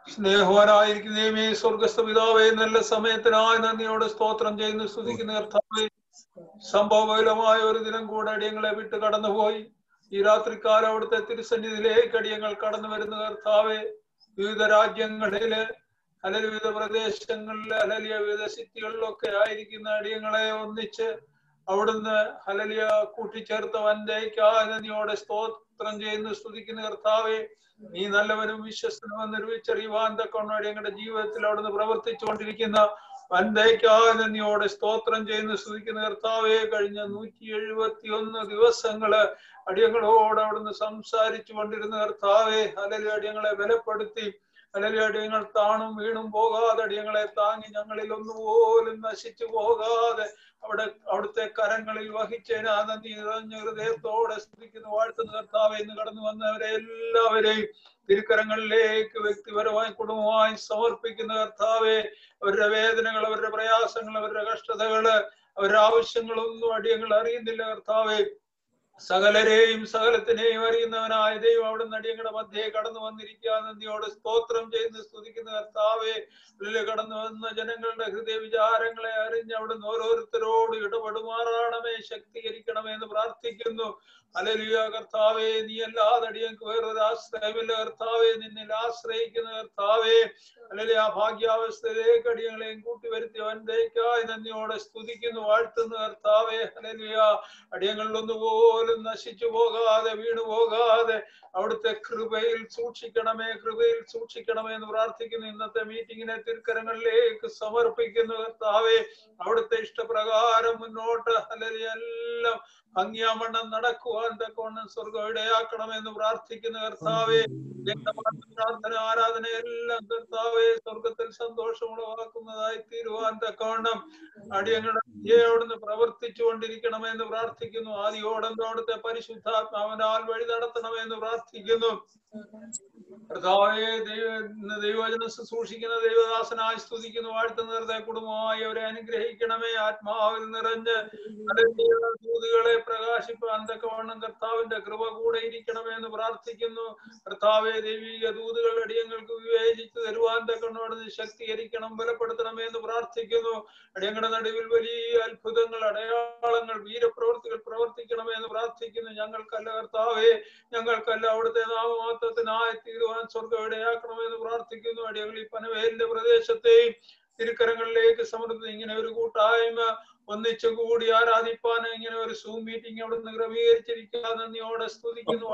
സ്നേഹവാനായിരിക്കുന്നേമേ സ്വർഗസ്ഥ പിതാവേ നല്ല സമയത്തിനായി നന്ദിയോടെ സ്തോത്രം ചെയ്യുന്നു സ്തുതിക്കുന്ന കർത്താവേ സംഭവബഹുലമായ ഒരു ദിനം കൂടെ അടിയങ്ങളെ വിട്ട് കടന്നുപോയി ഈ രാത്രിക്കാലം അവിടുത്തെ തിരുസന്നിധിയിലേക്ക് അടിയങ്ങൾ കടന്നു വരുന്ന കർത്താവെ വിവിധ രാജ്യങ്ങളില് അല്ലെങ്കിൽ വിവിധ പ്രദേശങ്ങളില് അല്ലെങ്കിൽ വിവിധ സിറ്റികളിലൊക്കെ ആയിരിക്കുന്ന അടിയങ്ങളെ ഒന്നിച്ച് അവിടുന്ന് ഹലലിയ കൂട്ടിച്ചേർത്ത വന്റേക്കായ നന്ദിയോടെ സ്തോത്രം ചെയ്യുന്നു സ്തുതിക്കുന്ന കർത്താവെ നീ നല്ലവനും വിശ്വസ്തനും നിർവിച്ചറിയുവാൻ തക്കവണ്ണം അടിയങ്ങളുടെ ജീവിതത്തിൽ അവിടുന്ന് പ്രവർത്തിച്ചു കൊണ്ടിരിക്കുന്ന വന്റേക്കായ നന്ദിയോടെ സ്തോത്രം ചെയ്യുന്നു സ്തുതിക്കുന്ന കർത്താവെ കഴിഞ്ഞ നൂറ്റി എഴുപത്തി ഒന്ന് ദിവസങ്ങള് അടിയങ്ങളോട് അവിടുന്ന് സംസാരിച്ചു കൊണ്ടിരുന്ന കർത്താവെ അല്ലെങ്കിൽ അടിയങ്ങളെ ബലപ്പെടുത്തി അല്ലെങ്കിൽ അടിയങ്ങൾ താണും വീണും പോകാതെ അടിയങ്ങളെ താങ്ങി ഞങ്ങളിൽ ഒന്നുപോലും നശിച്ചു പോകാതെ അവിടെ അവിടുത്തെ കരങ്ങളിൽ വഹിച്ചതിന് നന്ദി നിറഞ്ഞ ഹൃദയത്തോടെ സ്തുതിക്കുന്ന വാഴ്ത്തുന്ന കർത്താവെ ഇന്ന് കടന്നു വന്നവരെ എല്ലാവരെയും തിരുക്കരങ്ങളിലേക്ക് വ്യക്തിപരമായി കുടുംബമായി സമർപ്പിക്കുന്ന കർത്താവെ അവരുടെ വേദനകൾ അവരുടെ പ്രയാസങ്ങൾ അവരുടെ കഷ്ടതകള് അവരുടെ ആവശ്യങ്ങളൊന്നും അടിയങ്ങൾ അറിയുന്നില്ല കർത്താവെ സകലരെയും സകലത്തിനെയും അറിയുന്നവനായ ദൈവം അവിടെ നടിയങ്ങളുടെ മധ്യേ കടന്നു വന്നിരിക്കുക നന്ദിയോട് സ്തോത്രം ചെയ്ത് സ്തുതിക്കുന്ന കർത്താവെ ഉള്ളിൽ കടന്നു വന്ന ജനങ്ങളുടെ ഹൃദയ വിചാരങ്ങളെ അറിഞ്ഞ് അവിടുന്ന് ഓരോരുത്തരോട് ഇടപെടുമാറാണമേ ശക്തീകരിക്കണമേ എന്ന് പ്രാർത്ഥിക്കുന്നു അലലിയ കർത്താവെ നീ അല്ലാതെ അടിയങ്ങൾക്ക് വേറൊരു ആശ്രയമില്ല കർത്താവെ നിന്നിൽ ആശ്രയിക്കുന്ന കർത്താവെ അല്ലെങ്കിൽ ആ ഭാഗ്യാവസ്ഥയിലേക്ക് അടിയങ്ങളെയും കൂട്ടി വരുത്തി വന്തേക്കായി നന്ദിയോടെ സ്തുതിക്കുന്നു വാഴ്ത്തുന്നു കർത്താവെ അലലിയ അടിയങ്ങളിലൊന്നുപോലും നശിച്ചു പോകാതെ വീണു പോകാതെ അവിടുത്തെ കൃപയിൽ സൂക്ഷിക്കണമേ കൃപയിൽ സൂക്ഷിക്കണമേ എന്ന് പ്രാർത്ഥിക്കുന്നു ഇന്നത്തെ മീറ്റിങ്ങിനെ തിരുക്കരങ്ങളിലേക്ക് സമർപ്പിക്കുന്നു കർത്താവെ അവിടുത്തെ ഇഷ്ടപ്രകാരം മുന്നോട്ട് അല്ലെങ്കിൽ എല്ലാം ഭംഗിയാമണ്ണം നടക്കുവാൻ തക്കവണ്ണം സ്വർഗം ഇടയാക്കണമെന്ന് പ്രാർത്ഥിക്കുന്ന കർത്താവെ പ്രാർത്ഥന ആരാധന എല്ലാം കർത്താവെ സ്വർഗത്തിൽ സന്തോഷമുളവാക്കുന്നതായി തീരുവാൻ തക്കവണ്ണം അടിയങ്ങളുടെ അവിടുന്ന് പ്രവർത്തിച്ചു കൊണ്ടിരിക്കണമെന്ന് പ്രാർത്ഥിക്കുന്നു ആദ്യോടെന്തോ അവിടുത്തെ പരിശുദ്ധാത്മാവനാൽ വഴി നടത്തണമെന്ന് പ്രാർത്ഥിക്കുന്നു കർത്താവെ ദൈവ ദൈവവചനം ശുശ്രൂഷിക്കുന്ന ദൈവദാസനായി സ്തുതിക്കുന്നു വാഴ്ത്തുന്ന ഹൃദയ കുടുംബമായി അവരെ അനുഗ്രഹിക്കണമേ ആത്മാവിൽ നിറഞ്ഞ് ദൂതുകളെ പ്രകാശിപ്പാൻ തക്കവണ്ണം കർത്താവിന്റെ കൃപ കൂടെ ഇരിക്കണമേ എന്ന് പ്രാർത്ഥിക്കുന്നു കർത്താവെ ദൈവിക ദൂതുകൾ അടിയങ്ങൾക്ക് വിവേചിച്ച് തരുവാൻ തക്കവണ്ണം ശക്തീകരിക്കണം ബലപ്പെടുത്തണമേ എന്ന് പ്രാർത്ഥിക്കുന്നു അടിയങ്ങളുടെ നടുവിൽ വലിയ അത്ഭുതങ്ങൾ അടയാളങ്ങൾ വീരപ്രവർത്തികൾ പ്രവർത്തിക്കണമേ എന്ന് പ്രാർത്ഥിക്കുന്നു ഞങ്ങൾക്കല്ല കർത്താവെ ഞങ്ങൾക്കല്ല അവിടുത്തെ നാമമാത്രത്തിനായി തീരുവാൻ സ്വർഗം ഇടയാക്കണമെന്ന് പ്രാർത്ഥിക്കുന്നു അടിയങ്ങൾ ഈ പനവേലിന്റെ പ്രദേശത്തെയും തിരുക്കരങ്ങളിലേക്ക് സമൃദ്ധി ഇങ്ങനെ ഒരു കൂട്ടായ്മ ഒന്നിച്ചു കൂടി ആരാധിപ്പാൻ ഇങ്ങനെ ഒരു സൂം മീറ്റിംഗ് അവിടെ നിന്ന് ക്രമീകരിച്ചിരിക്കുക നന്ദിയോടെ സ്തുതിക്കുന്നു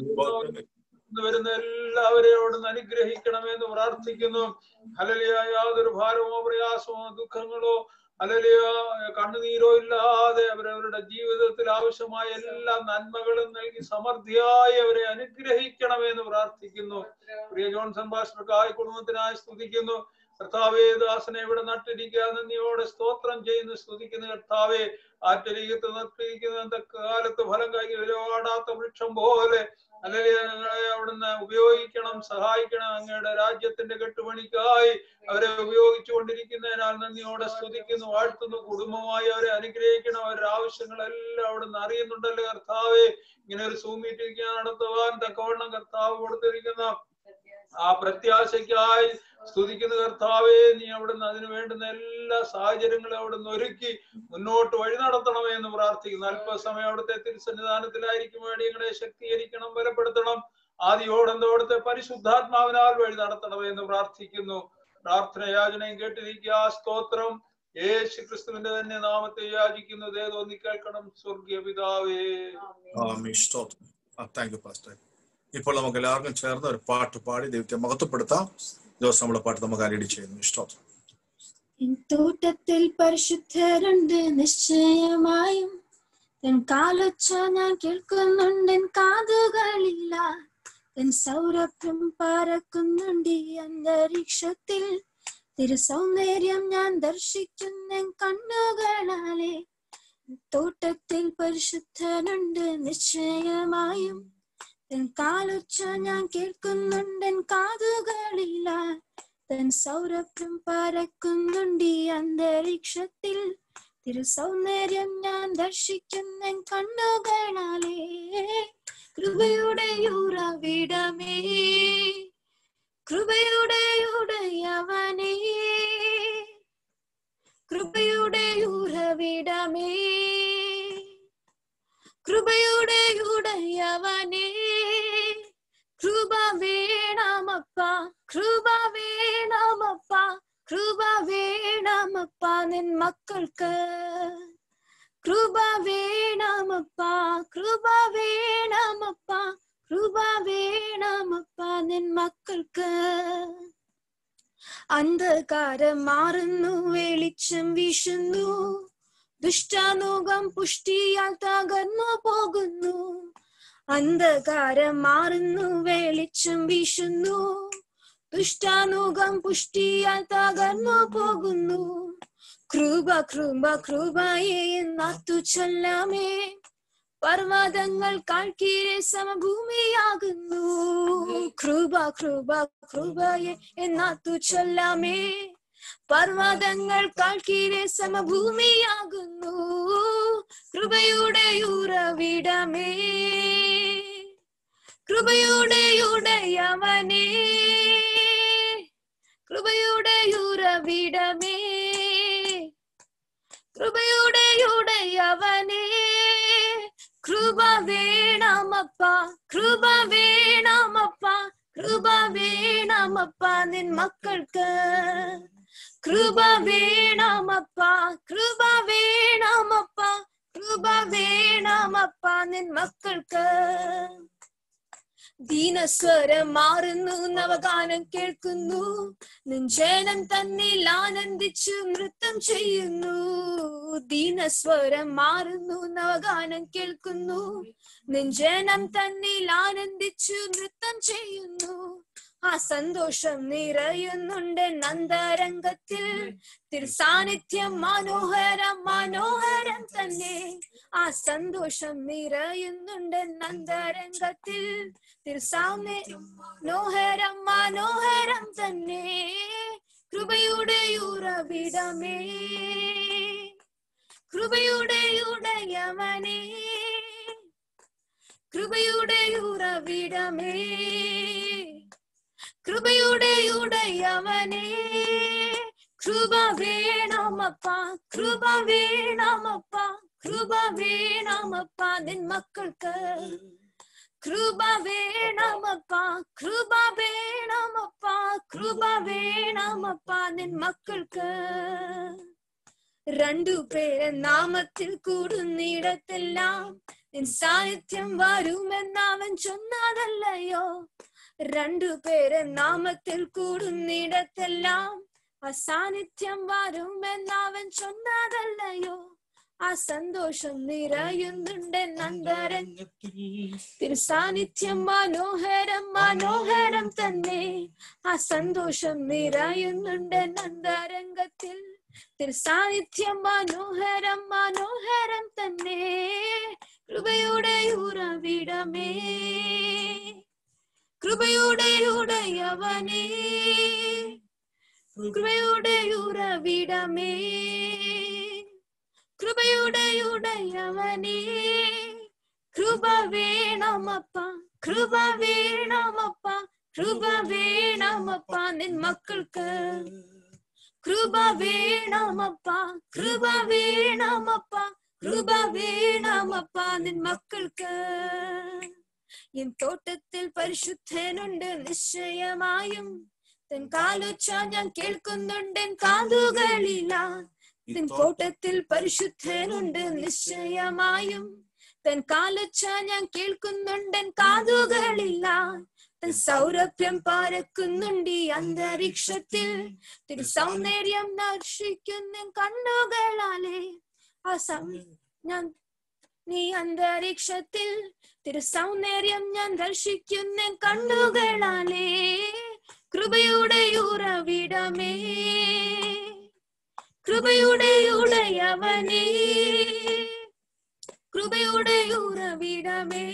വരുന്ന എല്ലാവരെയും അവിടുന്ന് അനുഗ്രഹിക്കണമെന്ന് പ്രാർത്ഥിക്കുന്നു ഹലലിയ യാതൊരു ഭാരമോ പ്രയാസമോ ദുഃഖങ്ങളോ അലലിയ കണ്ണുനീരോ ഇല്ലാതെ അവരവരുടെ ജീവിതത്തിൽ ആവശ്യമായ എല്ലാ നന്മകളും നൽകി സമൃദ്ധിയായി അവരെ അനുഗ്രഹിക്കണമെന്ന് പ്രാർത്ഥിക്കുന്നു പ്രിയ ജോൺസൺ ഭാഷക്കായി കുടുംബത്തിനായി സ്തുതിക്കുന്നു കർത്താവേ ദാസനെ ഇവിടെ നട്ടിരിക്കുക നന്ദിയോടെ സ്തോത്രം ചെയ്യുന്നു സ്തുതിക്കുന്ന കർത്താവെ ആറ്റരീകത്ത് നട്ടിരിക്കുന്ന കാലത്ത് ഫലം കൈ വിലവാടാത്ത വൃക്ഷം പോലെ അല്ലെങ്കിൽ ഞങ്ങളെ അവിടുന്ന് ഉപയോഗിക്കണം സഹായിക്കണം അങ്ങയുടെ രാജ്യത്തിന്റെ കെട്ടുപണിക്കായി അവരെ ഉപയോഗിച്ചു കൊണ്ടിരിക്കുന്നതിനാൽ നന്ദിയോടെ സ്തുതിക്കുന്നു വാഴ്ത്തുന്നു കുടുംബമായി അവരെ അനുഗ്രഹിക്കണം അവരുടെ ആവശ്യങ്ങളെല്ലാം അവിടുന്ന് അറിയുന്നുണ്ടല്ലോ കർത്താവെ ഇങ്ങനെ ഒരു സൂം മീറ്റിംഗ് നടത്തുവാൻ തക്കവണ്ണം കർത്താവ് കൊടുത്തിരിക്കുന്ന ആ പ്രത്യാശയ്ക്കായി സ്തുതിക്കുന്ന കർത്താവേ നീ അവിടുന്ന് അതിനു വേണ്ടുന്ന എല്ലാ സാഹചര്യങ്ങളും അവിടുന്ന് ഒരുക്കി മുന്നോട്ട് വഴി നടത്തണമേ എന്ന് പ്രാർത്ഥിക്കുന്നു അല്പസമയം അവിടുത്തെ തിരുസന്നിധാനത്തിലായിരിക്കും വേണ്ടിയങ്ങളെ ശക്തീകരിക്കണം ബലപ്പെടുത്തണം ആദ്യോടെന്തോ അവിടുത്തെ പരിശുദ്ധാത്മാവിനാൽ വഴി നടത്തണമേ എന്ന് പ്രാർത്ഥിക്കുന്നു പ്രാർത്ഥന യാചനയും കേട്ടിരിക്കുക സ്തോത്രം യേശു ക്രിസ്തുവിന്റെ തന്നെ നാമത്തെ യാചിക്കുന്നു ദേ തോന്നി കേൾക്കണം സ്വർഗീയ പിതാവേ താങ്ക് യു പാസ്റ്റർ ഇപ്പോൾ നമുക്ക് എല്ലാവർക്കും ചേർന്ന് ഒരു പാട്ട് പാടി ദൈവത്തെ മഹത്വപ്പെടുത്താം ദിവസം നമ്മളെ പാട്ട് നമുക്ക് ആരടി ചെയ്യുന്നു ഇഷ്ടം തോട്ടത്തിൽ പരിശുദ്ധരുണ്ട് നിശ്ചയമായും തൻ കാലൊച്ച ഞാൻ കേൾക്കുന്നുണ്ട് കാതുകളില്ല തൻ സൗരഭ്യം പറക്കുന്നുണ്ട് ഈ അന്തരീക്ഷത്തിൽ തിരു സൗന്ദര്യം ഞാൻ ദർശിക്കുന്ന കണ്ണുകളാലെ തോട്ടത്തിൽ പരിശുദ്ധനുണ്ട് നിശ്ചയമായും തൻ കാലൊച്ച ഞാൻ കേൾക്കുന്നുണ്ട് കാതുകളില്ല തൻ സൗരഭ്യം പറക്കുന്നുണ്ട് ഈ അന്തരീക്ഷത്തിൽ തിരു സൗന്ദര്യം ഞാൻ ദർശിക്കുന്ന കണ്ണുകളാലേ കൃപയുടെ ഉറവിടമേ കൃപയുടെ കൃപ വേണമപ്പ കൃപ വേണമപ്പ നിൻ മക്കൾക്ക് കൃപ വേണമപ്പ കൃപ വേണമപ്പ കൃപ വേണമപ്പ നിൻ മക്കൾക്ക് അന്ധകാരം മാറുന്നു വെളിച്ചം വീശുന്നു ദുഷ്ടാനുകം പുഷ്ടിയാൽ തകർന്നു പോകുന്നു അന്ധകാരം മാറുന്നു വെളിച്ചം വീശുന്നു ദുഷ്ടാനുകം പുഷ്ടിയാൽ തകർന്നു പോകുന്നു കൃപ കൃപ കൃപയെ നത്തു ചൊല്ലാമേ പർവ്വതങ്ങൾ കാൽക്കീരെ സമഭൂമിയാകുന്നു കൃപ കൃപ കൃപയെ എന്നാത്തു ചൊല്ലാമേ പർവ്വതങ്ങൾ കാൽക്കീരെ സമഭൂമിയാകുന്നു കൃപയുടെ ഉറവിടമേ കൃപയുടെ ഉടയവനേ കൃപയുടെ ഉറവിടമേ കൃപയുടെ ഉടയവനേ കൃപ വേണമപ്പ കൃപ വേണമപ്പ കൃപ വേണമപ്പ നിൻ മക്കൾക്ക് കൃപ വേണമപ്പ കൃപ വേണമപ്പ കൃപ വേണമപ്പ നിൻ മക്കൾക്ക് ദീനസ്വരം മാറുന്നു നവഗാനം കേൾക്കുന്നു നെഞ്ചേനം തന്നിൽ ആനന്ദിച്ചു നൃത്തം ചെയ്യുന്നു ദീനസ്വരം മാറുന്നു നവഗാനം കേൾക്കുന്നു നെഞ്ചേനം തന്നിൽ ആനന്ദിച്ചു നൃത്തം ചെയ്യുന്നു ആ സന്തോഷം നിറയുന്നുണ്ട് നന്ദരംഗത്തിൽ തിരുസാന്നിധ്യം മനോഹരം മനോഹരം തന്നെ ആ സന്തോഷം നിറയുന്നുണ്ട് നന്ദരംഗത്തിൽ തിരുസാമി മനോഹരം മനോഹരം തന്നെ കൃപയുടെ ഉറവിടമേ കൃപയുടെ ഉടയവനേ കൃപയുടെ ഉറവിടമേ കൃപയുടെ ഉടയവനേ കൃപ വേണമപ്പ കൃപ വേണമപ്പ കൃപ വേണമപ്പ നിൻ മക്കൾക്ക് കൃപ വേണമപ്പ കൃപ വേണമപ്പ കൃപ വേണമപ്പ നിൻ മക്കൾക്ക് രണ്ടു പേരെ നാമത്തിൽ കൂടുന്നിടത്തെല്ലാം നിൻ സാന്നിധ്യം വരുമെന്നവൻ ചൊന്നതല്ലയോ രണ്ടു പേരെ നാമത്തിൽ കൂടുന്നിടത്തെല്ലാം ആ സാന്നിധ്യം വരുമെന്നവൻ ചൊന്നതല്ലയോ ആ സന്തോഷം നിറയുന്നുണ്ട് നന്ദരംഗത്തിൽ തിരുസാന്നിധ്യം മനോഹരം മനോഹരം തന്നെ ആ സന്തോഷം നിറയുന്നുണ്ട് നന്ദരംഗത്തിൽ തിരുസാന്നിധ്യം മനോഹരം മനോഹരം തന്നെ കൃപയുടെ ഉറവിടമേ കൃപയുടെ ഉടയവനേ കൃപയുടെ ഉറവിടമേ കൃപയുടെ ഉടയവനേ കൃപ വേണമപ്പ കൃപ വേണമപ്പ കൃപ വേണമപ്പ നിൻ മക്കൾക്ക് കൃപ വേണമപ്പ കൃപ വേണമപ്പ കൃപ വേണമപ്പ നിൻ മക്കൾക്ക് എൻ തോട്ടത്തിൽ പരിശുദ്ധനുണ്ട് നിശ്ചയമായും തൻ കാലൊച്ച ഞാൻ കേൾക്കുന്നുണ്ട് എൻ കാതുകളില തൻ തോട്ടത്തിൽ പരിശുദ്ധനുണ്ട് നിശ്ചയമായും തൻ കാലൊച്ച ഞാൻ കേൾക്കുന്നുണ്ട് എൻ കാതുകളില്ല തൻ സൗരഭ്യം പാരക്കുന്നുണ്ട് ഈ അന്തരീക്ഷത്തിൽ തിരു സൗന്ദര്യം ദർശിക്കുന്ന കണ്ണുകളാലെ ആ സം ഞാൻ നീ അന്തരീക്ഷത്തിൽ തിരു സൗന്ദര്യം ഞാൻ ദർശിക്കുന്ന കണ്ണുകളാലേ കൃപയുടെ ഉറവിടമേ കൃപയുടെ ഉടയവനേ കൃപയുടെ ഉറവിടമേ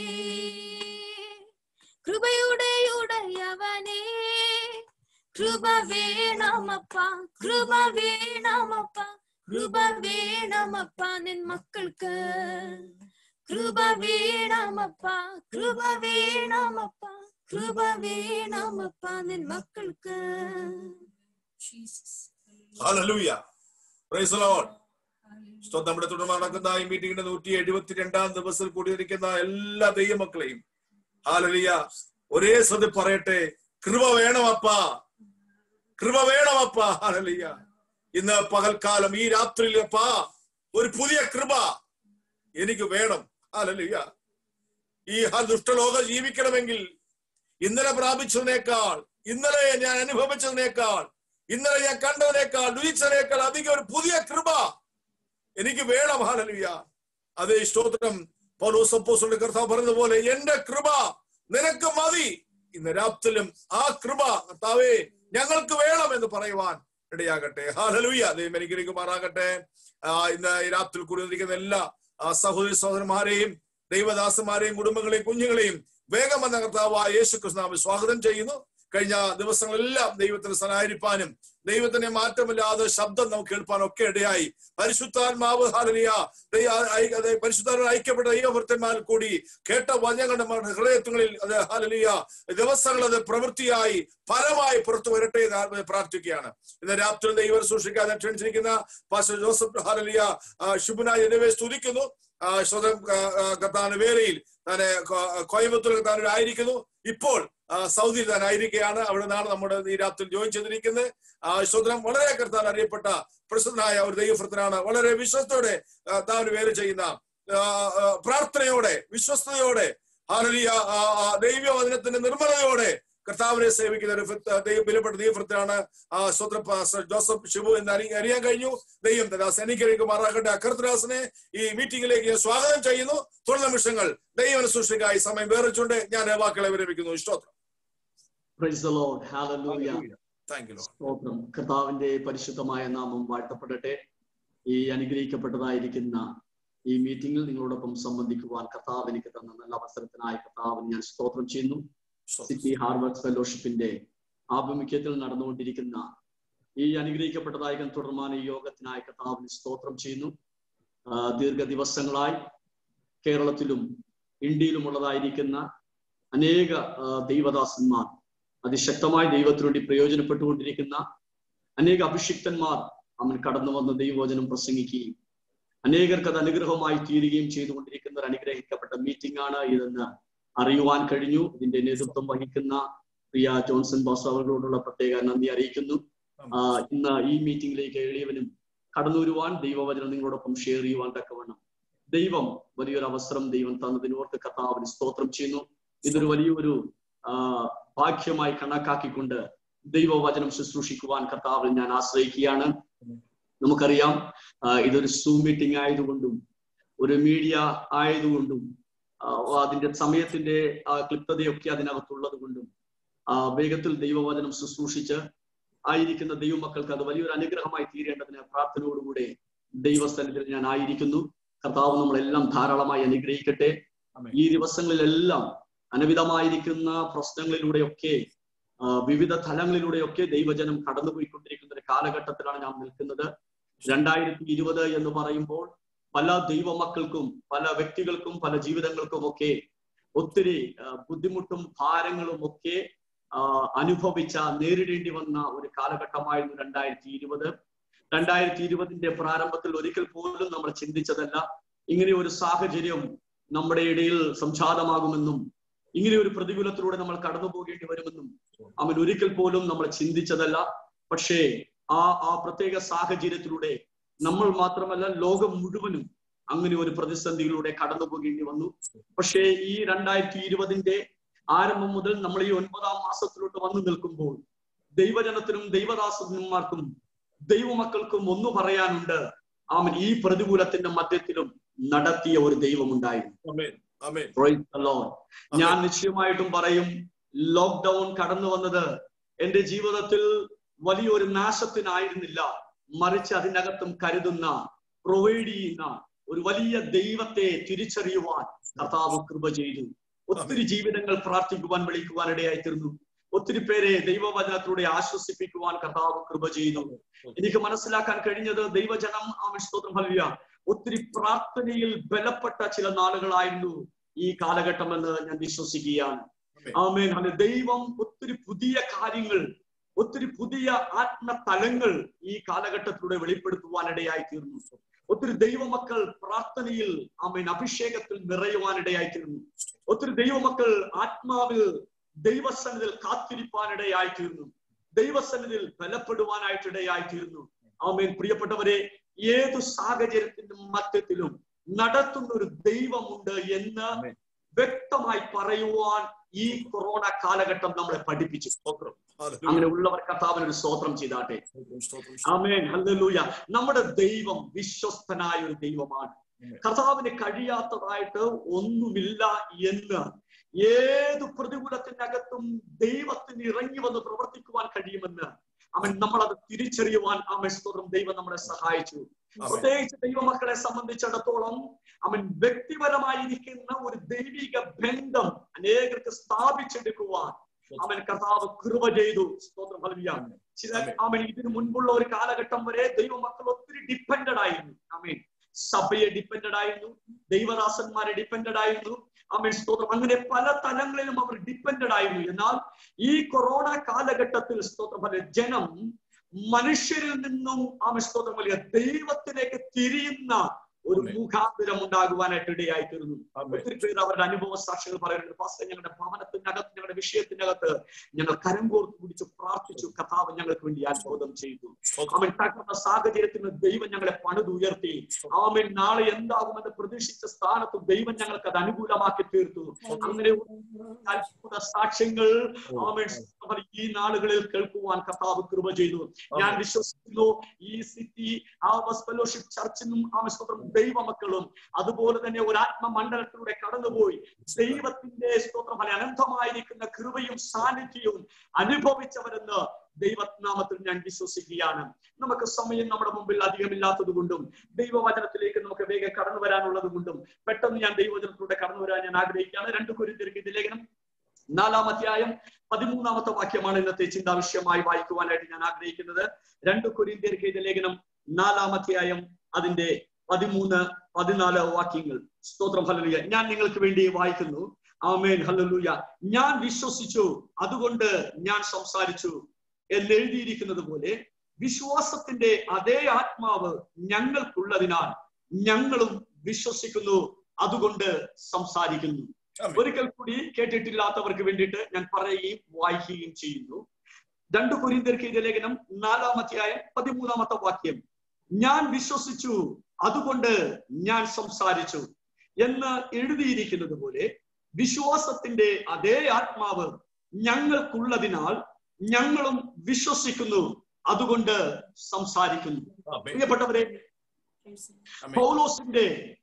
കൃപയുടെ ഉടയവനേ കൃപ വേണമപ്പ കൃപ വേണമപ്പ കൃപ വേണമപ്പ നിൻ മക്കൾക്ക് കൃപ വേണമപ്പ കൃപ വേണമപ്പ കൃപ വേണമപ്പ നിൻ മക്കൾക്ക് ഹല്ലേലൂയ പ്രൈസ് ദി ലോർഡ് സ്തോത്രം നമ്മുടെ തുടർന്ന് നടക്കുന്ന ഈ മീറ്റിംഗിന്റെ നൂറ്റി എഴുപത്തിരണ്ടാം ദിവസത്തിൽ കൂടിയിരിക്കുന്ന എല്ലാ ദൈവമക്കളെയും ഹാലലിയ ഒരേ സതി പറയട്ടെ കൃപ വേണമപ്പാ കൃപ വേണമപ്പാ ഹല്ലേലൂയ ഇന്ന് പകൽക്കാലം ഈ രാത്രിയിലപ്പാ ഒരു പുതിയ കൃപ എനിക്ക് വേണം ഹല്ലേലൂയ ഈ ഹ- ദുഷ്ടലോകം ജീവിക്കണമെങ്കിൽ ഇന്നലെ പ്രാപിച്ചതിനേക്കാൾ ഇന്നലെ ഞാൻ അനുഭവിച്ചതിനേക്കാൾ ഇന്നലെ ഞാൻ കണ്ടതിനേക്കാൾ രുചിച്ചതിനേക്കാൾ അധികം ഒരു പുതിയ കൃപ എനിക്ക് വേണം ഹാലലുയ അതേ സ്തോത്രം പൗലോസപ്പോസുടെ കർത്താവ് പറഞ്ഞതുപോലെ എന്റെ കൃപ നിനക്ക് മതി ഇന്ന് രാത്രിയിലും ആ കൃപ കർത്താവേ ഞങ്ങൾക്ക് വേണം എന്ന് പറയുവാൻ ഇടയാകട്ടെ ഹാലലുയ ദൈവം അനുഗ്രഹിക്കുമാറാകട്ടെ ആ, ഇന്ന് ഈ രാത്രി കൂടിയിരിക്കുന്ന എല്ലാ ആ, സഹോദരി സഹോദരന്മാരെയും ദൈവദാസന്മാരെയും കുടുംബങ്ങളെയും കുഞ്ഞുങ്ങളെയും വേഗം വന്ന കർത്താവായ യേശു കൃഷ്ണാമി സ്വാഗതം ചെയ്യുന്നു കഴിഞ്ഞ ദിവസങ്ങളെല്ലാം ദൈവത്തിന് സഹായിപ്പാനും ദൈവത്തിന്റെ മാറ്റമില്ലാതെ ശബ്ദം നമുക്ക് കേൾപ്പാനും ഒക്കെ ഇടയായി പരിശുദ്ധാത്മാവ് ഹാലനിയ പരിശുദ്ധാത്മ ഐക്യപ്പെട്ട ദൈവഭൃത്തന്മാരിൽ കൂടി കേട്ട വചനങ്ങൾ നമ്മുടെ ഹൃദയത്തുകളിൽ അത് ഹാലനിയ ദിവസങ്ങൾ അത് പ്രവൃത്തിയായി ഫലമായി പുറത്തു വരട്ടെ എന്ന് ആത്മാവിൽ പ്രാർത്ഥിക്കുകയാണ് ഇന്ന് രാത്രി ദൈവം സൂക്ഷിക്കാതെ ക്ഷണിച്ചിരിക്കുന്ന പാസ്റ്റർ ജോസഫ് ഹാലലിയ ശുഭനായി എന്നിവയെ സ്തുതിക്കുന്നു ആ, സ്വതം കത്താൻ വേലയിൽ താൻ കോയമ്പത്തൂർ താൻ ആയിരിക്കുന്നു ഇപ്പോൾ ആ, സൗദിയിൽ താൻ ആയിരിക്കുകയാണ് അവിടെ നിന്നാണ് നമ്മുടെ ഈ രാത്രി ജോയിൻ ചെയ്തിരിക്കുന്നത് ആ സ്വതന്ത്രം വളരെ കർത്താൻ അറിയപ്പെട്ട പ്രസിദ്ധനായ ഒരു ദൈവഭൃത്തനാണ് വളരെ വിശ്വസ്തയോടെ ആ, താൻ വേല ചെയ്യുന്ന ആ, ആ, പ്രാർത്ഥനയോടെ വിശ്വസ്തയോടെ ഹാലലിയ ദൈവവചനത്തിന്റെ നിർമ്മലതയോടെ കർത്താവിനെ സേവിക്കുന്ന ഒരു ഭൃത്ത്- ദൈവ വിലപ്പെട്ട ദൈവഭൃത്തനാണ് ആ സ്വതന്ത്ര പാസ്റ്റർ ജോസഫ് ഷിബു എന്ന് അറിയ- അറിയാൻ കഴിഞ്ഞു ദൈവം ദാസ് അനുഗ്രഹിക്കുമാറാകട്ടെ അക്കർത്തദാസിനെ ഈ മീറ്റിംഗിലേക്ക് ഞാൻ സ്വാഗതം ചെയ്യുന്നു തുടർ നിമിഷങ്ങൾ ദൈവ സൂക്ഷിക്കായി സമയം വേറിച്ചുകൊണ്ട് ഞാൻ വാക്കുകളെ വിരമിക്കുന്നു ഇഷ്ടോത്രം praise the lord hallelujah thank you സ്തോത്രം കർത്താവിന്റെ പരിശുദ്ധമായ നാമം വാഴ്ത്തപ്പെടട്ടെ ഈ അനുഗ്രഹിക്കപ്പെട്ടതായിരിക്കുന്ന ഈ മീറ്റിംഗിൽ നിങ്ങളോടൊപ്പം സംബന്ധിക്കുവാൻ കർത്താവ് എനിക്ക് തന്ന നല്ല അവസരത്തിനായി കർത്താവിന് ഞാൻ സ്തോത്രം ചെയ്യുന്നു സിറ്റി ഹാർവർഡ് ഫെലോഷിപ്പിന്റെ ആഭിമുഖ്യത്തിൽ നടന്നുകൊണ്ടിരിക്കുന്ന ഈ അനുഗ്രഹിക്കപ്പെട്ടതായിരിക്കുന്ന തുടർമാന ഈ യോഗത്തിനായി കർത്താവിന് സ്തോത്രം ചെയ്യുന്നു ആ, ദീർഘ ദിവസങ്ങളായി കേരളത്തിലും ഇന്ത്യയിലുമുള്ളതായിരിക്കുന്ന അനേക ആ, ദൈവദാസന്മാർ അതിശക്തമായി ദൈവത്തിനു വേണ്ടി പ്രയോജനപ്പെട്ടുകൊണ്ടിരിക്കുന്ന അനേക അഭിഷിക്തന്മാർ അവൻ കടന്നു വന്ന് ദൈവവചനം പ്രസംഗിക്കുകയും അനേകർക്ക് അത് അനുഗ്രഹമായി തീരുകയും ചെയ്തുകൊണ്ടിരിക്കുന്ന ഒരു അനുഗ്രഹിക്കപ്പെട്ട മീറ്റിംഗ് ആണ് ഇതെന്ന് അറിയുവാൻ കഴിഞ്ഞു ഇതിന്റെ നേതൃത്വം വഹിക്കുന്ന പ്രിയ ജോൺസൺ ബോസ് അവരോടുള്ള പ്രത്യേക നന്ദി അറിയിക്കുന്നു ആ, ഇന്ന് ഈ മീറ്റിംഗിലേക്ക് എളിയവനും കടന്നു വരുവാൻ ദൈവവചനം നിങ്ങളോടൊപ്പം ഷെയർ ചെയ്യുവാൻ തക്കവണ്ണം ദൈവം വലിയൊരു അവസരം ദൈവം തന്നതിനോർത്ത് കർത്താവിന് സ്തോത്രം ചെയ്യുന്നു ഇതൊരു വലിയൊരു ആ, ഭാഗ്യമായി കണക്കാക്കിക്കൊണ്ട് ദൈവവചനം ശുശ്രൂഷിക്കുവാൻ കർത്താവിൽ ഞാൻ ആശ്രയിക്കുകയാണ് നമുക്കറിയാം ആ, ഇതൊരു സൂം മീറ്റിംഗ് ആയതുകൊണ്ടും ഒരു മീഡിയ ആയതുകൊണ്ടും ആ, അതിന്റെ സമയത്തിന്റെ ആ, ക്ലിപ്തതയൊക്കെ അതിനകത്തുള്ളത് കൊണ്ടും ആ, വേഗത്തിൽ ദൈവവചനം ശുശ്രൂഷിച്ച് ആയിരിക്കുന്ന ദൈവമക്കൾക്ക് അത് വലിയൊരു അനുഗ്രഹമായി തീരേണ്ടതിന് പ്രാർത്ഥനയോടുകൂടെ ദൈവസ്ഥലത്തിൽ ഞാൻ ആയിരിക്കുന്നു കർത്താവ് നമ്മളെല്ലാം ധാരാളമായി അനുഗ്രഹിക്കട്ടെ ആമേൻ. ഈ ദിവസങ്ങളിലെല്ലാം അനവിധമായിരിക്കുന്ന പ്രശ്നങ്ങളിലൂടെയൊക്കെ ആ, വിവിധ തലങ്ങളിലൂടെയൊക്കെ ദൈവജനം കടന്നുപോയിക്കൊണ്ടിരിക്കുന്ന ഒരു കാലഘട്ടത്തിലാണ് നാം നിൽക്കുന്നത് രണ്ടായിരത്തി ഇരുപത് എന്ന് പറയുമ്പോൾ പല ദൈവമക്കൾക്കും പല വ്യക്തികൾക്കും പല ജീവിതങ്ങൾക്കും ഒക്കെ ഒത്തിരി ആ, ബുദ്ധിമുട്ടും ഭാരങ്ങളും ഒക്കെ ആ, അനുഭവിച്ച നേരിടേണ്ടി വന്ന ഒരു കാലഘട്ടമായിരുന്നു രണ്ടായിരത്തി ഇരുപത് രണ്ടായിരത്തി ഇരുപതിന്റെ പ്രാരംഭത്തിൽ ഒരിക്കൽ പോലും നമ്മൾ ചിന്തിച്ചതല്ല ഇങ്ങനെ ഒരു സാഹചര്യം നമ്മുടെ ഇടയിൽ സംജാതമാകുമെന്നും ഇങ്ങനെ ഒരു പ്രതികൂലത്തിലൂടെ നമ്മൾ കടന്നു പോകേണ്ടി വരുമെന്നും അവൻ ഒരിക്കൽ പോലും നമ്മൾ ചിന്തിച്ചതല്ല പക്ഷേ ആ ആ പ്രത്യേക സാഹചര്യത്തിലൂടെ നമ്മൾ മാത്രമല്ല ലോകം മുഴുവനും അങ്ങനെ ഒരു പ്രതിസന്ധിയിലൂടെ കടന്നു പോകേണ്ടി വന്നു പക്ഷേ ഈ രണ്ടായിരത്തി ഇരുപതിന്റെ ആരംഭം മുതൽ നമ്മൾ ഈ ഒൻപതാം മാസത്തിലോട്ട് വന്നു നിൽക്കുമ്പോൾ ദൈവജനത്തിനും ദൈവദാസന്മാർക്കും ദൈവമക്കൾക്കും ഒന്നു പറയാനുണ്ട് അവൻ ഈ പ്രതികൂലത്തിന്റെ മധ്യത്തിലും നടത്തിയ ഒരു ദൈവമുണ്ടായിരുന്നു അമേൻ അമേൻ Praise the Lord. ഞാൻ നിശ്ചയമായിട്ടും പറയും ലോക്ക്ഡൌൺ കടന്നു വന്നത് എന്റെ ജീവിതത്തിൽ വലിയൊരു നാശത്തിനായിരുന്നില്ല മറിച്ച് അതിനകത്തും കരുതുന്ന പ്രൊവൈഡ് ചെയ്യുന്ന ഒരു വലിയ ദൈവത്തെ തിരിച്ചറിയുവാൻ കർത്താവ് കൃപ ചെയ്തു ഒത്തിരി ജീവിതങ്ങൾ പ്രാർത്ഥിക്കുവാൻ വിളിക്കുവാൻ ഇടയായിത്തീർന്നു ഒത്തിരി പേരെ ദൈവവചനത്തിലൂടെ ആശ്വസിപ്പിക്കുവാൻ കർത്താവ് കൃപ ചെയ്തു എനിക്ക് മനസ്സിലാക്കാൻ കഴിഞ്ഞത് ദൈവജനം ആമേൻ സ്തോത്രം ഹല്ലേലൂയ ഒത്തിരി പ്രാർത്ഥനയിൽ ബലപ്പെട്ട ചില നാളുകളായിരുന്നു ഈ കാലഘട്ടം എന്ന് ഞാൻ വിശ്വസിക്കുകയാണ് ആമേൻ. ആമേൻ ഹല്ലെ ദൈവം ഒത്തിരി പുതിയ കാര്യങ്ങൾ ഒത്തിരി പുതിയ ആത്മതലങ്ങൾ ഈ കാലഘട്ടത്തിലൂടെ വെളിപ്പെടുത്തുവാനിടയായി തീർന്നു ഒത്തിരി ദൈവമക്കൾ പ്രാർത്ഥനയിൽ ആമേൻ അഭിഷേകത്തിൽ നിറയുവാനിടയായി തീർന്നു ഒത്തിരി ദൈവമക്കൾ ആത്മാവിൽ ദൈവസന്നിധിയിൽ കാത്തിരിപ്പാനിടയായി തീർന്നു ദൈവസന്നിധിയിൽ ബലപ്പെടുവാനായിട്ടിടയായി തീർന്നു ആമേൻ പ്രിയപ്പെട്ടവരെ ഏതു സാഹചര്യത്തിന്റെ മധ്യത്തിലും നടത്തുന്ന ഒരു ദൈവമുണ്ട് എന്ന് ആമേൻ. വ്യക്തമായി പറയുവാൻ ഈ കൊറോണ കാലഘട്ടം നമ്മളെ പഠിപ്പിച്ചു സ്തോത്രം ഹല്ലേലൂയ. അങ്ങനെ ഉള്ളവർ കർത്താവിന് ഒരു സ്തോത്രം ചെയ്താട്ടെ സ്തോത്രം, സ്തോത്രം, ആമേൻ ഹല്ലേലൂയ നമ്മുടെ ദൈവം വിശ്വസ്തനായ ഒരു ദൈവമാണ് ആമേൻ. കർത്താവിന് കഴിയാത്തതായിട്ട് ഒന്നുമില്ല എന്ന് ഏത് പ്രതികൂലത്തിനകത്തും ദൈവത്തിന് ഇറങ്ങി വന്ന് പ്രവർത്തിക്കുവാൻ കഴിയുമെന്ന് അവൻ നമ്മളത് തിരിച്ചറിയുവാൻ ആമൻ സ്തോത്രം ദൈവം നമ്മളെ സഹായിച്ചു ആമേൻ. പ്രത്യേകിച്ച് ദൈവമക്കളെ സംബന്ധിച്ചിടത്തോളം അവൻ വ്യക്തിപരമായിരിക്കുന്ന ഒരു ദൈവിക ബന്ധം അനേകർക്ക് സ്ഥാപിച്ചെടുക്കുവാൻ അവൻ കർത്താവ് കൃപ ചെയ്തു സ്തോത്രം ഹല്ലേലൂയ. ചില ആമേൻ. അവൻ ഇതിനു മുൻപുള്ള ഒരു കാലഘട്ടം വരെ ദൈവമക്കൾ ഒത്തിരി ഡിപ്പെൻഡഡ് ആയിരുന്നു ആമേൻ സഭയെ ഡിപ്പെൻഡഡ് ആയിരുന്നു ദൈവദാസന്മാരെ ഡിപ്പെൻഡഡ് ആയിരുന്നു ആമേൻ സ്തോത്രം അങ്ങനെ പല തലങ്ങളിലും അവർ ഡിപ്പെൻഡഡ് ആയിരുന്നു എന്നാൽ ഈ കൊറോണ കാലഘട്ടത്തിൽ സ്തോത്രം പോലെ ജനം മനുഷ്യരിൽ നിന്നും ആമേൻ സ്തോത്രം വലിയ ദൈവത്തിലേക്ക് തിരിയുന്ന ഒരു ആമേൻ. മുഖാന്തരം ഉണ്ടാകുവാനായിട്ട് ഇടയായി തീർന്നു ആമേൻ. ഒത്തിരി പേര് അവരുടെ അനുഭവ സാക്ഷികൾ പറയുന്നുണ്ട് പാസ്റ്റർ ഞങ്ങളുടെ ഭവനത്തിനകത്ത് ഞങ്ങളുടെ വിഷയത്തിനകത്ത് ഞങ്ങൾ കരം കോർത്ത് പിടിച്ച് പ്രാർത്ഥിച്ചു കഥാവ് ഞങ്ങൾക്ക് വേണ്ടി അത്ഭുതം ചെയ്തു സ്തോത്രം. അവൻ തകർന്ന സാഹചര്യത്തിന് ദൈവം ഞങ്ങളെ പണിതുയർത്തി ആമൻ നാളെ എന്താകുമെന്ന് പ്രതീക്ഷിച്ച സ്ഥാനത്ത് ദൈവം ഞങ്ങൾക്ക് അത് അനുകൂലമാക്കി തീർത്തു അങ്ങനെ അത്ഭുത സാക്ഷ്യങ്ങൾ ആമൻ അവർ ഈ നാളുകളിൽ കേൾക്കുവാൻ കർത്താവ് കൃപ ചെയ്തു ഞാൻ വിശ്വസിക്കുന്നു ഈ സിറ്റി ആ ഫെലോഷിപ്പ് ചർച്ചിനും ആമൻ സ്തോത്രം ദൈവമക്കളും അതുപോലെ തന്നെ ഒരു ആത്മമണ്ഡലത്തിലൂടെ കടന്നുപോയി ദൈവത്തിന്റെ സ്തോത്രം ഫല അനന്തമായിരിക്കുന്ന കൃപയും സാന്നിധ്യവും അനുഭവിച്ചവരെന്ന് ദൈവനാമത്തിൽ ഞാൻ വിശ്വസിക്കുകയാണ് നമുക്ക് സമയം നമ്മുടെ മുമ്പിൽ അധികമില്ലാത്തത് കൊണ്ടും ദൈവവചനത്തിലേക്ക് നമുക്ക് വേഗം കടന്നു വരാനുള്ളത് കൊണ്ടും പെട്ടെന്ന് ഞാൻ ദൈവവചനത്തിലൂടെ കടന്നു വരാൻ ഞാൻ ആഗ്രഹിക്കുകയാണ് രണ്ട് കുരുത്തിരിക്ക് ഇത് ലേഖനം നാലാം അധ്യായം പതിമൂന്നാമത്തെ വാക്യമാണ് ഇന്നത്തെ ചിന്താവിഷയമായി വായിക്കുവാനായിട്ട് ഞാൻ ആഗ്രഹിക്കുന്നത് രണ്ട് കുരിന്തിയർക്ക് ഇത് ലേഖനം നാലാം അധ്യായം അതിന്റെ പതിമൂന്ന് പതിനാല് വാക്യങ്ങൾ സ്തോത്രം ഹല്ലേലൂയ ഞാൻ നിങ്ങൾക്ക് വേണ്ടി വായിക്കുന്നു ആമേൻ ഹല്ലേലൂയ ഞാൻ വിശ്വസിച്ചു അതുകൊണ്ട് ഞാൻ സംസാരിച്ചു എന്ന് എഴുതിയിരിക്കുന്നത് പോലെ വിശ്വാസത്തിന്റെ അതേ ആത്മാവ് ഞങ്ങൾക്കുള്ളതിനാൽ ഞങ്ങളും വിശ്വസിക്കുന്നു അതുകൊണ്ട് സംസാരിക്കുന്നു ആമേൻ. ഒരിക്കൽ കൂടി കേട്ടിട്ടില്ലാത്തവർക്ക് വേണ്ടിയിട്ട് ഞാൻ പറയുകയും വായിക്കുകയും ചെയ്യുന്നു രണ്ട് കുരിന്തർക്ക് ഇത് ലേഖനം നാലാമധ്യായം പതിമൂന്നാമത്തെ വാക്യം ഞാൻ വിശ്വസിച്ചു അതുകൊണ്ട് ഞാൻ സംസാരിച്ചു എന്ന് എഴുതിയിരിക്കുന്നത് പോലെ വിശ്വാസത്തിന്റെ അതേ ആത്മാവ് ഞങ്ങൾക്കുള്ളതിനാൽ ഞങ്ങളും വിശ്വസിക്കുന്നു അതുകൊണ്ട് സംസാരിക്കുന്നു ആമേൻ. പ്രിയപ്പെട്ടവരെ ആമേൻ. പൗലോസിന്റെ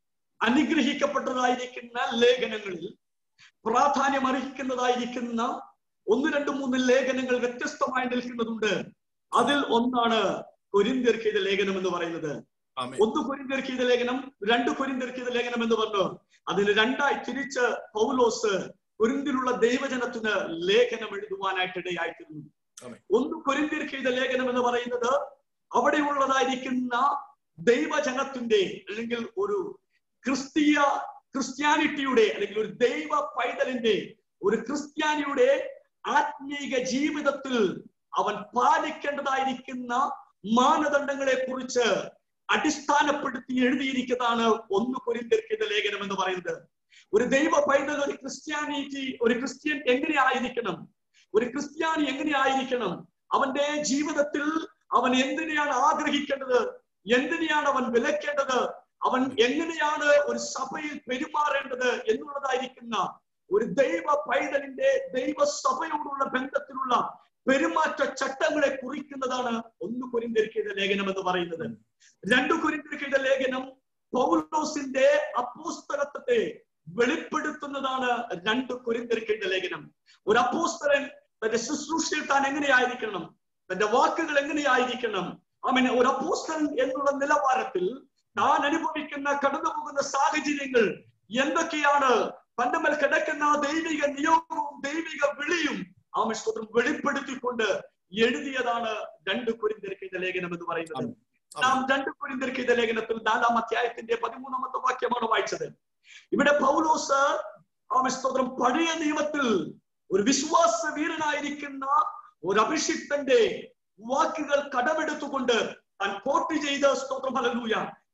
അനുഗ്രഹിക്കപ്പെട്ടതായിരിക്കുന്ന ലേഖനങ്ങളിൽ പ്രാധാന്യം അർഹിക്കുന്നതായിരിക്കുന്ന ഒന്ന് രണ്ട് മൂന്ന് ലേഖനങ്ങൾ വ്യത്യസ്തമായി നിൽക്കുന്നതുണ്ട് അതിൽ ഒന്നാണ് കൊരിന്തിയർക്കിയ ലേഖനം എന്ന് പറയുന്നത് ആമേൻ. ഒന്ന് കൊരിന്തിയർക്കിയ ലേഖനം രണ്ട് കൊരിന്തിയർക്കിയ ലേഖനം എന്ന് പറഞ്ഞു അതിന് രണ്ടായി തിരിച്ച് പൗലോസ് കൊരിന്തിലുള്ള ദൈവജനത്തിന് ലേഖനം എഴുതുവാനായിട്ട് ഇടയായിത്തീർന്നു ആമേൻ. ഒന്ന് കൊരിന്തിയർക്കിയ ലേഖനം എന്ന് പറയുന്നത് അവിടെയുള്ളതായിരിക്കുന്ന ദൈവജനത്തിന്റെ അല്ലെങ്കിൽ ഒരു ക്രിസ്തീയ ക്രിസ്ത്യാനിറ്റിയുടെ അല്ലെങ്കിൽ ഒരു ദൈവ പൈതലിന്റെ ഒരു ക്രിസ്ത്യാനിയുടെ ആത്മീക ജീവിതത്തിൽ അവൻ പാലിക്കേണ്ടതായിരിക്കുന്ന മാനദണ്ഡങ്ങളെ കുറിച്ച് അടിസ്ഥാനപ്പെടുത്തി എഴുതിയിരിക്കുന്നതാണ് ഒന്ന് കൊരിന്തിരിക്കുന്ന ലേഖനം എന്ന് പറയുന്നത് ഒരു ദൈവ പൈതൽ ഒരു ക്രിസ്ത്യാനിറ്റി ഒരു ക്രിസ്ത്യൻ എങ്ങനെ ആയിരിക്കണം ഒരു ക്രിസ്ത്യാനി എങ്ങനെ ആയിരിക്കണം അവന്റെ ജീവിതത്തിൽ അവൻ എന്തിനെയാണ് ആഗ്രഹിക്കേണ്ടത് എന്തിനെയാണ് അവൻ വിലക്കേണ്ടത് അവൻ എങ്ങനെയാണ് ഒരു സഭയിൽ പെരുമാറേണ്ടത് എന്നുള്ളതായിരിക്കുന്ന ഒരു ദൈവ പൈതലിന്റെ ദൈവ സഭയോടുള്ള ബന്ധത്തിലുള്ള പെരുമാറ്റ ചട്ടങ്ങളെ കുറിക്കുന്നതാണ് ഒന്ന് കുരിന്തിരിക്കുന്ന ലേഖനം എന്ന് പറയുന്നത് രണ്ട് കുരിന്തിരിക്കുന്ന ലേഖനം പൗലോസിന്റെ അപ്പോസ്തലത്വത്തെ വെളിപ്പെടുത്തുന്നതാണ് രണ്ട് കുരിന്തിരിക്കുന്ന ലേഖനം ഒരു അപ്പോസ്തലൻ തന്റെ ശുശ്രൂഷയിൽ താൻ എങ്ങനെയായിരിക്കണം തന്റെ വാക്കുകൾ എങ്ങനെയായിരിക്കണം അവൻ ഒരു അപ്പോസ്തലൻ എന്നുള്ള നിലവാരത്തിൽ താൻ അനുഭവിക്കുന്ന കടന്നു പോകുന്ന സാഹചര്യങ്ങൾ എന്തൊക്കെയാണ് തന്റെ മേൽ കിടക്കുന്ന ദൈവിക നിയോഗവും ദൈവിക വിളിയും ആമ സ്തോത്രം വെളിപ്പെടുത്തിക്കൊണ്ട് എഴുതിയതാണ് രണ്ട് കുരിന്തിരിക്കുന്ന ലേഖനം എന്ന് പറയുന്നത് നാം രണ്ട് കുരിന്തിരിക്കുന്ന ലേഖനത്തിൽ നാലാം അധ്യായത്തിന്റെ പതിമൂന്നാമത്തെ വാക്യമാണ് വായിച്ചത് ഇവിടെ പൗലോസ് ആമ സ്തോത്രം പഴയ നിയമത്തിൽ ഒരു വിശ്വാസ വീരനായിരിക്കുന്ന ഒരു അഭിഷിക്തന്റെ വാക്കുകൾ കടമെടുത്തുകൊണ്ട് താൻ കോട്ട് ചെയ്ത സ്തോത്രം ഹല്ലേലൂയ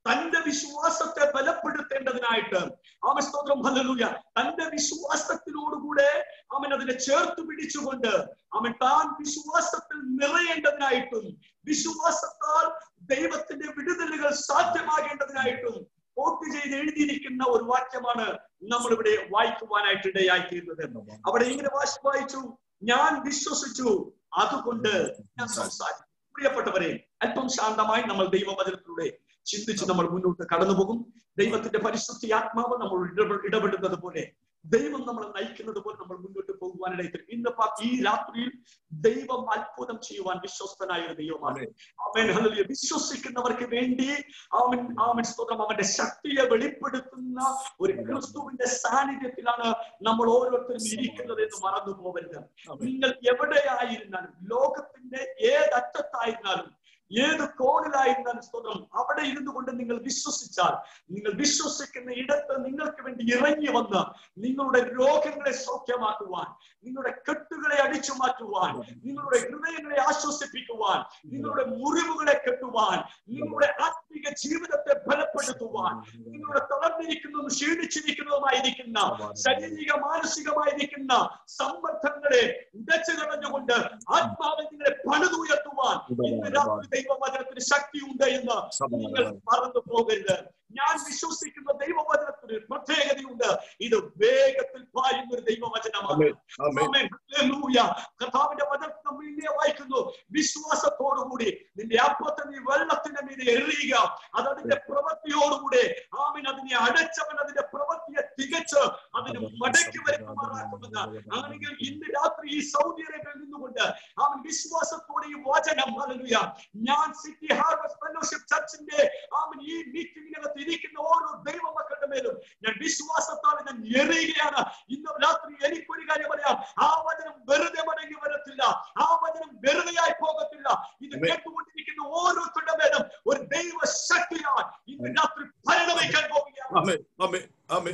തന്റെ വിശ്വാസത്തെ ബലപ്പെടുത്തേണ്ടതിനായിട്ട് ആമൻ സ്തോത്രം ഹല്ലേലൂയ തന്റെ വിശ്വാസത്തിനോടുകൂടെ അവൻ അതിനെ ചേർത്ത് പിടിച്ചുകൊണ്ട് അവൻ താൻ വിശ്വാസത്തിൽ നിറയേണ്ടതിനായിട്ടും വിശ്വാസത്താൽ ദൈവത്തിന്റെ വിടുതലുകൾ സാധ്യമാകേണ്ടതിനായിട്ടും കോട്ട് ചെയ്ത് എഴുതിയിരിക്കുന്ന ഒരു വാക്യമാണ് നമ്മൾ ഇവിടെ വായിക്കുവാനായിട്ട് ഇടയായി തീർന്നത് അവിടെ ഇങ്ങനെ വാശി വായിച്ചു ഞാൻ വിശ്വസിച്ചു അതുകൊണ്ട് ഞാൻ സംസാരിച്ചു പ്രിയപ്പെട്ടവരെ അല്പം ശാന്തമായി നമ്മൾ ദൈവവചനത്തിലൂടെ ചിന്തിച്ച് നമ്മൾ മുന്നോട്ട് കടന്നു പോകും ദൈവത്തിന്റെ പരിശുദ്ധി ആത്മാവ് നമ്മൾ ഇടപെ- ഇടപെടുന്നത് പോലെ ദൈവം നമ്മളെ നയിക്കുന്നത് പോലെ നമ്മൾ മുന്നോട്ട് പോകുവാനിടയിൽ ഇന്ന് പ- ഈ രാത്രിയിൽ ദൈവം അത്ഭുതം ചെയ്യുവാൻ വിശ്വസ്തനായ ഒരു ദൈവമാണ് അവൻ ഹല്ലേലൂയ വിശ്വസിക്കുന്നവർക്ക് വേണ്ടി അവൻ അവൻ സ്തോത്രം അവന്റെ ശക്തിയെ വെളിപ്പെടുത്തുന്ന ഒരു ക്രിസ്തുവിന്റെ സാന്നിധ്യത്തിലാണ് നമ്മൾ ഓരോരുത്തരും ഇരിക്കുന്നത് എന്ന് മറന്നു പോകരുത് നിങ്ങൾ എവിടെയായിരുന്നാലും ലോകത്തിന്റെ ഏതറ്റത്തായിരുന്നാലും ഏത് കോണിലായിരുന്നാലും സ്തോത്രം അവിടെ ഇരുന്നു കൊണ്ട് നിങ്ങൾ വിശ്വസിച്ചാൽ നിങ്ങൾ വിശ്വസിക്കുന്ന ഇടത്ത് നിങ്ങൾക്ക് വേണ്ടി ഇറങ്ങി വന്ന് നിങ്ങളുടെ രോഗങ്ങളെ സൗഖ്യമാക്കുവാൻ നിങ്ങളുടെ കെട്ടുകളെ അടിച്ചു മാറ്റുവാൻ നിങ്ങളുടെ ഹൃദയങ്ങളെ ആശ്വസിപ്പിക്കുവാൻ നിങ്ങളുടെ മുറിവുകളെ കെട്ടുവാൻ നിങ്ങളുടെ ആത്മീക ജീവിതത്തെ ബലപ്പെടുത്തുവാൻ നിങ്ങളുടെ തളർന്നിരിക്കുന്നതും ക്ഷീണിച്ചിരിക്കുന്നതുമായിരിക്കുന്ന ശാരീരിക മാനസികമായിരിക്കുന്ന സമ്മർദ്ദങ്ങളെ ഉടച്ചു കളഞ്ഞുകൊണ്ട് ആത്മാവിൽ നിങ്ങളെ പണിതുയർത്തുവാൻ ഇന്ന് രാത്രി ദൈവവചനത്തിന് ശക്തിയുണ്ട് എന്ന് നിങ്ങൾ മറന്നു പോകരുത് ഞാൻ വിശ്വസിക്കുന്ന ദൈവവചനത്തിന് ഒരു പ്രത്യേകതയുണ്ട് ഇത് വേഗത്തിൽ പായുന്ന ഒരു ദൈവവചനമാണ് ആമേൻ ആമേൻ. ഹല്ലേലൂയ. കർത്താവിന്റെ വചനം നമ്മൾ ഇങ്ങനെ വായിക്കുന്നു വിശ്വാസത്തോടുകൂടി നിന്റെ അപ്പത്തെ നീ വെള്ളത്തിന്റെ മീതെ എറിയുക അത് അതിന്റെ പ്രവൃത്തിയോടുകൂടെ ആമൻ അതിനെ അടച്ചവൻ അതിന്റെ പ്രവൃത്തിയെ തികച്ച് അതിന് മടക്കി വരുത്തുമാറാക്കുമെന്ന് അങ്ങനെയെങ്കിൽ ഇന്ന് രാത്രി ഈ സൗദി അറേബ്യയിൽ നിന്നുകൊണ്ട് അവൻ വിശ്വാസത്തോടെ ഈ വചനം ഹല്ലേലൂയ ഞാൻ സിറ്റി ഹാർവസ്റ്റ് ഫെലോഷിപ്പ് ചർച്ചിന്റെ അവൻ ഈ മീറ്റിംഗിനകത്ത് ഇരിക്കുന്ന ഓരോ ദൈവമക്കളുടെ മേലും ഞാൻ വിശ്വാസത്താൽ ഞാൻ എറിയുകയാണ് ഇന്ന് രാത്രി എനിക്കൊരു കാര്യം പറയാം ആ വചനം വെറുതെ മടങ്ങി വരത്തില്ല ആ വചനം വെറുതെയായി പോകത്തില്ല ഇത് Amen. കേട്ടുകൊണ്ടിരിക്കുന്ന ഓരോരുത്തരുടെ മേലും ഒരു ദൈവ ശക്തിയാൽ ഇന്ന് രാത്രി പരിണമിക്കാൻ പോവുകയാണ് ആമേൻ ആമേൻ ആമേൻ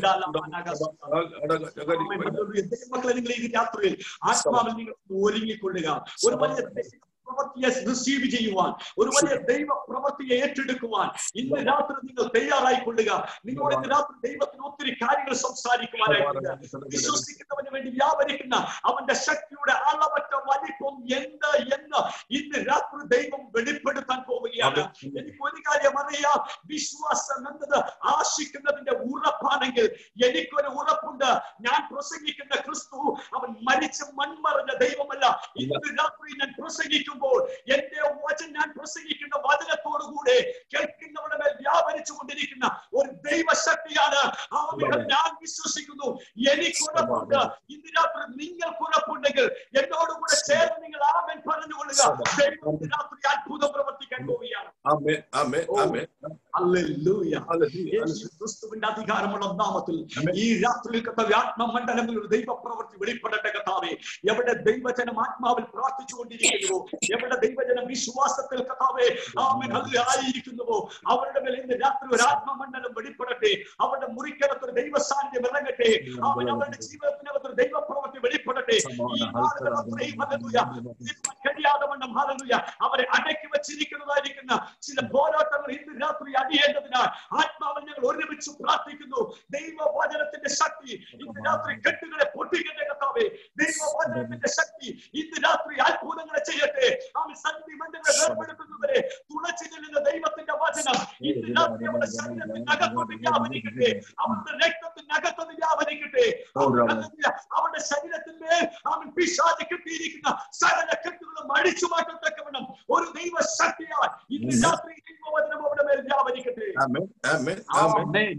ദൈവമക്കളെ നിങ്ങൾ ഈ രാത്രിയിൽ ആത്മാവിൽ നിങ്ങൾ ഒരുങ്ങിക്കൊള്ളുക ഒരു വലിയ ദൈവ പ്രവൃത്തിയെ റിസീവ് ചെയ്യുവാൻ ഒരു വലിയ ദൈവ പ്രവൃത്തിയെ ഏറ്റെടുക്കുവാൻ ഇന്ന് രാത്രി നിങ്ങൾ തയ്യാറായി കൊള്ളുക നിങ്ങളോട് ഇന്ന് രാത്രി ദൈവത്തിന് ഒത്തിരി കാര്യങ്ങൾ സംസാരിക്കുവാനായിട്ടുണ്ട് വിശ്വസിക്കുന്നവന് വേണ്ടി വ്യാപരിക്കുന്ന അവന്റെ ശക്തിയുടെ അളവറ്റ വലിപ്പം എന്ത് എന്ന് ഇന്ന് രാത്രി ദൈവം വെളിപ്പെടുത്താൻ പോവുകയാണ് എനിക്ക് ഒരു കാര്യം അറിയാം വിശ്വാസം എന്നത് ആശിക്കുന്നതിന്റെ ഉറപ്പാണെങ്കിൽ എനിക്കൊരു ഉറപ്പുണ്ട് ഞാൻ പ്രസംഗിക്കുന്ന ക്രിസ്തു അവൻ മരിച്ച് മൺമറഞ്ഞ ദൈവമല്ല ഇന്ന് രാത്രി ഞാൻ പ്രസംഗിക്കുമ്പോൾ എന്റെ വചൻ ഞാൻ പ്രസംഗിക്കുന്ന വചനത്തോടുകൂടെ കേൾക്കുന്നവരുടെ മേൽ വ്യാപരിച്ചു കൊണ്ടിരിക്കുന്ന ഒരു ദൈവശക്തിയാണ് ആ വിധം ഞാൻ വിശ്വസിക്കുന്നു എനിക്കുറപ്പുണ്ട് ഇന്ന് രാത്രി നിങ്ങൾക്ക് ഉറപ്പുണ്ടെങ്കിൽ എന്നോടുകൂടെ ചേർന്ന് നിങ്ങൾ ആമൻ പറഞ്ഞുകൊള്ളുക ദൈവം ഇന്ന് രാത്രി അത്ഭുതം പ്രവർത്തിക്കാൻ പോവുകയാണ് ആമേൻ ആമേൻ ആമേൻ ഹല്ലേലൂയ ഹല്ലേലൂയ. യേശു ക്രിസ്തുവിന്റെ അധികാരമുള്ള നാമത്തിൽ ആമേൻ. ഈ രാത്രിയിൽ കർത്താവ് ആത്മമണ്ഡലങ്ങളിൽ ഒരു ദൈവപ്രവൃത്തി വെളിപ്പെടട്ടെ കർത്താവെ എവിടെ ദൈവജനം ആത്മാവിൽ പ്രാർത്ഥിച്ചുകൊണ്ടിരിക്കുന്നുവോ എവിടെ ദൈവജനം വിശ്വാസത്തിൽ കർത്താവെ ആമേൻ അതിൽ ആയിരിക്കുന്നുവോ അവരുടെ മേൽ ഇന്ന് രാത്രി ഒരു ആത്മമണ്ഡലം വെളിപ്പെടട്ടെ അവരുടെ മുറിക്കകത്ത് ഒരു ദൈവ സാന്നിധ്യം ഇറങ്ങട്ടെ അവൻ അവരുടെ ജീവിതത്തിനകത്ത് ഒരു ദൈവപ്രവൃത്തി വെളിപ്പെടട്ടെ ഈ നാളുകളത്രയും ഹല്ലേലൂയ തീർക്കാൻ കഴിയാതെ വണ്ണം ഹല്ലേലൂയ അവരെ അടക്കി വെച്ചിരിക്കുന്നതായിരിക്കുന്ന ചില പോരാട്ടങ്ങൾ ഇന്ന് രാത്രി അടിയേണ്ടതിനാൽ ആത്മാവിൽ ഞങ്ങൾ ഒരുമിച്ച് പ്രാർത്ഥിക്കുന്നു ദൈവവചനത്തിന്റെ ശക്തി ഇന്ന് രാത്രി കെട്ടുകളെ പൊട്ടിക്കട്ടെ കർത്താവേ ദൈവവചനത്തിന്റെ ശക്തി ഇന്ന് രാത്രി അത്ഭുതങ്ങളെ ചെയ്യട്ടെ അവൻ സന്ധി ബന്ധങ്ങളെ വേർപെടുത്തുന്നവരെ തുളച്ചു ചെല്ലുന്ന ദൈവത്തിന്റെ വചനം ഇന്ന് രാത്രി അവരുടെ ശരീരത്തിനകത്തോട്ട് വ്യാപരിക്കട്ടെ അവരുടെ രക്തത്തിനകത്തോട്ട് വ്യാപരിക്കട്ടെ ഹല്ലേലൂയ. അവരുടെ ശരീരത്തിന്മേൽ അവൻ പിശാച് കെട്ടിയിരിക്കുന്ന സകല കെട്ടുകളും അടിച്ചു മാറ്റത്തക്കവണ്ണം ഒരു ദൈവ ശക്തിയാൽ ഇന്ന് രാത്രി ദൈവവചനം അവരുടെ മേൽ വ്യാപരിക്കട്ടെ ആമേൻ ആമേൻ ആമേൻ ആമേൻ.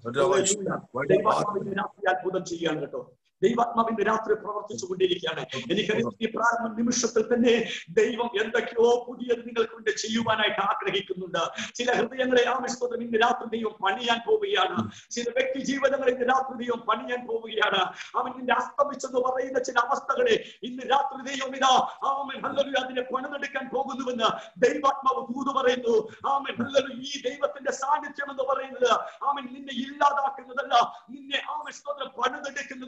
ദൈവാത്മാവിന്റെ രാത്രി അത്ഭുതം ചെയ്യാണ് കേട്ടോ ദൈവാത്മാവിന്റെ രാത്രി പ്രവർത്തിച്ചു കൊണ്ടിരിക്കുകയാണ് എനിക്കറിയാം ഈ പ്രാരംഭ നിമിഷത്തിൽ തന്നെ ദൈവം എന്തൊക്കെയോ പുതിയത് നിങ്ങൾക്ക് വേണ്ടി ചെയ്യുവാനായിട്ട് ആഗ്രഹിക്കുന്നുണ്ട് ചില ഹൃദയങ്ങളെ ആവശ്യത്തോടെ ഇന്ന് രാത്രി ദൈവം പണിയാൻ പോവുകയാണ് ചില വ്യക്തി ജീവിതങ്ങളെ ഇന്ന് രാത്രി ദൈവം പണിയാൻ പോവുകയാണ് അവൻ നിന്റെ അസ്തമിച്ചെന്ന് പറയുന്ന ചില അവസ്ഥകളെ ഇന്ന് രാത്രി ദൈവം ഇതാ ആമൻ ഹല്ലലു അതിനെ പണിതെടുക്കാൻ പോകുന്നുവെന്ന് ദൈവാത്മാവ് ദൂത് പറയുന്നു ആമൻ ഹല്ലലു ഈ ദൈവത്തിന്റെ സാന്നിധ്യം എന്ന് പറയുന്നത് ആമൻ നിന്നെ ഇല്ലാതാക്കുന്നതല്ല നിന്നെ ആമൻ സ്തോത്രം പണിതെടുക്കുന്നതാണ്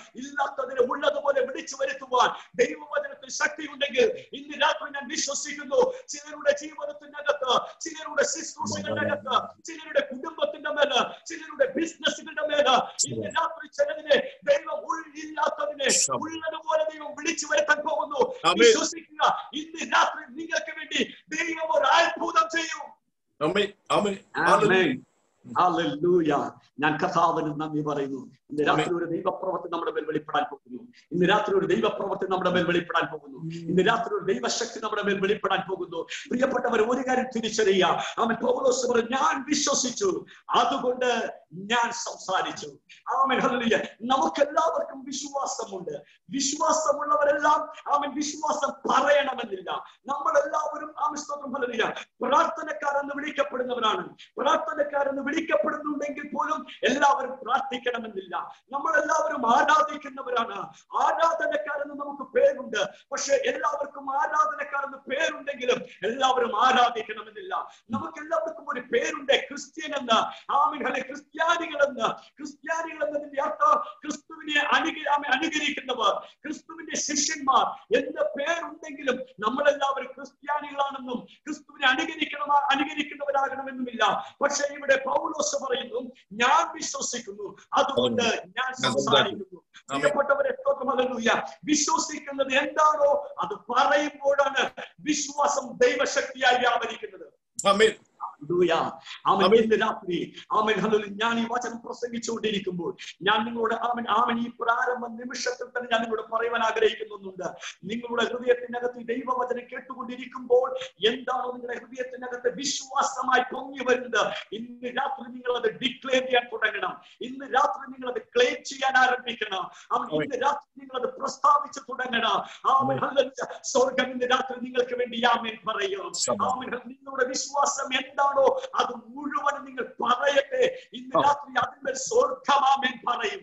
ഇല്ലാത്തതിനെ ഉള്ളതുപോലെ വിളിച്ചു വരുത്തുവാൻ ദൈവവചനത്തിൽ ശക്തിയുണ്ടെങ്കിൽ ഇന്ന് രാത്രി ഞാൻ വിശ്വസിക്കുന്നു ചിലരുടെ ജീവിതത്തിനകത്ത് ചിലരുടെ ശുശ്രൂഷകളുടെ ചിലരുടെ കുടുംബത്തിന്റെ മേല് ചിലരുടെ ബിസിനസ്സുകളുടെ മേല് ഇന്ന് രാത്രി ചിലതിനെ ദൈവം ഉള്ളില്ലാത്തതിനെ ഉള്ളതുപോലെ ദൈവം വിളിച്ചു വരുത്താൻ പോകുന്നു ആമേൻ. വിശ്വസിക്കുക ഇന്ന് രാത്രി നിങ്ങൾക്ക് വേണ്ടി ദൈവം ഒരു അത്ഭുതം ചെയ്യും ആമേൻ ആമേൻ Amen. Hallelujah. ഞാൻ കഥാവിന് നന്ദി പറയുന്നു ഇന്ന് രാത്രി ഒരു ദൈവപ്രവൃത്തി നമ്മുടെ മേൽ വെളിപ്പെടാൻ പോകുന്നു ഇന്ന് രാത്രി ഒരു ദൈവപ്രവൃത്തി നമ്മുടെ മേൽ വെളിപ്പെടാൻ പോകുന്നു ഇന്ന് രാത്രി ഒരു ദൈവശക്തി നമ്മുടെ മേൽ വെളിപ്പെടാൻ പോകുന്നു പ്രിയപ്പെട്ടവർ ഒരു കാര്യം തിരിച്ചറിയുക അവൻ പൗലോസ് പറഞ്ഞു ഞാൻ വിശ്വസിച്ചു അതുകൊണ്ട് ഞാൻ സംസാരിച്ചു ആമൻ ഹല്ലേലൂയ നമുക്ക് എല്ലാവർക്കും വിശ്വാസമുണ്ട് വിശ്വാസമുള്ളവരെല്ലാം അവൻ വിശ്വാസം പറയണമെന്നില്ല നമ്മളെല്ലാവരും ആമൻ സ്തോത്രം ഹല്ലേലൂയ പ്രാർത്ഥനക്കാരെന്ന് വിളിക്കപ്പെടുന്നവരാണ് പ്രാർത്ഥനക്കാരെന്ന് വിളിക്കപ്പെടുന്നുണ്ടെങ്കിൽ പോലും എല്ലാവരും പ്രാർത്ഥിക്കണമെന്നില്ല നമ്മളെല്ലാവരും ആരാധിക്കുന്നവരാണ് ആരാധനക്കാരെന്ന് നമുക്ക് പേരുണ്ട് പക്ഷെ എല്ലാവർക്കും ആരാധനക്കാരെന്ന് പേരുണ്ടെങ്കിലും എല്ലാവരും ആരാധിക്കണമെന്നില്ല നമുക്ക് എല്ലാവർക്കും ഒരു പേരുണ്ട് ക്രിസ്ത്യൻ എന്ന് ആമികളെ ക്രിസ്ത്യാനികൾ എന്ന് ക്രിസ്ത്യാനികൾ എന്നതിന്റെ അർത്ഥം ക്രിസ്തുവിനെ അനുക ആമേൻ, അനുകരിക്കുന്നവർ ക്രിസ്തുവിന്റെ ശിഷ്യന്മാർ എന്ന പേരുണ്ടെങ്കിലും നമ്മളെല്ലാവരും ക്രിസ്ത്യാനികളാണെന്നും ക്രിസ്തുവിനെ അനുകരിക്കണം അനുകരിക്കുന്നവരാകണമെന്നുമില്ല പക്ഷെ ഇവിടെ പൗലോസ് പറയുന്നു ഞാൻ വിശ്വസിക്കുന്നു അതുകൊണ്ട് ഞാൻ സംസാരിക്കുന്നു പ്രിയപ്പെട്ടവരെ സ്തോത്രമല്ല വിശ്വസിക്കുന്നത് എന്താണോ അത് പറയുമ്പോഴാണ് വിശ്വാസം ദൈവശക്തിയായി വ്യാപരിക്കുന്നത് ആമേൻ ഹല്ലേലൂയ. ആമേൻ. ആമേൻ. ഇന്ന് രാത്രി ആമൻ ഹല്ലേലൂയ. ഞാൻ ഈ വചനം പ്രസംഗിച്ചുകൊണ്ടിരിക്കുമ്പോൾ ഞാൻ നിങ്ങളോട് ആമൻ ആമൻ ഈ പ്രാരംഭ നിമിഷത്തിൽ തന്നെ ഞാൻ നിങ്ങളോട് പറയുവാൻ ആഗ്രഹിക്കുന്നുണ്ട് നിങ്ങളുടെ ഹൃദയത്തിനകത്ത് ഈ ദൈവവചനം കേട്ടുകൊണ്ടിരിക്കുമ്പോൾ എന്താണോ നിങ്ങളുടെ ഹൃദയത്തിനകത്ത് വിശ്വാസമായി പൊങ്ങി വരുന്നത് ഇന്ന് രാത്രി നിങ്ങൾ അത് ഡിക്ലെയർ ചെയ്യാൻ തുടങ്ങണം ഇന്ന് രാത്രി നിങ്ങൾ അത് ക്ലെയിം ചെയ്യാൻ ആരംഭിക്കണം അവൻ ഇന്ന് രാത്രി നിങ്ങൾ അത് പ്രസ്താവിച്ച് തുടങ്ങണം ആമൻ ഹല്ലേലൂയ. സ്വർഗം ഇന്ന് രാത്രി നിങ്ങൾക്ക് വേണ്ടി ആമേൻ പറയും ആമേൻ. നിങ്ങളുടെ വിശ്വാസം എന്താണോ അത് മുഴുവൻ നിങ്ങൾ പറയട്ടെ ഇന്ന് രാത്രി അതിന്മേൽ സ്വർഗമാമേൻ പറയും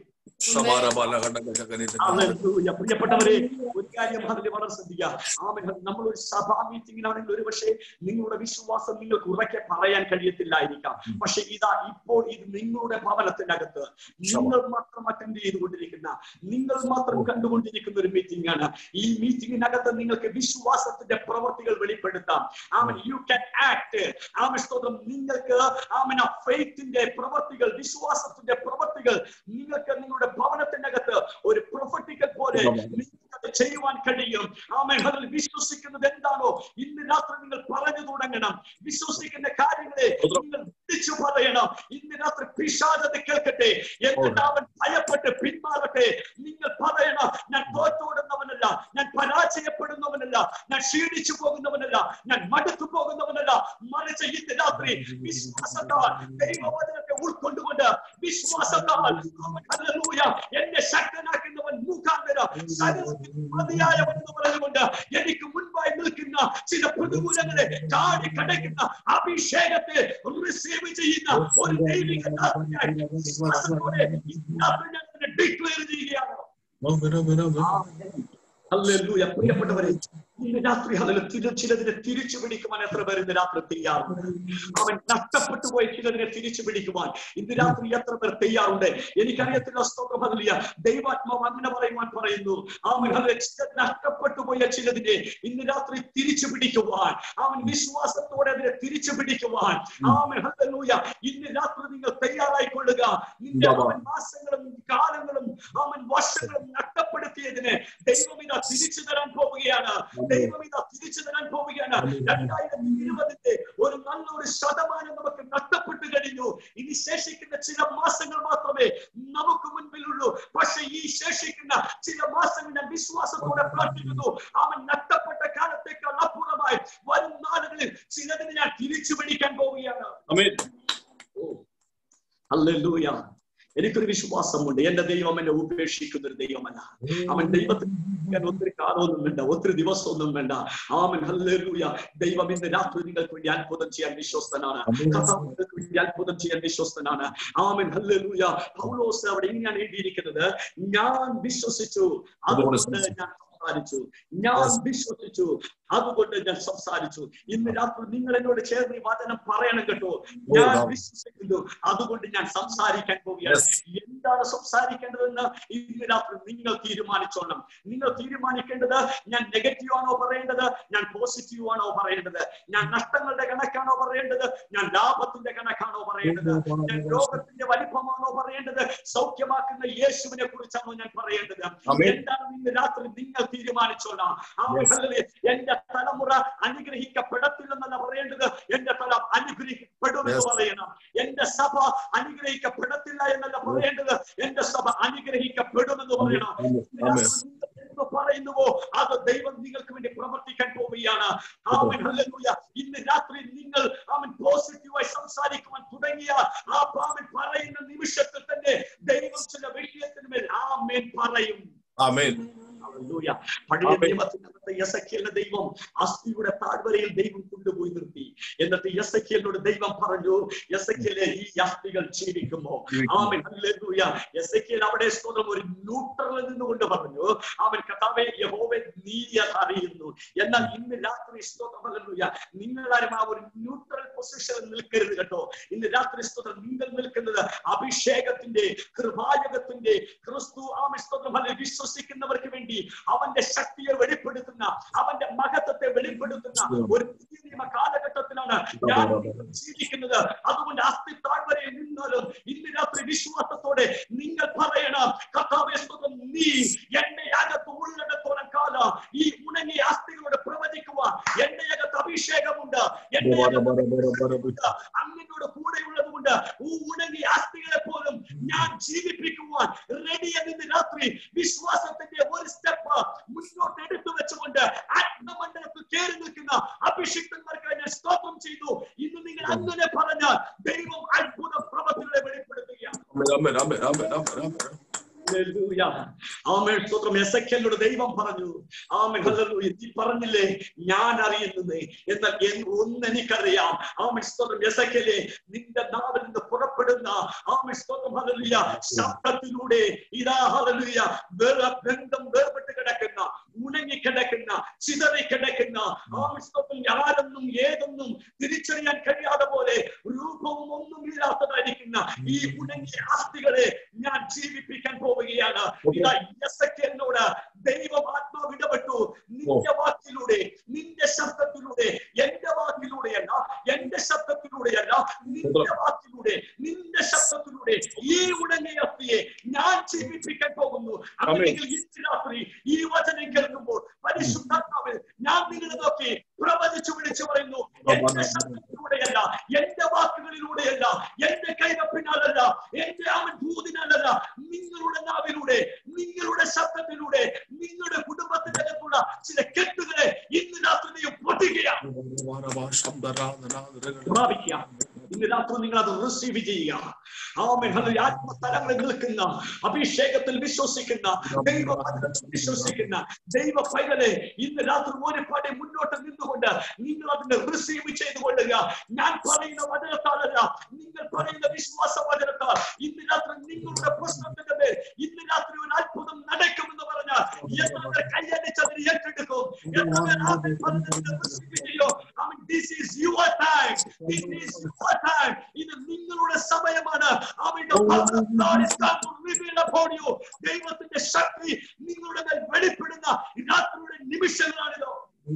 ഹല്ലേലൂയ. പ്രിയപ്പെട്ടവരെ ഒരു കാര്യം അതിൽ വളരെ ശ്രദ്ധിക്കുക ആമേൻ നമ്മൾ ഒരു സഭാ മീറ്റിംഗിലാണെങ്കിൽ ഒരു പക്ഷേ നിങ്ങളുടെ വിശ്വാസം നിങ്ങൾക്ക് ഉറക്കെ പറയാൻ കഴിയത്തില്ലായിരിക്കാം പക്ഷെ ഇതാ ഇപ്പോൾ ഇത് നിങ്ങളുടെ ഭവനത്തിനകത്ത് നിങ്ങൾ മാത്രം അറ്റൻഡ് ചെയ്തുകൊണ്ടിരിക്കുന്ന നിങ്ങൾ മാത്രം കണ്ടുകൊണ്ടിരിക്കുന്ന ഒരു മീറ്റിംഗ് ആണ് ഈ മീറ്റിംഗിനകത്ത് നിങ്ങൾക്ക് വിശ്വാസത്തിന്റെ പ്രവർത്തികൾ വെളിപ്പെടുത്താം ആമൻ യു ക്യാൻ ആക്ട് ആമൻ സ്തോത്രം നിങ്ങൾക്ക് ആമൻ ആ ഫെയ്ത്തിന്റെ പ്രവർത്തികൾ വിശ്വാസത്തിന്റെ പ്രവർത്തികൾ നിങ്ങൾക്ക് നിങ്ങളുടെ ഭവനത്തിനകത്ത് ഒരു പ്രൊഫറ്റിക്കൽ പോലെ നിങ്ങൾക്ക് അത് ചെയ്യുവാൻ കഴിയും ആമൻ അതിൽ വിശ്വസിക്കുന്നത് എന്താണോ ഇന്ന് രാത്രി നിങ്ങൾ പറഞ്ഞു തുടങ്ങണം വിശ്വസിക്കുന്ന കാര്യങ്ങളെ നിങ്ങൾ വിളിച്ചു പറയണം ഇന്ന് രാത്രി പിശാചത കേൾക്കട്ടെ എന്നിട്ട് അവൻ ഭയപ്പെട്ട് പിന്മാറട്ടെ നിങ്ങൾ പറയണം ഞാൻ തോറ്റോടുന്നവനല്ല ഞാൻ പരാജയപ്പെടുന്നവനല്ല ഞാൻ ക്ഷീണിച്ചു പോകുന്നവനല്ല ഞാൻ മടുത്തു പോകുന്നവനല്ല മറിച്ച് ഇന്ന് രാത്രി വിശ്വാസത്താൽ ദൈവവചനത്തെ ഉൾക്കൊണ്ടുകൊണ്ട് വിശ്വാസത്താൽ അവൻ ഹല്ലേലൂയ എന്നെ ശക്തനാക്കുന്നവൻ മുഖാന്തരം സകലത്തിൽ മതിയായവൻ എന്ന് പറഞ്ഞുകൊണ്ട് എനിക്ക് മുൻപായി നിൽക്കുന്ന ചില പ്രതികൂലങ്ങളെ ചാടി കടക്കുന്ന അഭിഷേകത്തെ റിസീവ് ചെയ്യുന്ന ഒരു ദൈവിക രാത്രിയായി വിശ്വാസത്തോടെ ഇന്ന് രാത്രി ഞാൻ ഡിക്ലെയർ ചെയ്യുകയാണ് ഹല്ലേലൂയ പ്രിയപ്പെട്ടവരെ ഇന്ന് രാത്രി അതിൽ ചിലതിനെ തിരിച്ചു പിടിക്കുവാൻ എത്ര പേർ ഇന്ന് രാത്രി തയ്യാറുണ്ട് അവൻ നഷ്ടപ്പെട്ടു പോയ ചിലതിനെ തിരിച്ചു പിടിക്കുവാൻ ഇന്ന് രാത്രി എത്ര പേർ തയ്യാറുണ്ട് എനിക്കറിയത്തില്ല സ്തോത്രം അതില്ല ദൈവാത്മാവ് അങ്ങനെ പറയുവാൻ പറയുന്നു അവൻ അത് നഷ്ടപ്പെട്ടു പോയ ചിലതിനെ ഇന്ന് രാത്രി തിരിച്ചു പിടിക്കുവാൻ അവൻ വിശ്വാസത്തോടെ അതിനെ തിരിച്ചു പിടിക്കുവാൻ അവൻ ഹല്ലേലൂയ ഇന്ന് രാത്രി നിങ്ങൾ തയ്യാറായിക്കൊള്ളുക നിന്റെ അവൻ മാസങ്ങളും കാലങ്ങളും അവൻ വർഷങ്ങളും നഷ്ടപ്പെടുത്തിയതിനെ ദൈവം ഇതാ തിരിച്ചു തരാൻ പോവുകയാണ് ദൈവം ഇതാ തിരിച്ചു തരാൻ പോവുകയാണ് രണ്ടായിരത്തി ഇരുപതിന്റെ ഒരു നല്ലൊരു ശതമാനം നമുക്ക് നഷ്ടപ്പെട്ടു കഴിഞ്ഞു ഇനി ശേഷിക്കുന്ന ചില മാസങ്ങൾ മാത്രമേ നമുക്ക് മുൻപിലുള്ളൂ പക്ഷെ ഈ ശേഷിക്കുന്ന ചില മാസങ്ങൾ ഞാൻ വിശ്വാസത്തോടെ പ്രാർത്ഥിക്കുന്നു അവൻ നഷ്ടപ്പെട്ട കാലത്തേക്കാൾ അപ്പുറമായി വരും നാളുകളിൽ ചിലതിന് ഞാൻ തിരിച്ചു പിടിക്കാൻ പോവുകയാണ് ആമേൻ ഹല്ലേലൂയ എനിക്കൊരു വിശ്വാസമുണ്ട് എന്റെ ദൈവം എന്നെ ഉപേക്ഷിക്കുന്ന ഒരു ദൈവമല്ല അവൻ ദൈവത്തിന് ഞാൻ ഒത്തിരി കാലമൊന്നും വേണ്ട ഒത്തിരി ദിവസമൊന്നും വേണ്ട ആമൻ ഹല്ലേലൂയ ദൈവം ഇന്ന് രാത്രി നിങ്ങൾക്ക് വേണ്ടി അത്ഭുതം ചെയ്യാൻ വിശ്വസ്തനാണ് കർത്താവ് നിങ്ങൾക്ക് വേണ്ടി അത്ഭുതം ചെയ്യാൻ വിശ്വസ്തനാണ് ആമൻ ഹല്ലേലൂയ പൗലോസ് അവിടെ ഇങ്ങനെയാണ് എഴുതിയിരിക്കുന്നത് ഞാൻ വിശ്വസിച്ചു അതുകൊണ്ട് ഞാൻ സംസാരിച്ചു ഞാൻ Yes. വിശ്വസിച്ചു അതുകൊണ്ട് ഞാൻ സംസാരിച്ചു ഇന്ന് രാത്രി നിങ്ങൾ എന്നോട് ചേർന്ന് ഈ വചനം പറയണം കേട്ടോ ഞാൻ Lord. വിശ്വസിക്കുന്നു അതുകൊണ്ട് ഞാൻ സംസാരിക്കാൻ പോവുകയാണ് Yes. എന്താണ് സംസാരിക്കേണ്ടതെന്ന് ഇന്ന് രാത്രി നിങ്ങൾ തീരുമാനിച്ചോണം നിങ്ങൾ തീരുമാനിക്കേണ്ടത് ഞാൻ നെഗറ്റീവ് ആണോ പറയേണ്ടത് ഞാൻ പോസിറ്റീവ് ആണോ പറയേണ്ടത് ഞാൻ നഷ്ടങ്ങളുടെ കണക്കാണോ പറയേണ്ടത് ഞാൻ ലാഭത്തിന്റെ കണക്കാണോ പറയേണ്ടത് ഞാൻ രോഗത്തിന്റെ വലിപ്പമാണോ പറയേണ്ടത് സൗഖ്യമാക്കുന്ന യേശുവിനെ കുറിച്ചാണോ ഞാൻ പറയേണ്ടത് Amen. എന്താണ് ഇന്ന് രാത്രി നിങ്ങൾ തീരുമാനിച്ചോളാം ആമേൻ. Yes. ഹല്ലേലൂയ. എന്റെ തലമുറ അനുഗ്രഹിക്കപ്പെടത്തില്ലെന്നല്ല പറയേണ്ടത് എന്റെ തല അനുഗ്രഹിക്കപ്പെടുമെന്ന് Yes. പറയണം എന്റെ സഭ അനുഗ്രഹിക്കപ്പെടത്തില്ല എന്നല്ല പറയേണ്ടത് എന്റെ സഭ അനുഗ്രഹിക്കപ്പെടുമെന്ന് പറയണം Amen. എന്ത് പറയുന്നുവോ അത് ദൈവം നിങ്ങൾക്ക് വേണ്ടി പ്രവർത്തിക്കാൻ പോവുകയാണ് ആമേൻ ഹല്ലേലൂയ ഇന്ന് രാത്രി നിങ്ങൾ അവൻ പോസിറ്റീവായി സംസാരിക്കുവാൻ തുടങ്ങിയ ആ ആമേൻ പറയുന്ന നിമിഷത്തിൽ തന്നെ ദൈവം ചില വിഷയത്തിന് മേൽ ആമേൻ പറയും Amen. ഹല്ലേലൂയ. പഴയ ആമേൻ. നിയമത്തിനകത്ത് യസക്കിയലിനെ ദൈവം അസ്ഥിയുടെ താഴ്വരയിൽ ദൈവം കൊണ്ടുപോയി നിർത്തി എന്നിട്ട് യസക്കിയലിനോട് ദൈവം പറഞ്ഞു യസക്കിയലെ ഈ അസ്ഥികൾ ജീവിക്കുമോ ആമൻ ഹല്ലേലൂയ യസക്കിയൽ അവിടെ സ്തോത്രം ഒരു ന്യൂട്രലിൽ നിന്നുകൊണ്ട് പറഞ്ഞു അവൻ കഥാവെ യഹോവെ നീ അത് അറിയുന്നു എന്നാൽ ഇന്ന് രാത്രി സ്തോത്രം ഹല്ലേലൂയ നിങ്ങളാരും ആ ഒരു ന്യൂട്രൽ പൊസിഷനിൽ നിൽക്കരുത് കേട്ടോ ഇന്ന് രാത്രി സ്തോത്രം നിങ്ങൾ നിൽക്കുന്നത് അഭിഷേകത്തിന്റെ കൃപായകത്തിന്റെ ക്രിസ്തു ആമൻ സ്തോത്രം ഹല്ലേലൂയ വിശ്വസിക്കുന്നവർക്ക് വേണ്ടി അവന്റെ ശക്തിയെ വെളിപ്പെടുത്തുന്ന അവന്റെ മഹത്വത്തെ വെളിപ്പെടുത്തുന്ന ഒരു പുതിയ നിയമ കാലഘട്ടത്തിലാണ് ഞാൻ ജീവിക്കുന്നത് അതുകൊണ്ട് അസ്ഥി താഴ്വരയിൽ നിന്നാലും ഇന്ന് രാത്രി വിശ്വാസത്തോടെ നിങ്ങൾ പറയണം കർത്താവേ സ്തോത്രം നീ എന്റെ അകത്ത് ഉള്ളിടത്തോളം കാലം ഈ ഉണങ്ങിയ അസ്ഥികളോട് പ്രവചിക്കുവാൻ എന്റെ അകത്ത് അഭിഷേകമുണ്ട് എന്റെ അകത്ത് അങ്ങനോട് കൂടെയുള്ളത് കൊണ്ട് ഈ ഉണങ്ങിയ അസ്ഥികളെ പോലും ഞാൻ ജീവിപ്പിക്കുവാൻ റെഡിയാണ് ഇന്ന് രാത്രി വിശ്വാസത്തിന്റെ ഒരു സ്റ്റെപ്പ് മുന്നോട്ട് എടുത്തു വെച്ചുകൊണ്ട് ആത്മമണ്ഡലത്തിൽ കയറി നിൽക്കുന്ന അഭിഷിക്തന്മാർക്ക് ഞാൻ സ്തോത്രം ചെയ്തു ഇന്ന് നിങ്ങൾ അങ്ങനെ പറഞ്ഞാൽ ദൈവം അത്ഭുത പ്രവൃത്തികളെ വെളിപ്പെടുത്തുകയാണ് Amen. Amen. Amen. Amen. Amen. ഹല്ലേലൂയ. ആമേൻ സ്തോത്രം എസക്കേലിനോട് ദൈവം പറഞ്ഞു ആമേൻ ഹല്ലേലൂയ നീ പറഞ്ഞില്ലേ ഞാൻ അറിയുന്നത് എന്നാൽ എൻ- ഒന്ന് എനിക്കറിയാം ആമേൻ സ്തോത്രം എസക്കേലെ നിന്റെ നാവിൽ നിന്ന് പുറപ്പെടുന്ന ആമേൻ സ്തോത്രം ഹല്ലേലൂയ ശബ്ദത്തിലൂടെ ഇതാ ഹല്ലേലൂയ വേറെ ബന്ധം വേർപെട്ട് കിടക്കുന്ന ഉണങ്ങി കിടക്കുന്ന ചിതറി കിടക്കുന്ന ആമേൻ സ്തോത്രം ആരെന്നും ഏതെന്നും തിരിച്ചറിയാൻ കഴിയാതെ പോലെ രൂപവും ഒന്നും ഇല്ലാത്തതായിരിക്കുന്ന ഈ ഉണങ്ങിയ ആസ്തികളെ ഞാൻ ജീവിപ്പിക്കാൻ പോവുകയാണ് ഇതാ യെസക്കേലിനോട് ദൈവം ആത്മാവ് ഇടപെട്ടു നിന്റെ വാക്കിലൂടെ നിന്റെ ശബ്ദത്തിലൂടെ എന്റെ വാക്കിലൂടെയല്ല എന്റെ ശബ്ദത്തിലൂടെയല്ല നിന്റെ വാക്കിലൂടെ നിന്റെ ശബ്ദത്തിലൂടെ ഈ ഉണങ്ങിയ അസ്ഥിയെ ഞാൻ ജീവിപ്പിക്കാൻ പോകുന്നു അങ്ങനെയെങ്കിൽ ഇന്ന് രാത്രി ഈ വചനം കേൾക്കുമ്പോൾ പരിശുദ്ധാത്മാവിൽ ഞാൻ നിങ്ങളെ നോക്കി പ്രവചിച്ചു വിളിച്ചു പറയുന്നു എന്റെ ശബ്ദത്തിലൂടെയല്ല എന്റെ വാക്കുകളിലൂടെയല്ല എന്റെ കൈവപ്പിനാലല്ല എന്റെ അവൻ ഭൂതിനാലല്ല നിങ്ങളുടെ നാവിലൂടെ നിങ്ങളുടെ ശബ്ദത്തിലൂടെ നിങ്ങളുടെ കുടുംബത്തിനകത്തുള്ള ചില കെട്ടുകളെ ഇന്ന് രാത്രി നീ പൊട്ടിക്കുകയാണ് പ്രാപിക്കുക ഇന്ന് രാത്രി നിങ്ങൾ അത് റിസീവ് ചെയ്യുക ആമേൻ ഹല്ലേലൂയ. ആത്മതലങ്ങളിൽ നിൽക്കുന്ന അഭിഷേകത്തിൽ വിശ്വസിക്കുന്ന ദൈവ വചനത്തിൽ വിശ്വസിക്കുന്ന ദൈവ പൈതലെ ഇന്ന് രാത്രി ഒരു പടി മുന്നോട്ട് നിന്നുകൊണ്ട് നിങ്ങൾ അതിനെ റിസീവ് ചെയ്തുകൊള്ളുക ഞാൻ പറയുന്ന വചനത്താലല്ല നിങ്ങൾ പറയുന്ന വിശ്വാസ വചനത്താൽ ഇന്ന് രാത്രി നിങ്ങളുടെ പ്രശ്നത്തിന്റെ മേൽ ഇന്ന് രാത്രി ഒരു അത്ഭുതം നടക്കുമെന്ന് പറഞ്ഞാൽ എത്ര പേർ കൈയടിച്ചതിന് ഏറ്റെടുക്കും എത്ര പേർ ആമേൻ പറഞ്ഞതിനെ റിസീവ് ചെയ്യും ആമേൻ this is your time this is your time ഇത് നിങ്ങളുടെ സമയമാണ് അവന്റെ God is come to reveal upon you. ദൈവത്തിന്റെ ശക്തി നിങ്ങളുടെ മേൽ വെളിപ്പെടുന്ന ഈ രാത്രിയുടെ നിമിഷങ്ങളാണിതോ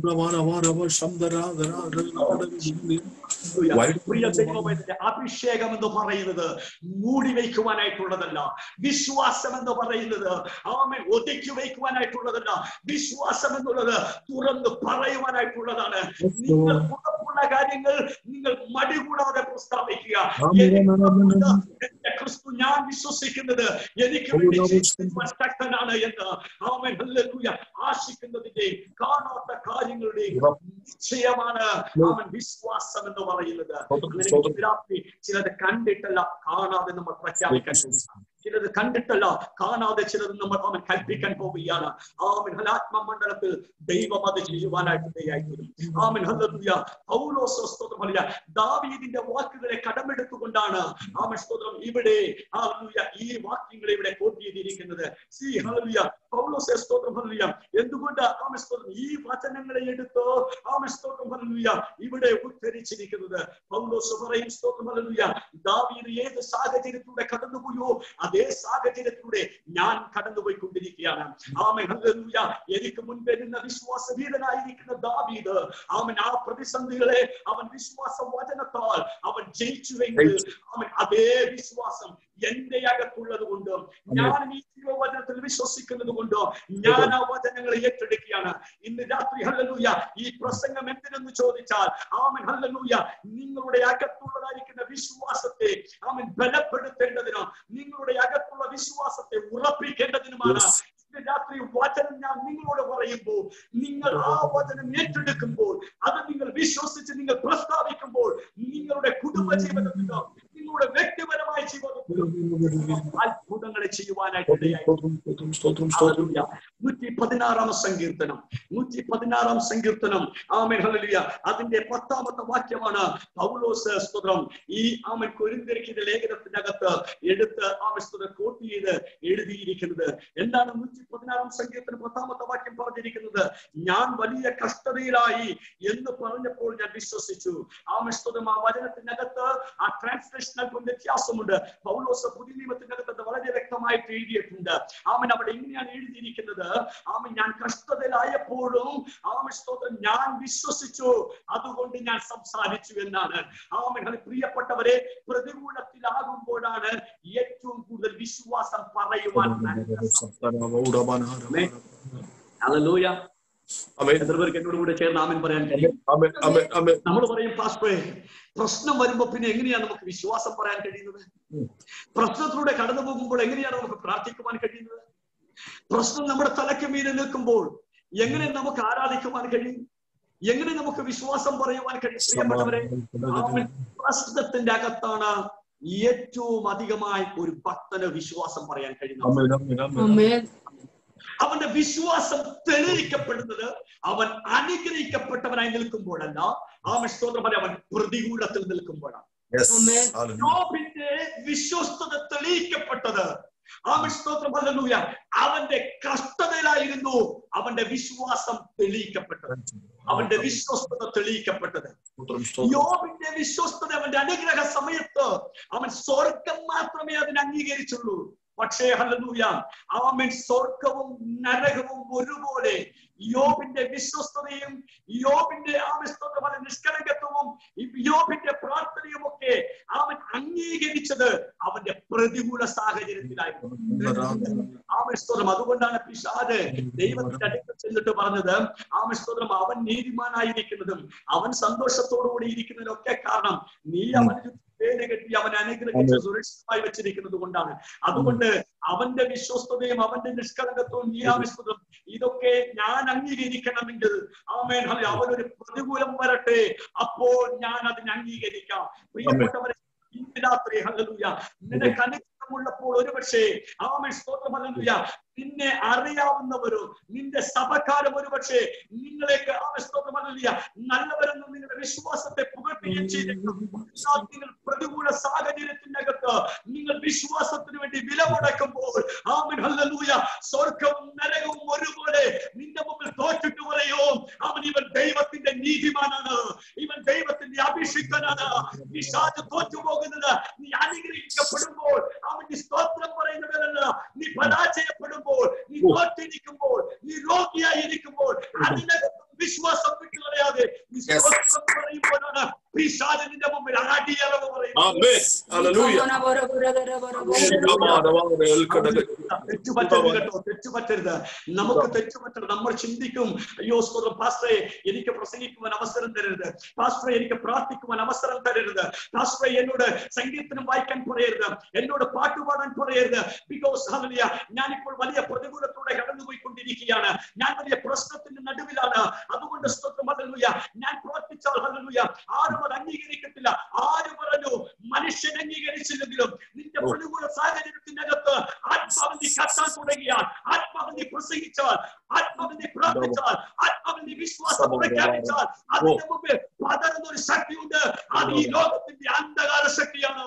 പ്രിയ ദൈവമേ അഭിഷേകം എന്ന് പറയുന്നത് മൂടി വയ്ക്കുവാനായിട്ടുള്ളതല്ല വിശ്വാസം എന്ന് പറയുന്നത് ആമേ ഒതുക്കി വയ്ക്കുവാനായിട്ടുള്ളതല്ല വിശ്വാസം എന്നുള്ളത് തുറന്ന് പറയുവാനായിട്ടുള്ളതാണ് നിങ്ങൾ ഉറപ്പുള്ള കാര്യങ്ങൾ നിങ്ങൾ മടി കൂടാതെ പ്രസ്താവിക്കുക എനിക്കുണ്ട് എന്റെ ക്രിസ്തു ഞാൻ വിശ്വസിക്കുന്നത് എനിക്ക് വേണ്ടി ജീവിക്കുവാൻ ശക്തനാണ് എന്ന് ആമേൻ ഹല്ലേലൂയ ആശിക്കുന്നതിന്റെ കാണാത്ത കാര്യങ്ങളുടെ നിശ്ചയമാണ് അവൻ വിശ്വാസം എന്ന് പറയുന്നത് അങ്ങനെ ഇന്ന് രാത്രി ചിലത് കണ്ടിട്ടല്ല കാണാതെ നമ്മൾ പ്രഖ്യാപിക്കാൻ പോകുന്നു. ചിലത് കണ്ടിട്ടല്ല കാണാതെ ചിലത് നമ്മൾ അവൻ കൽപ്പിക്കാൻ പോവുകയാണ് ആമൻ ഹലാത്മ മണ്ഡലത്തിൽ ദൈവം അത് ചെയ്യുവാനായിട്ട് ദയായിത്തീരും ആമൻ ഹല്ലേലൂയ പൗലോസ് സ്തോത്രം ഹല്ലേലൂയ ദാവീദിന്റെ വാക്കുകളെ കടമെടുത്തുകൊണ്ടാണ് ആമൻ സ്തോത്രം ഇവിടെ ഹല്ലേലൂയ ഈ വാക്യങ്ങളെ ഇവിടെ കോട്ട് ചെയ്തിരിക്കുന്നത് സി ഹല്ലേലൂയ പൗലോസ് സ്തോത്രം ഹല്ലേലൂയ എന്തുകൊണ്ട് ആമൻ സ്തോത്രം ഈ വചനങ്ങളെ എടുത്ത് ആമൻ സ്തോത്രം ഹല്ലേലൂയ ഇവിടെ ഉദ്ധരിച്ചിരിക്കുന്നത് പൗലോസ് പറയും സ്തോത്രം ഹല്ലേലൂയ ദാവീദ് ഏത് സാഹചര്യത്തിലൂടെ കടന്നുപോയോ അതേ സാഹചര്യത്തിലൂടെ ഞാൻ കടന്നുപോയിക്കൊണ്ടിരിക്കുകയാണ് ആമൻ ഹല്ലേലൂയ എനിക്ക് മുൻപേ നിന്ന വിശ്വാസവീരനായിരിക്കുന്ന ദാവീദ് അവൻ ആ പ്രതിസന്ധികളെ അവൻ വിശ്വാസ വചനത്താൽ അവൻ ജയിച്ചുവെങ്കിൽ അവൻ അതേ വിശ്വാസം എന്റെ അകത്തുള്ളത് കൊണ്ട് ഞാൻ ഈ വചനത്തിൽ വിശ്വസിക്കുന്നത് കൊണ്ട് ഞാൻ ആ വചനങ്ങളെ ഏറ്റെടുക്കുകയാണ് ഇന്ന് രാത്രി ഹല്ലലൂയ ഈ പ്രസംഗം എന്തിനെന്ന് ചോദിച്ചാൽ ആമൻ ഹല്ലലൂയ നിങ്ങളുടെ അകത്തുള്ളതായിരിക്കുന്ന വിശ്വാസത്തെ ആമൻ ബലപ്പെടുത്തേണ്ടതിനോ നിങ്ങളുടെ അകത്തുള്ള വിശ്വാസത്തെ ഉറപ്പിക്കേണ്ടതിനുമാണ് ഇന്ന് രാത്രി വചനം ഞാൻ നിങ്ങളോട് പറയുമ്പോൾ നിങ്ങൾ ആ വചനം ഏറ്റെടുക്കുമ്പോൾ അത് നിങ്ങൾ വിശ്വസിച്ച് നിങ്ങൾ പ്രസ്താവിക്കുമ്പോൾ നിങ്ങളുടെ കുടുംബ ജീവിതത്തിലോ നിങ്ങളുടെ വ്യക്തിപരമായ ജീവിതത്തിലോ അത്ഭുതങ്ങളെ ചെയ്യുവാനായിട്ട് ഇടയായി ഹല്ലേലൂയ. നൂറ്റി പതിനാറാം സങ്കീർത്തനം നൂറ്റി പതിനാറാം സങ്കീർത്തനം ആമൻ ഹല്ലേലൂയ അതിന്റെ പത്താമത്തെ വാക്യമാണ് പൗലോസ് സ്തോത്രം ഈ ആമൻ കൊരിന്തിരിക്കുന്ന ലേഖനത്തിന്റെ അകത്ത് എടുത്ത് ആമൻ സ്തോത്രം കോട്ട് ചെയ്ത് എഴുതിയിരിക്കുന്നത് എന്താണ് നൂറ്റി പതിനാറാം സങ്കീർത്തനം പത്താമത്തെ വാക്യം പറഞ്ഞിരിക്കുന്നത് ഞാൻ വലിയ കഷ്ടതയിലായി എന്ന് പറഞ്ഞപ്പോൾ ഞാൻ വിശ്വസിച്ചു ആമൻ സ്തോത്രം ആ വചനത്തിനകത്ത് ആ ട്രാൻസ്ലേഷൻ അല്പം വ്യത്യാസമുണ്ട് പൗലോസ് പുതിയ നിയമത്തിനകത്ത് അത് വളരെ വ്യക്തമായിട്ട് എഴുതിയിട്ടുണ്ട് ആമൻ അവിടെ ഇങ്ങനെയാണ് എഴുതിയിരിക്കുന്നത് ആമൻ ഞാൻ കഷ്ടതയിലായപ്പോഴും ആമൻ സ്തോത്രം ഞാൻ വിശ്വസിച്ചു അതുകൊണ്ട് ഞാൻ സംസാരിച്ചു എന്നാണ് ആമൻ അത് പ്രിയപ്പെട്ടവരെ പ്രതികൂലത്തിലാകുമ്പോഴാണ് ഏറ്റവും കൂടുതൽ വിശ്വാസം പറയുവാൻ ഹല്ലേലൂയ ആമേൻ എത്ര പേർക്ക് എന്നോട് കൂടെ ചേർന്ന് ആമൻ പറയാൻ കഴിയും ആമേൻ ആമേൻ ആമേൻ നമ്മൾ പറയും പാസ്റ്ററെ പ്രശ്നം വരുമ്പോ പിന്നെ എങ്ങനെയാണ് നമുക്ക് വിശ്വാസം പറയാൻ കഴിയുന്നത് പ്രശ്നത്തിലൂടെ കടന്നു പോകുമ്പോൾ എങ്ങനെയാണ് നമുക്ക് പ്രാർത്ഥിക്കുവാൻ കഴിയുന്നത് പ്രശ്നം നമ്മുടെ തലയ്ക്ക് മീതെ നിൽക്കുമ്പോൾ എങ്ങനെ നമുക്ക് ആരാധിക്കുവാൻ കഴിയും എങ്ങനെ നമുക്ക് വിശ്വാസം പറയുവാൻ കഴിയും പ്രിയപ്പെട്ടവരെ ആമേൻ. പ്രശ്നത്തിന്റെ അകത്താണ് ഏറ്റവും അധികമായി ഒരു ഭക്തന് വിശ്വാസം പറയാൻ കഴിയുന്നത് ആമേൻ ആമേൻ ആമേൻ Amen. അവന്റെ വിശ്വാസം തെളിയിക്കപ്പെടുന്നത് അവൻ അനുഗ്രഹിക്കപ്പെട്ടവനായി നിൽക്കുമ്പോഴല്ല അവൻ സ്തോത്രം പറയാം അവൻ പ്രതികൂലത്തിൽ നിൽക്കുമ്പോഴാണ് Yes. Amen. Hallelujah. യോബിന്റെ വിശ്വസ്തത തെളിയിക്കപ്പെട്ടത് അവൻ സ്തോത്രം ഹല്ലേലൂയ അവന്റെ കഷ്ടതയിലായിരുന്നു അവന്റെ വിശ്വാസം തെളിയിക്കപ്പെട്ടത് അവന്റെ വിശ്വസ്തത തെളിയിക്കപ്പെട്ടത് സ്തോത്രം, സ്തോത്രം. യോബിന്റെ വിശ്വസ്തത അവന്റെ അനുഗ്രഹ സമയത്ത് അവൻ സ്വർഗം മാത്രമേ അതിനെ അംഗീകരിച്ചുള്ളൂ പക്ഷേ ഹല്ലേലൂയ അവൻ സ്വർഗവും നരകവും ഒരുപോലെ യോബിന്റെ വിശ്വസ്തതയും യോബിന്റെ ആവിസ്തമായ നിഷ്കളങ്കത്വവും ഈ യോബിന്റെ പ്രാർത്ഥനയും ഒക്കെ അവൻ അംഗീകരിച്ചത് അവന്റെ പ്രതികൂല സാഹചര്യത്തിലായിരുന്നു ആമസ്തോത്രം അതുകൊണ്ടാണ് പിശാദ് ദൈവത്തിന്റെ അടുക്കൽ ചെന്നിട്ട് പറഞ്ഞത് ആമസ്തോത്രം അവൻ നീതിമാനായിരിക്കുന്നതും അവൻ സന്തോഷത്തോടുകൂടി ഇരിക്കുന്നതിനൊക്കെ കാരണം നീ അവന് പേര് കെട്ടി അവൻ അനുഗ്രഹിച്ച് സുരക്ഷിതമായി വെച്ചിരിക്കുന്നത് കൊണ്ടാണ് അതുകൊണ്ട് അവന്റെ വിശ്വസ്തതയും അവന്റെ നിഷ്കളങ്കത്വവും നീ ആവശ്യതും ഇതൊക്കെ ഞാൻ അംഗീകരിക്കണമെങ്കിൽ ആമേൻ ഹല്ലേലൂയ. അവനൊരു പ്രതികൂലം വരട്ടെ അപ്പോൾ ഞാൻ അതിനെ അംഗീകരിക്കാം പ്രിയപ്പെട്ടവരെ ഇന്ന് രാത്രി ഹല്ലേലൂയ നിനക്ക് അനുഗ്രഹമുള്ളപ്പോൾ ഒരുപക്ഷെ ആമേൻ സ്തോത്രം ഹല്ലേലൂയ നിന്നെ അറിയാവുന്നവരോ നിന്റെ സഭക്കാരും ഒരുപക്ഷെ നിങ്ങളേക്ക് ആമേൻ സ്തോത്രം ഹല്ലേലൂയ നല്ലവരെന്ന് നിങ്ങളുടെ വിശ്വാസത്തെ പുകഴ്ത്തുകയും ചെയ്തേക്കാം എന്നാൽ നിങ്ങൾ പ്രതികൂല സാഹചര്യത്തിന്റെ അകത്ത് നിങ്ങൾ വിശ്വാസത്തിന് വേണ്ടി വില മുടക്കുമ്പോൾ ആമൻ ഹല്ലേലൂയ സ്വർഗവും നരകവും ഒരുപോലെ നിന്റെ മുമ്പിൽ തോറ്റിട്ട് പറയോ അവൻ ഇവൻ ദൈവത്തിന്റെ നീതിമാനാണ് ഇവൻ ദൈവത്തിന്റെ അഭിഷിക്തനാണ് പിശാച് തോറ്റുപോകുന്നത് നീ അനുഗ്രഹിക്കപ്പെടുമ്പോൾ അവൻ നീ സ്തോത്രം പറയുന്നവരല്ല നീ പരാജയപ്പെടുമ്പോൾ നീ തോറ്റിരിക്കുമ്പോൾ നീ രോഗിയായിരിക്കുമ്പോൾ അതിനകത്ത് വിശ്വാസം വിട്ടുകളയാതെ നീ Yes. സ്തോത്രം പറയുമ്പോഴാണ് പിശാച് നിന്റെ മുമ്പിൽ അടിയറവ് പറയുന്നത് ആമേൻ ഹല്ലേലൂയ തെറ്റുപറ്റരുത് കേട്ടോ തെറ്റുപറ്റരുത് നമുക്ക് തെറ്റുപറ്റരുത് നമ്മൾ ചിന്തിക്കും അയ്യോ സ്തോത്രം പാസ്റ്ററെ എനിക്ക് പ്രസംഗിക്കുവാൻ അവസരം തരരുത് പാസ്റ്ററെ എനിക്ക് പ്രാർത്ഥിക്കുവാൻ അവസരം തരരുത് പാസ്റ്ററെ എന്നോട് സംഗീതനം വായിക്കാൻ പറയരുത് എന്നോട് പാട്ടുപാടാൻ പറയരുത് ബിക്കോസ് ഹല്ലേലൂയ ഞാനിപ്പോൾ വലിയ പ്രതികൂലത്തോടെ കടന്നുപോയിക്കൊണ്ടിരിക്കുകയാണ് ഞാൻ വലിയ പ്രശ്നത്തിന്റെ നടുവിലാണ് അതുകൊണ്ട് സ്തോത്രം ഹല്ലേലൂയ ഞാൻ പ്രവർത്തിച്ച പ്രാർത്ഥിച്ചാൽ ഹല്ലേലൂയ ആരും അത് അംഗീകരിക്കത്തില്ല ആര് പറഞ്ഞു മനുഷ്യൻ അംഗീകരിച്ചില്ലെങ്കിലും നിന്റെ പ്രതികൂല സാഹചര്യത്തിനകത്ത് ആത്മാവിൽ നീ കത്താൻ തുടങ്ങിയാൽ ആത്മാവിൽ നീ പ്രസംഗിച്ചാൽ ആത്മാവിൽ നീ പ്രാർത്ഥിച്ചാൽ ആത്മാവിൽ നീ വിശ്വാസം പ്രഖ്യാപിച്ചാൽ അതിന്റെ മുമ്പിൽ പതറുന്ന ഒരു ശക്തിയുണ്ട് അത് ഈ ലോകത്തിന്റെ അന്ധകാര ശക്തിയാണ്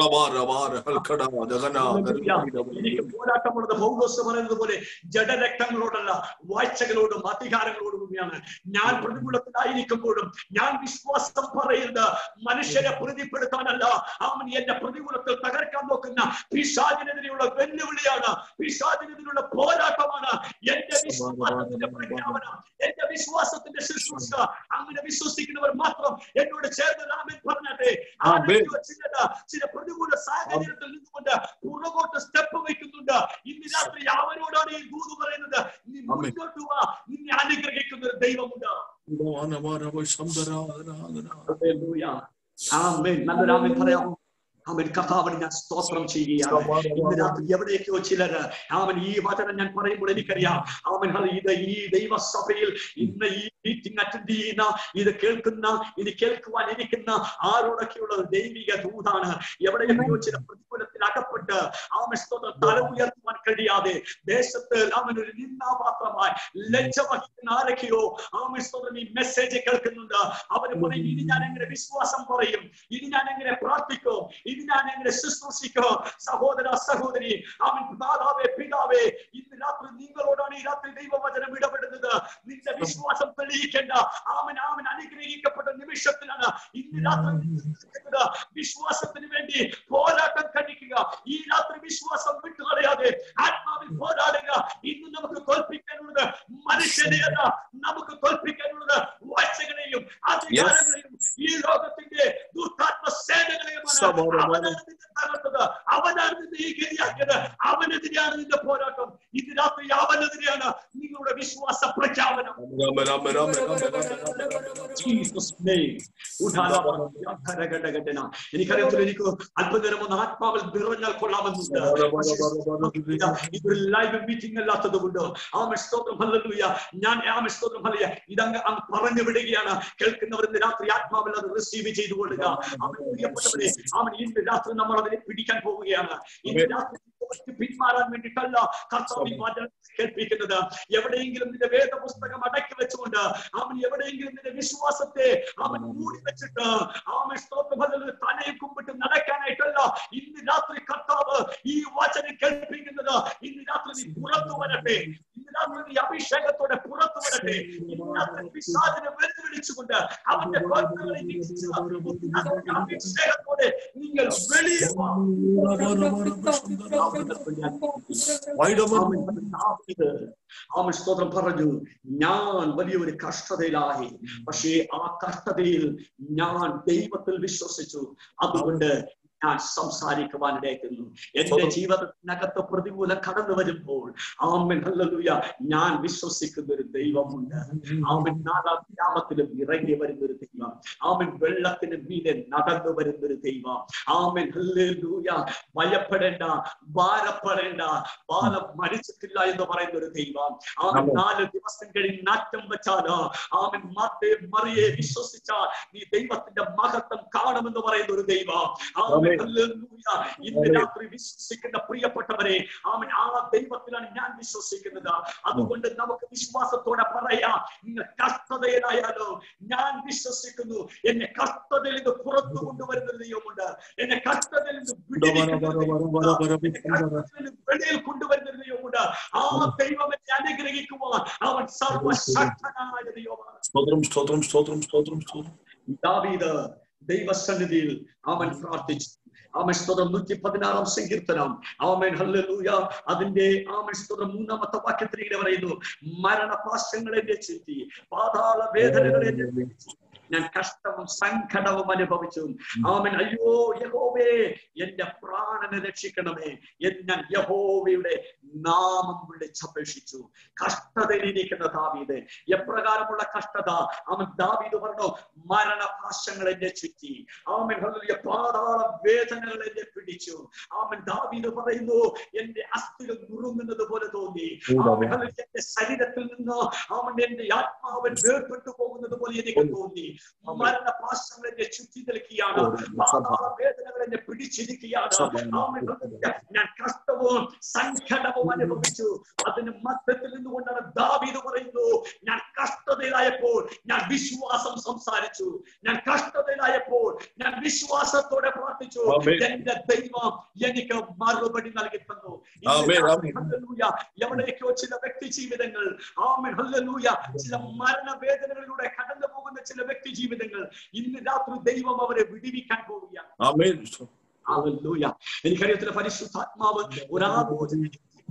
എനിക്ക് പോരാട്ടമുള്ളത് പൗലോസ് പറയുന്നത് പോലെ ജഡരക്തങ്ങളോടല്ല വാഴ്ചകളോടും അധികാരങ്ങളോടും കൂടിയാണ് ഞാൻ പ്രതികൂലത്തിലായിരിക്കുമ്പോഴും ഞാൻ വിശ്വാസം പറയുന്നത് മനുഷ്യരെ പ്രതിപ്പെടുത്താനല്ല അവൻ എന്റെ പ്രതികൂലത്തിൽ തകർക്കാൻ നോക്കുന്ന പിശാചിനെതിരെയുള്ള വെല്ലുവിളിയാണ് പിശാചിനെതിരെയുള്ള പോരാട്ടമാണ് എന്റെ വിശ്വാസത്തിന്റെ പ്രഖ്യാപനം എന്റെ വിശ്വാസത്തിന്റെ ശുശ്രൂഷ അങ്ങനെ വിശ്വസിക്കുന്നവർ മാത്രം എന്നോട് ചേർന്ന് രാമൻ പറഞ്ഞാട്ടെ ആരെങ്കിലും ചിലത് ചില പ്രതികൂല സാഹചര്യത്തിൽ നിന്നുകൊണ്ട് പുറകോട്ട് സ്റ്റെപ്പ് വയ്ക്കുന്നുണ്ട് ഇന്ന് രാത്രി അവരോടാണ് ഈ ദൂത് പറയുന്നത് നീ ആമേൻ. മുന്നോട്ട് വാ നിന്നെ അനുഗ്രഹിക്കുന്ന ഒരു ദൈവമുണ്ട് ഹല്ലേലൂയ. ആമേൻ നല്ലൊരു ആമേൻ പറയാമോ അവൻ കഥാവിന് ഞാൻ സ്തോത്രം ചെയ്യുകയാണ് ഇന്ന് രാത്രി എവിടെയൊക്കെയോ ചിലര് അവൻ ഈ വചനം ഞാൻ പറയുമ്പോൾ എനിക്കറിയാം അവൻ അത് ഇത് ഈ ദൈവസഭയിൽ ഇന്ന് ഈ മീറ്റിംഗ് അറ്റൻഡ് ചെയ്യുന്ന ഇത് കേൾക്കുന്ന ഇത് കേൾക്കുവാൻ ഇരിക്കുന്ന ആരോടൊക്കെയുള്ള ഒരു ദൈവിക ദൂതാണ് എവിടെയൊക്കെയോ ചില പ്രതികൂലത്തിൽ അകപ്പെട്ട് അവൻ സ്തോത്രം തല ഉയർത്തുവാൻ കഴിയാതെ ദേശത്ത് അവൻ ഒരു നിന്നാപാത്രമായി ലജ്ജ വഹിക്കുന്ന ആരൊക്കെയോ അവൻ സ്തോത്രം ഈ മെസ്സേജ് കേൾക്കുന്നുണ്ട് അവന് പറയും ഇനി ഞാൻ എങ്ങനെ വിശ്വാസം പറയും ഇനി ഞാൻ എങ്ങനെ പ്രാർത്ഥിക്കും ഇനി ഞാൻ എങ്ങനെ ശുശ്രൂഷിക്കും സഹോദര സഹോദരി അവൻ മാതാവേ പിതാവേ ഇന്ന് രാത്രി നിങ്ങളോടാണ് ഈ രാത്രി ദൈവവചനം ഇടപെടുന്നത് നിന്റെ വിശ്വാസം തെളിയിക്കേണ്ട അവൻ അവൻ അനുഗ്രഹിക്കപ്പെട്ട നിമിഷത്തിലാണ് ഇന്ന് രാത്രി നിങ്ങൾ നിൽക്കുന്നത്. വിശ്വാസത്തിന് വേണ്ടി പോരാട്ടം കഴിക്കുക ഈ രാത്രി വിശ്വാസം വിട്ടുകളയാതെ ആത്മാവിൽ പോരാടുക ഇന്ന് നമുക്ക് തോൽപ്പിക്കാനുള്ളത് മനുഷ്യനെയല്ല നമുക്ക് തോൽപ്പിക്കാനുള്ളത് വാഴ്ചകളെയും അധികാരങ്ങളെയും ഈ ലോകത്തിന്റെ ദുഷ്ടാത്മ സേനകളെയുമാണ് അവനാണ് നിന്നെ തകർത്തത് അവനാണ് നിന്നെ ഈ ഗതിയാക്കിയത് അവനെതിരെയാണ് നിന്റെ പോരാട്ടം ഇന്ന് രാത്രി അവനെതിരെയാണ് നിങ്ങളുടെ വിശ്വാസ പ്രഖ്യാപനം Jesus' name. ഉഠാലഘടന. എനിക്കറിയത്തില്ല എനിക്ക് അല്പനേരം ഒന്ന് ആത്മാവിൽ നിറഞ്ഞാൽ കൊള്ളാമെന്നുണ്ട് പക്ഷേ ഇതൊരു ലൈവ് മീറ്റിംഗ് അല്ലാത്തത് കൊണ്ട് ആമ സ്തോത്രം ഹല്ലേലൂയ ഞാൻ ആമ സ്തോത്രം ഹല്ലേലൂയ ഇതങ്ങ് അങ്ങ് പറഞ്ഞു വിടുകയാണ് കേൾക്കുന്നവർ ഇന്ന് രാത്രി ആത്മാവിൽ അത് റിസീവ് ചെയ്തു കൊള്ളുക അവൻ പ്രിയപ്പെട്ടവരെ അവൻ ഇന്ന് രാത്രി നമ്മൾ അതിനെ പിടിക്കാൻ പോവുകയാണ് ഇന്ന് രാത്രി തോറ്റ് പിന്മാറാൻ വേണ്ടിയിട്ടല്ല കർത്താവ് ഈ വചനം കേൾപ്പിക്കുന്നത് എവിടെയെങ്കിലും നിന്റെ വേദപുസ്തകം അടക്കി വെച്ചുകൊണ്ട് അവൻ എവിടെയെങ്കിലും നിന്റെ വിശ്വാസത്തെ അവൻ മൂടി വെച്ചിട്ട് അവൻ സ്തോത്രം ഹല്ലേലൂയ തലയെ കുമ്പിട്ട് നടക്കാനായിട്ടല്ല ഇന്ന് രാത്രി കർത്താവ് ഈ വചനം കേൾപ്പിക്കുന്നത് ഇന്ന് രാത്രി നീ പുറത്തു വരട്ടെ ഇന്ന് രാത്രി നീ അഭിഷേകത്തോടെ പുറത്തു വരട്ടെ ഇന്ന് രാത്രി പിശാചിനെ വെല്ലുവിളിച്ചുകൊണ്ട് അവന്റെ കോട്ടകളെ നീക്കിച്ച് അതിന്റെ അഭിഷേകത്തോടെ നിങ്ങൾ വെളിയിൽ വാ. ആമൻ സ്തോത്രം പറഞ്ഞു ഞാൻ വലിയൊരു കഷ്ടതയിലായി പക്ഷേ ആ കഷ്ടതയിൽ ഞാൻ ദൈവത്തിൽ വിശ്വസിച്ചു അതുകൊണ്ട് ഞാൻ സംസാരിക്കുവാൻ ഇടയാക്കുന്നു എന്റെ ജീവിതത്തിനകത്ത് പ്രതികൂലം കടന്നു വരുമ്പോൾ ആമൻ ഹല്ലേലൂയ ഞാൻ വിശ്വസിക്കുന്ന ഒരു ദൈവമുണ്ട് ആമൻ നാലാം ഗ്രാമത്തിലും ഇറങ്ങി വരുന്ന ഒരു ദൈവം ആമൻ വെള്ളത്തിന് മീതെ നടന്നു വരുന്ന ഒരു ദൈവം ആമൻ ഹല്ലേലൂയ ഭയപ്പെടേണ്ട ഭാരപ്പെടേണ്ട ബാലം മരിച്ചിട്ടില്ല എന്ന് പറയുന്ന ഒരു ദൈവം ആമൻ നാല് ദിവസം കഴിഞ്ഞ് നാറ്റം വെച്ചാലോ ആമൻ മാത്തേ മറിയെ വിശ്വസിച്ചാൽ നീ ദൈവത്തിന്റെ മഹത്വം കാണുമെന്ന് പറയുന്ന ഒരു ദൈവം ആമൻ ഹല്ലേലൂയ ഇന്ന് രാത്രി വിശ്വസിക്കുന്ന പ്രിയപ്പെട്ടവരെ ആമൻ ആ ദൈവത്തിലാണ് ഞാൻ വിശ്വസിക്കുന്നത് അതുകൊണ്ട് നമുക്ക് വിശ്വാസത്തോടെ പറയാം നിങ്ങൾ കഷ്ടതയിലായാലോ ഞാൻ വിശ്വസിക്കുന്നു എന്നെ കഷ്ടതയിൽ നിന്ന് പുറത്തു കൊണ്ടുവരുന്ന ഒരു ദൈവമുണ്ട് എന്നെ കഷ്ടതയിൽ നിന്ന് വിടുവിക്കുന്ന ഒരു ദൈവമുണ്ട്. എന്നെ കഷ്ടതയിൽ നിന്ന് വെളിയിൽ കൊണ്ടുവരുന്ന ഒരു ദൈവമുണ്ട് ആ ദൈവം എന്നെ അനുഗ്രഹിക്കുവാൻ അവൻ സർവശക്തനായ ദൈവമാണ് സ്തോത്രം സ്തോത്രം സ്തോത്രം സ്തോത്രം സ്തോത്രം ദാവീദ് ദൈവസന്നിധിയിൽ അവൻ പ്രാർത്ഥിച്ചു ആമൻ സ്തോത്രം നൂറ്റി പതിനാറാം സങ്കീർത്തനം ആമൻ ഹല്ലേലൂയ അതിന്റെ ആമൻ സ്തോത്രം മൂന്നാമത്തെ വാക്യത്തിൽ ഇങ്ങനെ പറയുന്നു മരണപാശങ്ങൾ എന്നെ ചുറ്റി പാതാള വേദനകൾ എന്നെ പിടിച്ചു ഞാൻ കഷ്ടവും സങ്കടവും അനുഭവിച്ചു ആമൻ അയ്യോ യഹോവേ എന്റെ പ്രാണനെ രക്ഷിക്കണമേ എന്ന് ഞാൻ യഹോവയുടെ നാമം വിളിച്ചപേക്ഷിച്ചു കഷ്ടതയിലിരിക്കുന്ന ദാവീദ് എപ്രകാരമുള്ള കഷ്ടത അവൻ ദാവീദ് പറഞ്ഞു മരണപാശങ്ങൾ എന്നെ ചുറ്റി ആമൻ ഹല്ലേലൂയ പാതാള വേദനകൾ എന്നെ പിടിച്ചു പിടിച്ചു ആമൻ ദാവീദ് പറയുന്നു എന്റെ അസ്ഥികൾ നുറുങ്ങുന്നത് പോലെ തോന്നി ആമൻ ഹല്ലേലൂയ. എന്റെ ശരീരത്തിൽ നിന്ന് അവൻ എന്റെ ആത്മാവൻ വേർപെട്ടു പോകുന്നത് പോലെ എനിക്ക് തോന്നി മരണ പാശങ്ങൾ എന്നെ ചുറ്റി നിൽക്കുകയാണ് പാതാള വേദനകൾ എന്നെ പിടിച്ചിരിക്കുകയാണ് ആമൻ ഹല്ലേലൂയ. ഞാൻ കഷ്ടവും സങ്കടവും അനുഭവിച്ചു അതിന് മധ്യത്തിൽ നിന്നുകൊണ്ടാണ് ദാവീദ് പറയുന്നു ഞാൻ കഷ്ടതയിലായപ്പോൾ ഞാൻ വിശ്വാസം സംസാരിച്ചു ഞാൻ കഷ്ടതയിലായപ്പോൾ ഞാൻ വിശ്വാസത്തോടെ പ്രാർത്ഥിച്ചു ആമേൻ. എന്റെ ദൈവം എനിക്ക് മറുപടി നൽകി തന്നു ആമേൻ, ആമേൻ. ഹല്ലേലൂയ. എവിടേക്കോ ചില വ്യക്തി ജീവിതങ്ങൾ ആമൻ ഹല്ലേലൂയ ചില മരണവേദനകളിലൂടെ കടന്നു പോകുന്ന ചില വ്യക്തി ജീവിതങ്ങൾ ഇന്ന് രാത്രി ദൈവം അവരെ വിടിവിക്കാൻ പോവുകയാണ് ആമേൻ ഹല്ലേലൂയ എനിക്കറിയത്തില്ല പരിശുദ്ധാത്മാവ് ഒരാലോചന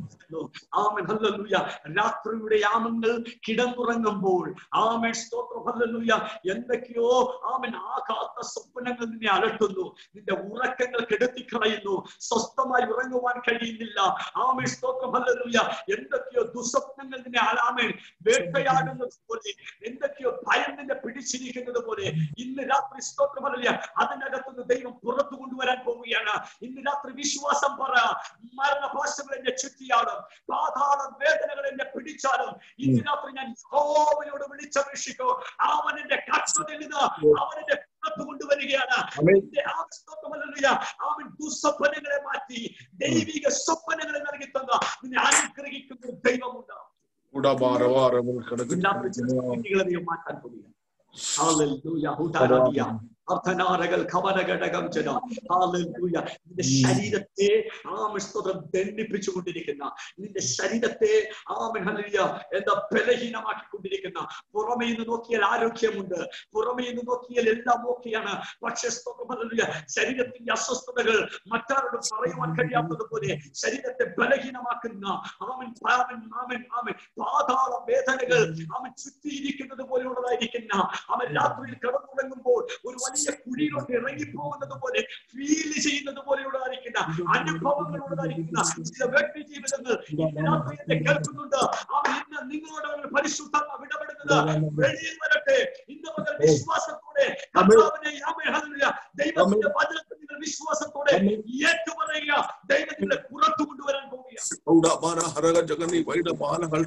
ആമൻ ഹല്ലേലൂയ രാത്രിയുടെ യാമങ്ങൾ കിടന്നുറങ്ങുമ്പോൾ ആമൻ സ്തോത്രം ഹല്ലേലൂയ എന്തൊക്കെയോ ആമൻ ആകാത്ത സ്വപ്നങ്ങൾ നിന്നെ അലട്ടുന്നു നിന്റെ ഉറക്കങ്ങൾ കെടുത്തിക്കളയുന്നു സ്വസ്ഥമായി ഉറങ്ങുവാൻ കഴിയുന്നില്ല ആമൻ സ്തോത്രം ഹല്ലേലൂയ എന്തൊക്കെയോ ദുസ്വപ്നങ്ങൾ നിന്നെ ആമൻ വേട്ടയാടുന്നത് പോലെ എന്തൊക്കെയോ ഭയം നിന്നെ പിടിച്ചിരിക്കുന്നത് പോലെ ഇന്ന് രാത്രി സ്തോത്രം ഹല്ലേലൂയ അതിനകത്തുനിന്ന് ദൈവം പുറത്തു കൊണ്ടുവരാൻ പോവുകയാണ് ഇന്ന് രാത്രി വിശ്വാസം പറ മരണഭാഷകൾ എന്നെ ചുറ്റിയാലും പാതാള വേദനകൾ എന്നെ പിടിച്ചാലും ഇന്ന് രാത്രി ഞാൻ യഹോവയോട് വിളിച്ചപേക്ഷിക്കോ അവൻ എന്റെ കഷ്ടതയിൽ നിന്ന് അവൻ എന്നെ പുറത്തു കൊണ്ടുവരികയാണ് ആമേൻ. എന്റെ ആവശ്യത്വമല്ല അവൻ ദുസ്വപ്നങ്ങളെ മാറ്റി ദൈവിക സ്വപ്നങ്ങളെ നൽകി തന്ന നിന്നെ അനുഗ്രഹിക്കുന്ന ഒരു ദൈവമുണ്ട് ഉടമാറവാറവൾ ഇല്ലാത്ത ചില കിടക്കുന്നു കുട്ടികളെ ദൈവം മാറ്റാൻ പോവുകയാണ് Hallelujah. ഹുദാരാദിയ. അർത്ഥനാരകൾ കവനഘടകം ജന ഹാലൂയ നിന്റെ ശരീരത്തെ ആമൻ സ്തോത്രം ദണ്ഡിപ്പിച്ചുകൊണ്ടിരിക്കുന്ന നിന്റെ ശരീരത്തെ ആമൻ ഹല്ലേലൂയ എന്താ ബലഹീനമാക്കിക്കൊണ്ടിരിക്കുന്ന പുറമേ നിന്ന് നോക്കിയാൽ ആരോഗ്യമുണ്ട് പുറമേ നിന്ന് നോക്കിയാൽ എല്ലാം ഓക്കെയാണ് പക്ഷെ സ്തോത്രം ഹല്ലേലൂയ ശരീരത്തിന്റെ അസ്വസ്ഥതകൾ മറ്റാരോട് പറയുവാൻ കഴിയാത്തതുപോലെ ശരീരത്തെ ബലഹീനമാക്കുന്ന ആമൻ ആമൻ ആമൻ ആമൻ പാതാള വേദനകൾ അവൻ ചുറ്റിയിരിക്കുന്നത് പോലെയുള്ളതായിരിക്കുന്ന അവൻ രാത്രിയിൽ കിടന്നുറങ്ങുമ്പോൾ ഒരു വലിയ കുഴിയിലോട്ട് ഇറങ്ങിപ്പോകുന്നത് പോലെ ഫീൽ ചെയ്യുന്നത് പോലെയുള്ളതായിരിക്കുന്ന അനുഭവങ്ങളുള്ളതായിരിക്കുന്ന ചില വ്യക്തി ജീവിതങ്ങൾ ഇന്ന് രാത്രി എന്നെ കേൾക്കുന്നുണ്ട് അവൻ ഇന്ന് നിങ്ങളോട് ഒരു പരിശുദ്ധം ഇടപെടുന്നത് വെളിയിൽ വരട്ടെ ഇന്ന് മുതൽ വിശ്വാസത്തോടെ കർത്താവിനെ ആമേൻ, ഹല്ലേലൂയ. ദൈവത്തിന്റെ വചനത്തിൽ നിങ്ങൾ വിശ്വാസത്തോടെ ഏറ്റുപറയുക ദൈവത്തിന്റെ പുറത്തു കൊണ്ടുവരാൻ പോവുകയാണ് ഉടമാറ ഹരക ജഗനി വൈഡ മാലകൾ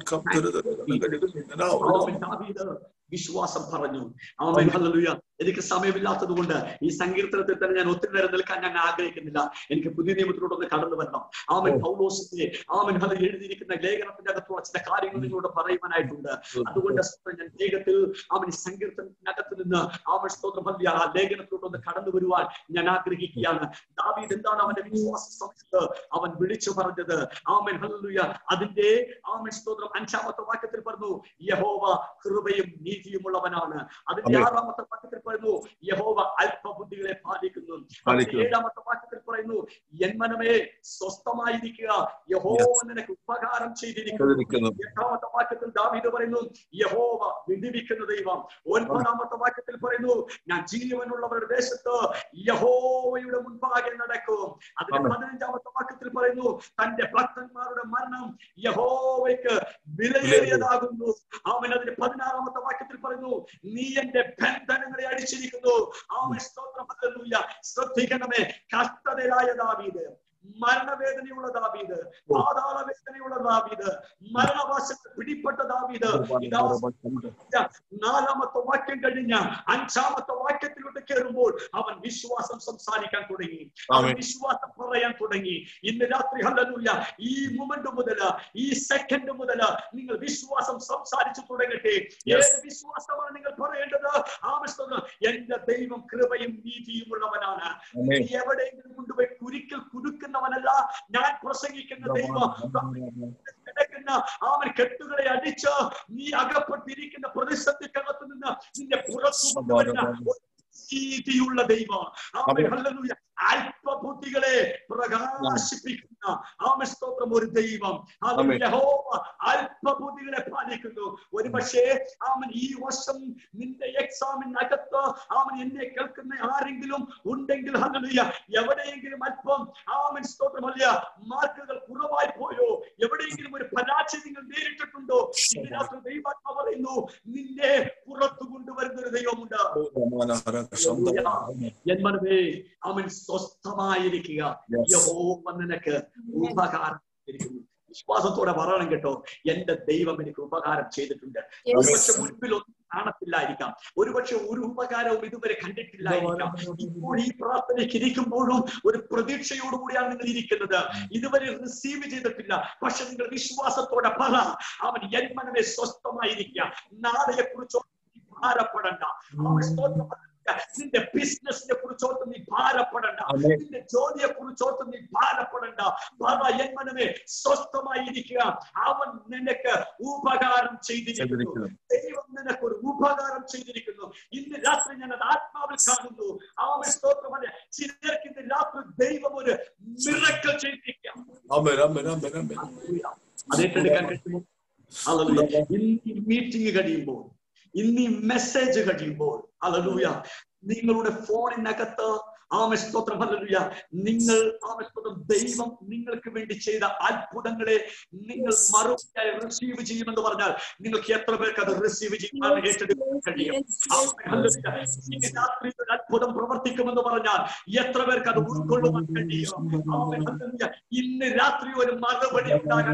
ആമേൻ. ദാവീദ് വിശ്വാസം പറഞ്ഞു ആമേൻ ഹല്ലേലൂയ എനിക്ക് സമയമില്ലാത്തത് കൊണ്ട് ഈ സങ്കീർത്തനത്തിൽ തന്നെ ഞാൻ ഒത്തിരി നേരം നിൽക്കാൻ ഞാൻ ആഗ്രഹിക്കുന്നില്ല എനിക്ക് പുതിയ നിയമത്തിലൂടെ കടന്നു വരണം ആമൻ പൗലോസിന്റെ ആമൻ അത് എഴുതിയിരിക്കുന്ന ലേഖനത്തിന്റെ അകത്തുള്ള ചില കാര്യങ്ങൾ നിങ്ങളോട് പറയുവാനായിട്ടുണ്ട് അതുകൊണ്ട് സ്തോത്രം ഞാൻ വേഗത്തിൽ അവൻ ഈ സങ്കീർത്തനത്തിനകത്ത് നിന്ന് ആമൻ സ്തോത്രം ഹല്ലേലൂയ, ആ ലേഖനത്തിലൂടെ ഒന്ന് കടന്നു വരുവാൻ ഞാൻ ആഗ്രഹിക്കുകയാണ് ദാവീദ് എന്താണ് അവന്റെ വിശ്വാസ സമയത്ത് അവൻ വിളിച്ചു പറഞ്ഞത് ആമൻ ഹല്ലേലൂയ അതിന്റെ ആമൻ സ്തോത്രം അഞ്ചാമത്തെ വാക്യത്തിൽ പറഞ്ഞു യഹോവ കൃപയും നീതിയുമുള്ളവനാണ് അതിന്റെ ആമേൻ. ആറാമത്തെ വാക്യത്തിൽ പറയുന്നു യഹോവ അല്പബുദ്ധികളെ പാലിക്കുന്നു അതിന്റെ പാലിക്കുന്നു. ഏഴാമത്തെ വാക്യത്തിൽ പറയുന്നു എന്മനമേ സ്വസ്ഥമായിരിക്കുക യഹോവ നിനക്ക് ഉപകാരം ചെയ്തിരിക്കുന്നു എട്ടാമത്തെ വാക്യത്തിൽ ദാവീദ് പറയുന്നു യഹോവ വിടിവിക്കുന്ന ദൈവം ഒൻപതാമത്തെ വാക്യത്തിൽ പറയുന്നു ഞാൻ ജീവനുള്ളവരുടെ ദേശത്ത് യഹോവയുടെ മുൻപാകെ നടക്കും അതിന്റെ ആമേൻ. പതിനഞ്ചാമത്തെ വാക്യത്തിൽ പറയുന്നു തന്റെ ഭക്തന്മാരുടെ മരണം യഹോവയ്ക്ക് വിലയേറിയതാകുന്നു അവൻ അതിന്റെ പതിനാറാമത്തെ വാക്യത്തിൽ പറയുന്നു നീ എന്റെ ബന്ധനങ്ങളെ അടിച്ചിരിക്കുന്നു അവൻ സ്തോത്രം ഹല്ലേലൂയ ശ്രദ്ധിക്കണമേ കഷ്ടതയിലായ ദാവീദ് മരണവേദനയുള്ള ദാവീദ് പാതാള വേദനയുള്ള ദാവീദ് മരണവാസത്തിൽ പിടിപ്പെട്ട ദാവീദ് ഇതാ നാലാമത്തെ വാക്യം കഴിഞ്ഞ അഞ്ചാമത്തെ വാക്യത്തിലോട്ട് കയറുമ്പോൾ അവൻ വിശ്വാസം സംസാരിക്കാൻ തുടങ്ങി അവൻ ആമേൻ. വിശ്വാസം പറയാൻ തുടങ്ങി ഇന്ന് രാത്രി ഹല്ലേലൂയ ഈ മൊമെന്റ് മുതൽ ഈ സെക്കൻഡ് മുതൽ നിങ്ങൾ വിശ്വാസം സംസാരിച്ചു തുടങ്ങട്ടെ Yes. ഏത് വിശ്വാസമാണ് നിങ്ങൾ പറയേണ്ടത് ആവശ്യം എന്റെ ദൈവം കൃപയും നീതിയുമുള്ളവനാണ് നീ എവിടെയെങ്കിലും കൊണ്ടുപോയി കുരുക്കിൽ കുടുക്കുന്നവനല്ല ഞാൻ പ്രസംഗിക്കുന്ന ദൈവം കിടക്കുന്ന അവൻ കെട്ടുകളെ അടിച്ച് നീ അകപ്പെട്ടിരിക്കുന്ന പ്രതിസന്ധിക്കകത്ത് നിന്ന് നിന്നെ പുറത്തു കൊണ്ടുവരുന്ന ഒരു നീതിയുള്ള ദൈവം അവൻ ആമേൻ. ഹല്ലേലൂയ അല്പബുദ്ധികളെ പ്രകാശിപ്പിക്കുന്ന ആമൻ സ്തോത്രം ഒരു ദൈവം അവൻ ആമേൻ. യഹോവ അല്പബുദ്ധികളെ പാലിക്കുന്നു ഒരു പക്ഷേ അവൻ ഈ വർഷം നിന്റെ എക്സാമിനകത്ത് അവൻ എന്നെ കേൾക്കുന്ന ആരെങ്കിലും ഉണ്ടെങ്കിൽ ഹല്ലേലൂയ എവിടെയെങ്കിലും അല്പം ആമൻ സ്തോത്രമല്ല മാർക്കുകൾ കുറവായി പോയോ എവിടെയെങ്കിലും ഒരു പരാജയം നിങ്ങൾ നേരിട്ടിട്ടുണ്ടോ ഇതിനകത്ത് ദൈവാത്മ പറയുന്നു നിന്നെ പുറത്തു കൊണ്ടുവരുന്ന ഒരു ദൈവമുണ്ട് എന്മനമേ അവൻ സ്വസ്ഥമായിരിക്കുക Yes. യഹോവ നിനക്ക് ഉപകാരം ചെയ്തിരിക്കുന്നു വിശ്വാസത്തോടെ പറയണം കേട്ടോ എന്റെ ദൈവം എനിക്ക് ഉപകാരം ചെയ്തിട്ടുണ്ട് ഒരുപക്ഷെ മുൻപിൽ ഒന്നും കാണത്തില്ലായിരിക്കാം ഒരുപക്ഷെ ഒരു ഉപകാരവും ഇതുവരെ കണ്ടിട്ടില്ലായിരിക്കാം ഇപ്പോൾ ഈ പ്രാർത്ഥനയ്ക്ക് ഇരിക്കുമ്പോഴും ഒരു പ്രതീക്ഷയോടുകൂടിയാണ് നിങ്ങൾ ഇരിക്കുന്നത് ഇതുവരെ റിസീവ് ചെയ്തിട്ടില്ല പക്ഷെ നിങ്ങൾ വിശ്വാസത്തോടെ പറ അവൻ എൻ മനമേ സ്വസ്ഥമായിരിക്കുക നാളെയെ കുറിച്ചോ ഭാരപ്പെടണ്ട അവൻ സ്തോത്രം പറഞ്ഞിട്ട് നിന്റെ ബിസിനസിനെ കുറിച്ചോർത്ത് നീ ഭാരപ്പെടണ്ട ആമേൻ. നിന്റെ ജോലിയെ കുറിച്ചോർത്ത് നീ ഭാരപ്പെടണ്ട പറ എൻ മനമേ സ്വസ്ഥമായിരിക്കുക അവൻ നിനക്ക് ഉപകാരം ചെയ്തിരിക്കുന്നു ചെയ്തിരിക്കുന്നു. ദൈവം നിനക്ക് ഒരു ഉപകാരം ചെയ്തിരിക്കുന്നു ഇന്ന് രാത്രി ഞാൻ അത് ആത്മാവിൽ കാണുന്നു അവൻ സ്തോത്രമല്ല ചിലർക്ക് ഇന്ന് രാത്രി ദൈവം ഒരു മിറക്കൽ ചെയ്തിരിക്കാം ആമേൻ ആമേൻ ആമേൻ ആമേൻ അത് ഏറ്റെടുക്കാൻ കഴിയുമോ അലലൂയ ഇന്ന് ഈ മീറ്റിംഗ് കഴിയുമ്പോൾ ഇന്ന് ഈ മെസ്സേജ് കഴിയുമ്പോൾ അലലൂയ നിങ്ങളുടെ ഫോണിനകത്ത് ആമ സ്തോത്രം ഹല്ലേലൂയ നിങ്ങൾ ആമ സ്തോത്രം ദൈവം നിങ്ങൾക്ക് വേണ്ടി ചെയ്ത അത്ഭുതങ്ങളെ നിങ്ങൾ മറുപടിയായി റിസീവ് ചെയ്യുമെന്ന് പറഞ്ഞാൽ നിങ്ങൾക്ക് എത്ര പേർക്ക് അത് റിസീവ് ചെയ്യാൻ ഏറ്റെടുക്കാൻ കഴിയും ആമേൻ. ഹല്ലേലൂയ. ഇന്ന് രാത്രി ഒരു അത്ഭുതം പ്രവർത്തിക്കുമെന്ന് പറഞ്ഞാൽ എത്ര പേർക്ക് അത് ഉൾക്കൊള്ളുവാൻ കഴിയും ആമേൻ. ഹല്ലേലൂയ. ഇന്ന് രാത്രി ഒരു മറുപടി ഉണ്ടാകാൻ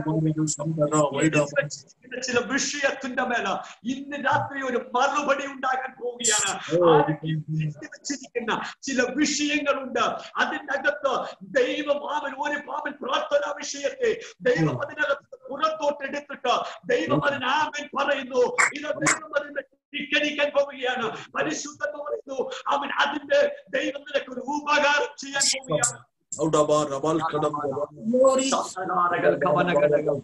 ഇന്ന് ചില വിഷയത്തിന്റെ മേല ഇന്ന് രാത്രി ഒരു മറുപടി ഉണ്ടാകാൻ പോവുകയാണ് ആരെങ്കിലും എഴുതി വെച്ചിരിക്കുന്ന ചില വിഷയങ്ങളുണ്ട് അതിനകത്ത് ദൈവം അവൻ ഒരു പാവൻ പ്രാർത്ഥനാ വിഷയത്തെ ദൈവം അതിനകത്ത് പുറത്തോട്ട് എടുത്തിട്ട് ദൈവം അതിന് ആമൻ പറയുന്നു ഇത് ദൈവം അതിന്റെ ധിക്കരിക്കാൻ പോവുകയാണ് പരിശുദ്ധൻ പറയുന്നു അവൻ അതിന്റെ ദൈവം നിനക്ക് ഒരു ഉപകാരം ചെയ്യാൻ പോവുകയാണ് ഔഡബാ റബാൽ കടം സന്തനാരകൾ കവനഘടകം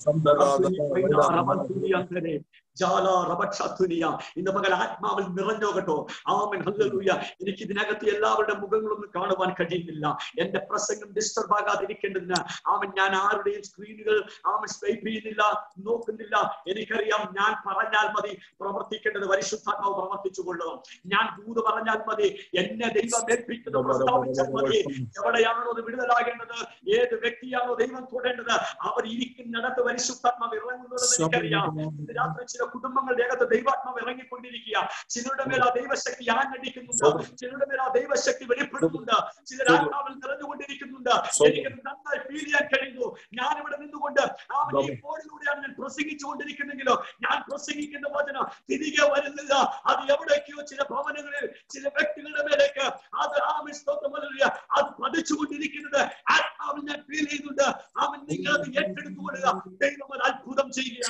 അഗ്നിപൈതാരമന്തുരിയന്തരെ ജാല റബക്ഷാത്തുനിയ ഇന്ന് പകൽ ആത്മാവിൽ നിറഞ്ഞോ കേട്ടോ ആമൻ ഹല്ലേലൂയ എനിക്ക് ഇതിനകത്ത് എല്ലാവരുടെ മുഖങ്ങളൊന്നും കാണുവാൻ കഴിയുന്നില്ല എന്റെ പ്രസംഗം ഡിസ്റ്റർബ് ആകാതിരിക്കേണ്ടതിന് ആമൻ ഞാൻ ആരുടെയും സ്ക്രീനുകൾ ആമൻ സ്വൈപ്പ് ചെയ്യുന്നില്ല നോക്കുന്നില്ല എനിക്കറിയാം ഞാൻ പറഞ്ഞാൽ മതി പ്രവർത്തിക്കേണ്ടത് പരിശുദ്ധാത്മാവ് പ്രവർത്തിച്ചു കൊള്ളും ഞാൻ ദൂത് പറഞ്ഞാൽ മതി എന്നെ ദൈവം ഏൽപ്പിക്കുന്നത് പ്രസ്താവിച്ചാൽ മതി എവിടെയാണോ അത് വിടുതലാകേണ്ടത് ഏത് വ്യക്തിയാണോ ദൈവം തൊടേണ്ടത് അവർ ഇരിക്കുന്നിടത്ത് പരിശുദ്ധാത്മാവ് ഇറങ്ങുന്നത് എനിക്കറിയാം ഇന്ന് രാത്രി ചില കുടുംബങ്ങളുടെ അകത്ത് ദൈവാത്മാവ് ഇറങ്ങിക്കൊണ്ടിരിക്കുക ചിലരുടെ മേൽ ആ ദൈവശക്തി ആഞ്ഞടിക്കുന്നുണ്ട് ചിലരുടെ മേൽ ആ ദൈവശക്തി വെളിപ്പെടുന്നുണ്ട് ചിലർ ആത്മാവിൽ നിറഞ്ഞുകൊണ്ടിരിക്കുന്നുണ്ട് എനിക്ക് നന്നായി ഫീൽ ചെയ്യാൻ കഴിയുന്നു ഞാൻ ഇവിടെ നിന്നുകൊണ്ട് അവൻ ഈ ഫോണിലൂടെയാണ് ഞാൻ പ്രസംഗിച്ചു കൊണ്ടിരിക്കുന്നെങ്കിലോ ഞാൻ പ്രസംഗിക്കുന്ന വചനം തിരികെ വരുന്നില്ല അത് എവിടേക്കോ ചില ഭവനങ്ങളിൽ ചില വ്യക്തികളുടെ മേലേക്ക് അത് ആമൻ സ്തോത്രം ഹല്ലേലൂയ, അത് പതിച്ചുകൊണ്ടിരിക്കുന്നത് ആത്മാവിൽ ഞാൻ ഫീൽ ചെയ്യുന്നുണ്ട് അവൻ നിങ്ങൾ അത് ഏറ്റെടുത്തുകൊള്ളുക ദൈവം ഒരു അത്ഭുതം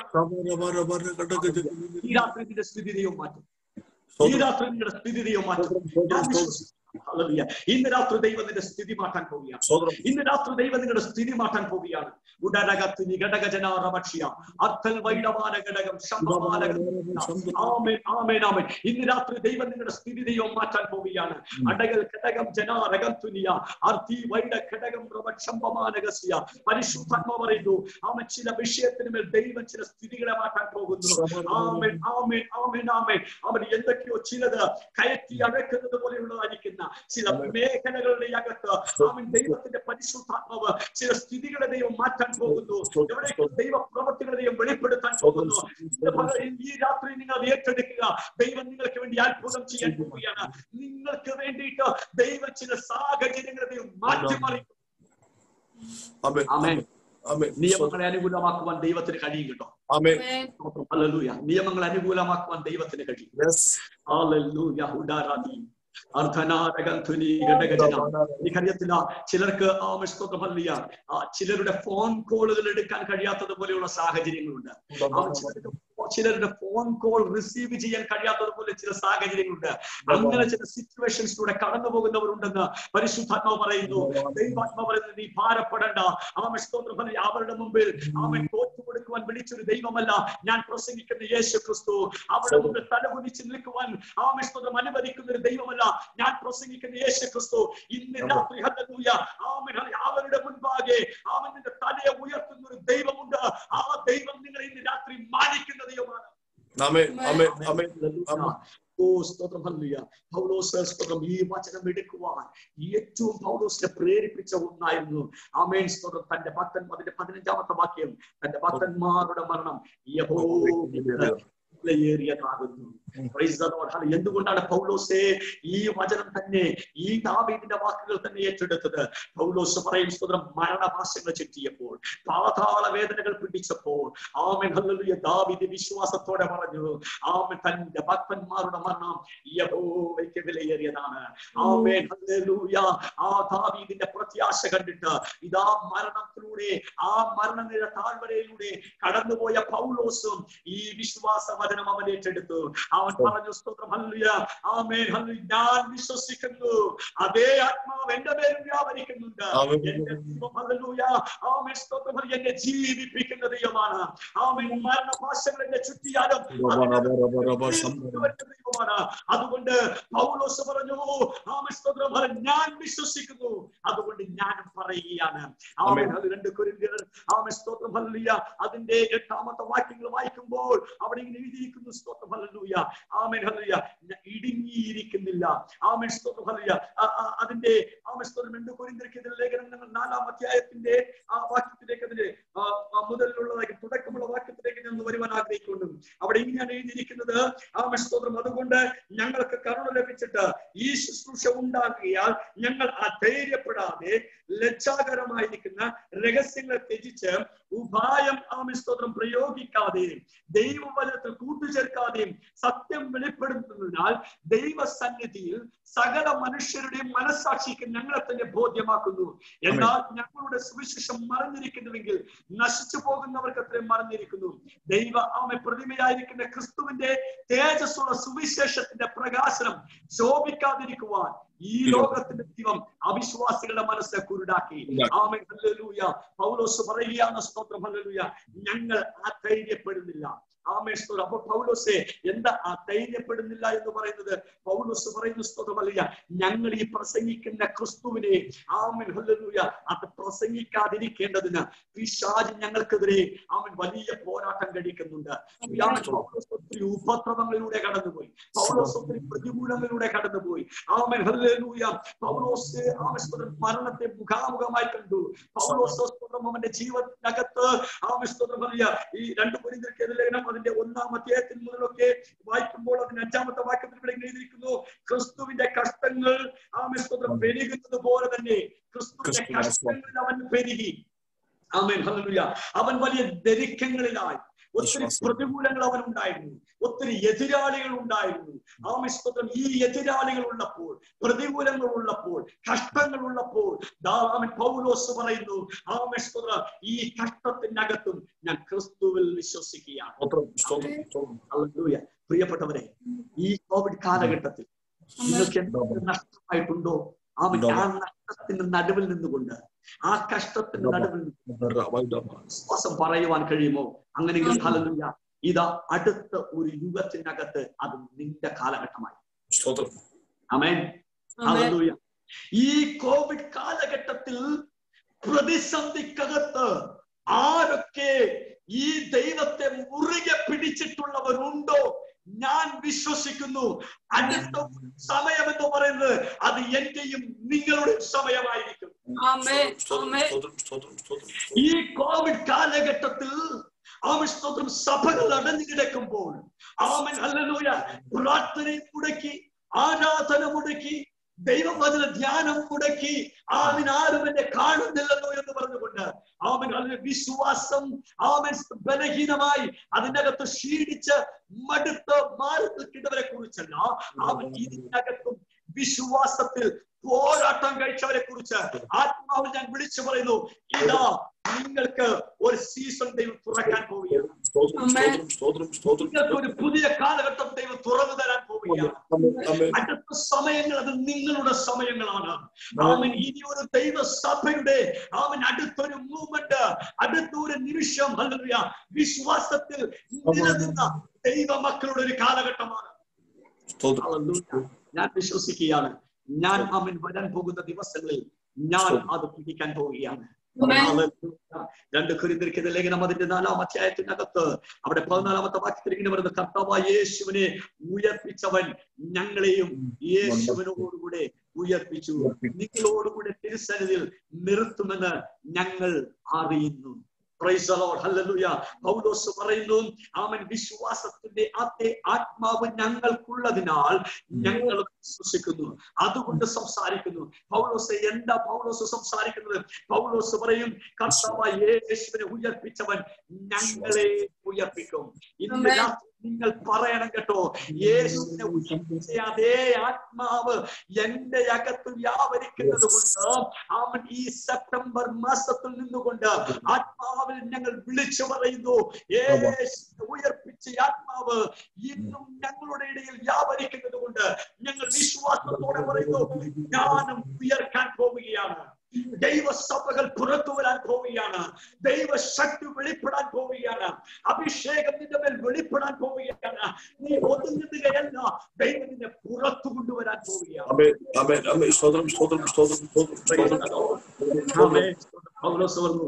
ചെയ്യുകയാണ് ഈ രാത്രി നിന്റെ സ്ഥിതി ദൈവം മാറ്റും ഈ രാത്രി നിങ്ങളുടെ സ്ഥിതി ദൈവം മാറ്റും ഞാൻ വിശ്വസിക്കുന്നു. ഹല്ലേലൂയ. ഇന്ന് രാത്രി ദൈവം നിന്റെ സ്ഥിതി മാറ്റാൻ പോവുകയാണ് ഇന്ന് രാത്രി ദൈവം നിങ്ങളുടെ സ്ഥിതി മാറ്റാൻ പോവുകയാണ് ഉടനകത്തിന് ഘടകജനാറഭക്ഷ്യ അർത്ഥൽ വൈഡമാന ഘടകം ശംഭമാന ആമേൻ ആമേൻ ആമേൻ ഇന്ന് രാത്രി ദൈവം നിങ്ങളുടെ സ്ഥിതി ദൈവം മാറ്റാൻ പോവുകയാണ് അടകൽ ഘടകം ജനാരകം തുനിയ അർത്ഥി വൈഡ ഘടകം പ്രവക്ഷംഭമാനകസ്യ പരിശുദ്ധാത്മ പറയുന്നു ആമൻ ചില വിഷയത്തിന് മേൽ ദൈവം ചില സ്ഥിതികളെ മാറ്റാൻ പോകുന്നു ആമേൻ ആമേൻ ആമേൻ ആമേൻ അവൻ എന്തൊക്കെയോ ചിലത് കയറ്റി അഴക്കുന്നത് പോലെയുള്ളതായിരിക്കുന്ന ചില മേഖലകളുടെ അകത്ത് അവൻ ദൈവത്തിന്റെ പരിശുദ്ധാത്മാവ് ചില സ്ഥിതികളെ ദൈവം മാറ്റാൻ പോകുന്നു എവിടേക്ക് ദൈവ പ്രവർത്തികളെ ദൈവം വെളിപ്പെടുത്താൻ പോകുന്നു ഇന്ന് പകൽ ഈ രാത്രി നിങ്ങൾ അത് ഏറ്റെടുക്കുക ദൈവം നിങ്ങൾക്ക് വേണ്ടി അത്ഭുതം ചെയ്യാൻ പോവുകയാണ് നിങ്ങൾക്ക് വേണ്ടിയിട്ട് ദൈവം ചില സാഹചര്യങ്ങളെ ദൈവം മാറ്റിമറിക്കും ആമേൻ ആമേൻ ആമേൻ നിയമങ്ങളെ അനുകൂലമാക്കുവാൻ ദൈവത്തിന് കഴിയും കേട്ടോ ആമേൻ ഹല്ലേലൂയ നിയമങ്ങൾ അനുകൂലമാക്കുവാൻ ദൈവത്തിന് കഴിയും യെസ് ഹല്ലേലൂയ ഉദാരാധി അർദ്ധനാരകം ധ്വനി ഘടകജന എനിക്കറിയത്തില്ല ചിലർക്ക് ആ സ്തോത്രമല്ല ആ ചിലരുടെ ഫോൺ കോളുകൾ എടുക്കാൻ കഴിയാത്തത് പോലെയുള്ള സാഹചര്യങ്ങളുണ്ട് ആ ചിലർക്ക് ചിലരുടെ ഫോൺ കോൾ റിസീവ് ചെയ്യാൻ കഴിയാത്തതുപോലെ ചില സാഹചര്യങ്ങളുണ്ട് അങ്ങനെ ചില സിറ്റുവേഷൻസിലൂടെ കടന്നു പോകുന്നവരുണ്ടെന്ന് പരിശുദ്ധാത്മാവ് പറയുന്നു ദൈവാത്മാവ് പറയുന്നത് നീ ഭാരപ്പെടേണ്ട ആമ സ്തോത്രം പറഞ്ഞ അവരുടെ മുമ്പിൽ ആമൻ തോറ്റു കൊടുക്കുവാൻ വിളിച്ചൊരു ദൈവമല്ല ഞാൻ പ്രസംഗിക്കുന്ന യേശു ക്രിസ്തു അവരുടെ മുമ്പിൽ തലകുനിച്ച് നിൽക്കുവാൻ ആമ സ്തോത്രം അനുവദിക്കുന്ന ഒരു ദൈവമല്ല ഞാൻ പ്രസംഗിക്കുന്ന യേശു ക്രിസ്തു ഇന്ന് രാത്രി ഹല്ലേലൂയ ആമൻ അവരുടെ മുൻപാകെ അവന്റെ തലയെ ഉയർത്തുന്ന ഒരു ദൈവമുണ്ട് ആ ദൈവം നിങ്ങളെ ഇന്ന് രാത്രി മാനിക്കുന്ന ദൈവമാണ് ആമേൻ ആമേൻ ആമേൻ ആമേൻ ഓ സ്തോത്രം ഹല്ലേലൂയ പൗലോസ് സ്തോത്രം ഈ വചനം എടുക്കുവാൻ ഏറ്റവും പൗലോസിനെ പ്രേരിപ്പിച്ച ഒന്നായിരുന്നു ആമേൻ സ്തോത്രം തന്റെ ഭക്തൻ അതിന്റെ പതിനഞ്ചാമത്തെ വാക്യം തന്റെ ഭക്തന്മാരുടെ മരണം യഹോവയുടെ വിലയേറിയതാകുന്നു Praise the Lord. Hallelujah. എന്തുകൊണ്ടാണ് പൗലോസെ ഈ വചനം തന്നെ ഈ ദാവീദിന്റെ വാക്കുകൾ തന്നെ ഏറ്റെടുത്തത് പൗലോസ് പറയും സ്വതന്ത്രം മരണഭാഷങ്ങൾ ചുറ്റിയപ്പോൾ പാതാള വേദനകൾ പിടിച്ചപ്പോൾ ആമൻ ഹല്ലേലൂയ ദാവീദ് വിശ്വാസത്തോടെ പറഞ്ഞു ആമൻ തന്റെ ഭക്തന്മാരുടെ മരണം യഹോവയ്ക്ക് വിലയേറിയതാണ് ആമേൻ ഹല്ലേലൂയ ആ ദാവീദിന്റെ പ്രത്യാശ കണ്ടിട്ട് ഇതാ മരണത്തിലൂടെ ആ മരണനിര താഴ്വരയിലൂടെ കടന്നുപോയ പൗലോസും ഈ വിശ്വാസ വചനം അവൻ ഏറ്റെടുത്തു അവൻ പറഞ്ഞു സ്തോത്രം ഹല്ലേലൂയ ആമേൻ ഹല്ലേലൂയ ഞാൻ വിശ്വസിക്കുന്നു അതേ ആത്മാവ് എന്റെ മേലും വ്യാപരിക്കുന്നുണ്ട് എന്റെ ദൈവം ഹല്ലേലൂയ ആമേൻ സ്തോത്രം ഹല്ലേലൂയ എന്നെ ജീവിപ്പിക്കുന്ന ദൈവമാണ് ആമേൻ മരണഭാഷകൾ എന്നെ ചുറ്റിയാലും ദൈവമാണ് അതുകൊണ്ട് പൗലോസ് പറഞ്ഞു ആമേൻ സ്തോത്രം ഹല്ലേലൂയ ഞാൻ വിശ്വസിക്കുന്നു അതുകൊണ്ട് ഞാൻ പറയുകയാണ് ആമേൻ അത് രണ്ട് കൊരിന്ത്യർ ആമേൻ സ്തോത്രം ഹല്ലേലൂയ അതിന്റെ എട്ടാമത്തെ വാക്യങ്ങൾ വായിക്കുമ്പോൾ അവിടെ ഇങ്ങനെ എഴുതിയിരിക്കുന്നു സ്തോത്രം ഹല്ലേലൂയ ആമേൻ ഹല്ലേലൂയ ഇടുങ്ങിയിരിക്കുന്നില്ല ആമേൻ സ്തോത്രം ഹല്ലേലൂയ ആ- ആ- അതിന്റെ ആമേൻ സ്തോത്രം രണ്ട് കൊരിന്ത്യർക്കെതിരെ ലേഖനങ്ങൾ നാലാം അധ്യായത്തിന്റെ ആ വാക്യത്തിലേക്ക് അതിന്റെ ആ, ആ മുതലിലുള്ളതായി തുടക്കമുള്ള വാക്യത്തിലേക്ക് ഞാൻ ഒന്ന് വരുവാൻ ആഗ്രഹിക്കുന്നു അവിടെ ഇങ്ങനെയാണ് എഴുതിയിരിക്കുന്നത് ആമേൻ സ്തോത്രം അതുകൊണ്ട് ഞങ്ങൾക്ക് കരുണ ലഭിച്ചിട്ട് ഈ ശുശ്രൂഷ ഉണ്ടാക്കിയാൽ ഞങ്ങൾ അധൈര്യപ്പെടാതെ ലജ്ജാകരമായിരിക്കുന്ന രഹസ്യങ്ങളെ ത്യജിച്ച് ഉപായം ആമേൻ സ്തോത്രം പ്രയോഗിക്കാതെയും ദൈവവചനത്തിൽ കൂട്ടുചേർക്കാതെയും സത്യം വെളിപ്പെടുത്തുന്നതിനാൽ ദൈവസന്നിധിയിൽ സകല മനുഷ്യരുടെയും മനസ്സാക്ഷിക്ക് ഞങ്ങളെ തന്നെ ബോധ്യമാക്കുന്നു എന്നാൽ ഞങ്ങളുടെ സുവിശേഷം മറഞ്ഞിരിക്കുന്നുവെങ്കിൽ നശിച്ചു പോകുന്നവർക്ക് അത്രയും മറഞ്ഞിരിക്കുന്നു ദൈവ ആമെ പ്രതിമയായിരിക്കുന്ന ക്രിസ്തുവിന്റെ തേജസ്സുള്ള സുവിശേഷത്തിന്റെ പ്രകാശനം ശോഭിക്കാതിരിക്കുവാൻ ഈ ലോകത്തിന്റെ ദൈവം അവിശ്വാസികളുടെ മനസ്സെ കുരുടാക്കി ആമേ ഹല്ലേലൂയ പൗലോസ് പറയുകയാണ് സ്തോത്രം ഹല്ലേലൂയ ഞങ്ങൾ അധൈര്യപ്പെടുന്നില്ല ആമേ സ്തോത്രം അപ്പോൾ പൗലോസെ എന്താ അധൈര്യപ്പെടുന്നില്ല എന്ന് പറയുന്നത് പൗലോസ് പറയുന്ന സ്തോത്രം ഹല്ലേലൂയ ഞങ്ങൾ ഈ പ്രസംഗിക്കുന്ന ക്രിസ്തുവിനെ ആമൻ ഹല്ലേലൂയ അത് പ്രസംഗിക്കാതിരിക്കേണ്ടതിന് പിശാജ് ഞങ്ങൾക്കെതിരെ അവൻ വലിയ പോരാട്ടം കഴിക്കുന്നുണ്ട് ഇയാൾ പൗലോസ് ഒത്തിരി ഉപദ്രവങ്ങളിലൂടെ കടന്നുപോയി പൗലോസ് ഒത്തിരി പ്രതികൂലങ്ങളിലൂടെ കടന്നുപോയി ആമൻ ഹല്ലേലൂയ പൗലോസ് ആമസ്തോത്രം മരണത്തെ മുഖാമുഖമായി കണ്ടു പൗലോസ് സ്തോത്രം അവന്റെ ജീവനകത്ത് ആമസ്തോത്രം പറയുക ഈ രണ്ട് പൊരിന്തിരിക്കുന്ന ലേഖനം അതിന്റെ ഒന്നാം അധ്യായത്തിൽ മുതലൊക്കെ വായിക്കുമ്പോൾ അതിന്റെ അഞ്ചാമത്തെ വാക്യത്തിൽ ഇവിടെ ഇങ്ങനെ എഴുതിയിരിക്കുന്നു ക്രിസ്തുവിന്റെ കഷ്ടങ്ങൾ ആമസ്തോത്രം പെരുകുന്നത് പോലെ തന്നെ ക്രിസ്തുവിന്റെ കഷ്ടങ്ങളിൽ അവൻ പെരുകി ആമേൻ ഹല്ലേലൂയ അവൻ വലിയ ദരിക്കങ്ങളിലായി ഒത്തിരി പ്രതികൂലങ്ങൾ അവനുണ്ടായിരുന്നു ഒത്തിരി എതിരാളികൾ ഉണ്ടായിരുന്നു ആമസ്തോത്രം ഈ എതിരാളികൾ ഉള്ളപ്പോൾ പ്രതികൂലങ്ങൾ ഉള്ളപ്പോൾ കഷ്ടങ്ങൾ ഉള്ളപ്പോൾ ദാമൻ പൗലോസ് പറയുന്നു ആമസ്തോത്രം ഈ കഷ്ടത്തിനകത്തും ഞാൻ ക്രിസ്തുവിൽ വിശ്വസിക്കുകയാണ് ഹല്ലേലൂയ പ്രിയപ്പെട്ടവരെ ഈ കോവിഡ് കാലഘട്ടത്തിൽ നിങ്ങൾക്ക് എന്തെങ്കിലും നഷ്ടമായിട്ടുണ്ടോ അവൻ ആ നഷ്ടത്തിന്റെ നടുവിൽ നിന്നുകൊണ്ട് ആ കഷ്ടത്തിന്റെ നടുവിൽ നിന്ന് വിശ്വാസം പറയുവാൻ കഴിയുമോ അങ്ങനെയെങ്കിൽ ഹല്ലേലൂയ ഇതാ അടുത്ത ഒരു യുഗത്തിനകത്ത് അത് നിന്റെ കാലഘട്ടമായി അമേൻ ഹല്ലേലൂയ ഈ കോവിഡ് കാലഘട്ടത്തിൽ പ്രതിസന്ധിക്കകത്ത് ആരൊക്കെ ഈ ദൈവത്തെ മുറുകെ പിടിച്ചിട്ടുള്ളവരുണ്ടോ ഞാൻ വിശ്വസിക്കുന്നു അടുത്ത സമയം എന്ന് പറയുന്നത് അത് എന്റെയും നിങ്ങളുടെയും സമയമായിരിക്കും ഈ കോവിഡ് കാലഘട്ടത്തിൽ ആമസ്തോത്രം സഭകൾ അടഞ്ഞു കിടക്കുമ്പോൾ ആമൻ ഹല്ലേലൂയ പ്രാർത്ഥനയും മുടക്കി ആരാധന മുടക്കി ദൈവവചന ധ്യാനം മുടക്കി ആമൻ ആരും എന്നെ കാണുന്നില്ലല്ലോ എന്ന് പറഞ്ഞുകൊണ്ട് ആമൻ അതിന് വിശ്വാസം ആമൻ ബലഹീനമായി അതിനകത്ത് ക്ഷീണിച്ച് മടുത്ത് മാറി നിൽക്കുന്നവരെ കുറിച്ചല്ല അവൻ ഇതിനകത്തും വിശ്വാസത്തിൽ പോരാട്ടം കഴിച്ചവരെ കുറിച്ച് ആത്മാവിൽ ഞാൻ വിളിച്ചു പറയുന്നു ഇതാ നിങ്ങൾക്ക് ഒരു സീസൺ ദൈവം തുറക്കാൻ പോവുകയാണ് നിങ്ങൾക്ക് ഒരു പുതിയ കാലഘട്ടം ദൈവം തുറന്നു തരാൻ പോവുകയാണ് അടുത്ത സമയങ്ങൾ അത് നിങ്ങളുടെ സമയങ്ങളാണ് അവൻ ഇനി ഒരു ദൈവ സഭയുടെ അവൻ അടുത്തൊരു മൂവ്മെന്റ് അടുത്തൊരു നിമിഷം അല്ല വിശ്വാസത്തിൽ നിലനിന്ന ദൈവ മക്കളുടെ ഒരു കാലഘട്ടമാണ് ഞാൻ വിശ്വസിക്കുകയാണ് ഞാൻ അവൻ വരാൻ പോകുന്ന ദിവസങ്ങളിൽ ഞാൻ അത് പിടിക്കാൻ പോവുകയാണ് രണ്ട് കുരിന്തിരിക്കുന്ന ലേഖനം അതിന്റെ നാലാം അധ്യായത്തിനകത്ത് അവിടെ പതിനാലാമത്തെ വാക്യത്തിൽ ഇങ്ങനെ പറയുന്നത് കർത്താവായ യേശുവിനെ ഉയർപ്പിച്ചവൻ ഞങ്ങളെയും യേശുവിനോടുകൂടെ ഉയർപ്പിച്ചു നിങ്ങളോടുകൂടെ തിരുസന്നിധിയിൽ നിർത്തുമെന്ന് ഞങ്ങൾ അറിയുന്നു Praise the Lord. Hallelujah. പൗലോസ് പറയുന്നു അവൻ വിശ്വാസത്തിന്റെ അതേ ആത്മാവ് ഞങ്ങൾക്കുള്ളതിനാൽ ഞങ്ങൾ വിശ്വസിക്കുന്നു അതുകൊണ്ട് സംസാരിക്കുന്നു പൗലോസ് എന്താ പൗലോസ് സംസാരിക്കുന്നത് പൗലോസ് പറയും കർത്താവായ യേശുവിനെ ഉയർപ്പിച്ചവൻ ഞങ്ങളെ ഉയർപ്പിക്കും ഇന്ന് Amen. രാത്രി നിങ്ങൾ പറയണം കേട്ടോ യേശുവിനെ ഉയർപ്പിച്ച അതേ ആത്മാവ് എന്റെ അകത്ത് വ്യാപരിക്കുന്നത് കൊണ്ട് അവൻ ഈ സെപ്റ്റംബർ മാസത്തിൽ നിന്നുകൊണ്ട് ആത്മാവിൽ ഞങ്ങൾ വിളിച്ചു പറയുന്നു യേശുവിനെ ഉയർപ്പിച്ച ഈ ആത്മാവ് ഇന്നും ഞങ്ങളുടെ ഇടയിൽ വ്യാപരിക്കുന്നത് കൊണ്ട് ഞങ്ങൾ വിശ്വാസത്തോടെ പറയുന്നു ഞാനും ഉയർക്കാൻ പോവുകയാണ് ദൈവസഭകൾ പുറത്തു വരാൻ പോവുകയാണ് ദൈവശക്തി വെളിപ്പെടാൻ പോവുകയാണ് അഭിഷേകം നിന്റെ മേൽ വെളിപ്പെടാൻ പോവുകയാണ് നീ ഒതുങ്ങുകയല്ല ദൈവം നിന്നെ പുറത്തു കൊണ്ടുവരാൻ പോവുകയാണ് ആമേൻ ആമേൻ ആമേൻ സ്തോത്രം സ്തോത്രം സ്തോത്രം സ്തോത്രം സ്തോത്രം ആമേൻ. പൗലോസ് പറഞ്ഞു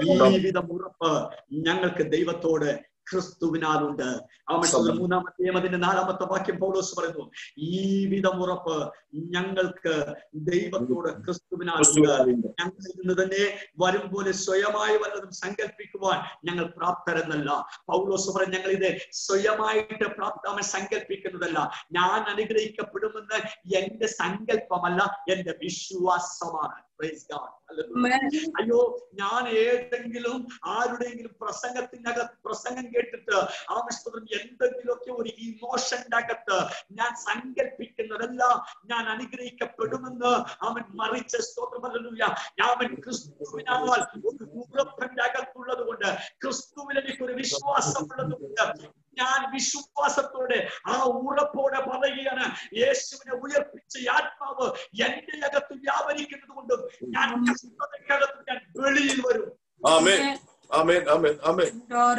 ഈ വിധം ഉറപ്പ് ഞങ്ങൾക്ക് ദൈവത്തോട് ക്രിസ്തുവിനാലുണ്ട് ആമേൻ മൂന്നാമത്തെ നിയമത്തിന്റെ നാലാമത്തെ വാക്യം പൗലോസ് പറയുന്നു ഈ വിധം ഉറപ്പ് ഞങ്ങൾക്ക് ദൈവത്തോട് ക്രിസ്തുവിനാലുണ്ട് ഞങ്ങളിൽ നിന്ന് തന്നെ വരും പോലെ സ്വയമായി വല്ലതും സങ്കല്പിക്കുവാൻ ഞങ്ങൾ പ്രാപ്തരെന്നല്ല പൗലോസ് പറഞ്ഞു ഞങ്ങൾ ഇത് സ്വയമായിട്ട് പ്രാപ്തമൻ സങ്കല്പിക്കുന്നതല്ല ഞാൻ അനുഗ്രഹിക്കപ്പെടുമെന്ന് എന്റെ സങ്കല്പമല്ല എന്റെ വിശ്വാസമാണ് Praise God. Hallelujah. അയ്യോ ഞാൻ ഏതെങ്കിലും ആരുടെയെങ്കിലും പ്രസംഗത്തിനകത്ത് പ്രസംഗം കേട്ടിട്ട് ആ പുസ്തകം എന്തെങ്കിലുമൊക്കെ ഒരു ഇമോഷന്റെ അകത്ത് ഞാൻ സങ്കല്പിക്കുന്നതല്ല ഞാൻ അനുഗ്രഹിക്കപ്പെടുമെന്ന് അവൻ മറിച്ച സ്തോത്രമല്ല അവൻ ക്രിസ്തുവിനാൽ ഒരു ഉറപ്പന്റെ അകത്തുള്ളത് കൊണ്ട് ക്രിസ്തുവിൽ എനിക്കൊരു വിശ്വാസമുള്ളത് കൊണ്ട് ഞാൻ വിശ്വാസത്തോടെ ആ ഉറപ്പോടെ പറയുകയാണ് യേശുവിനെ ഉയർപ്പിച്ച ഈ ആത്മാവ് എന്റെ അകത്ത് വ്യാപരിക്കുന്നത് കൊണ്ടും ഞാൻ കഷ്ടതയ്ക്കകത്ത് ഞാൻ വെളിയിൽ വരും ആമേൻ ആമേൻ ആമേൻ ആമേൻ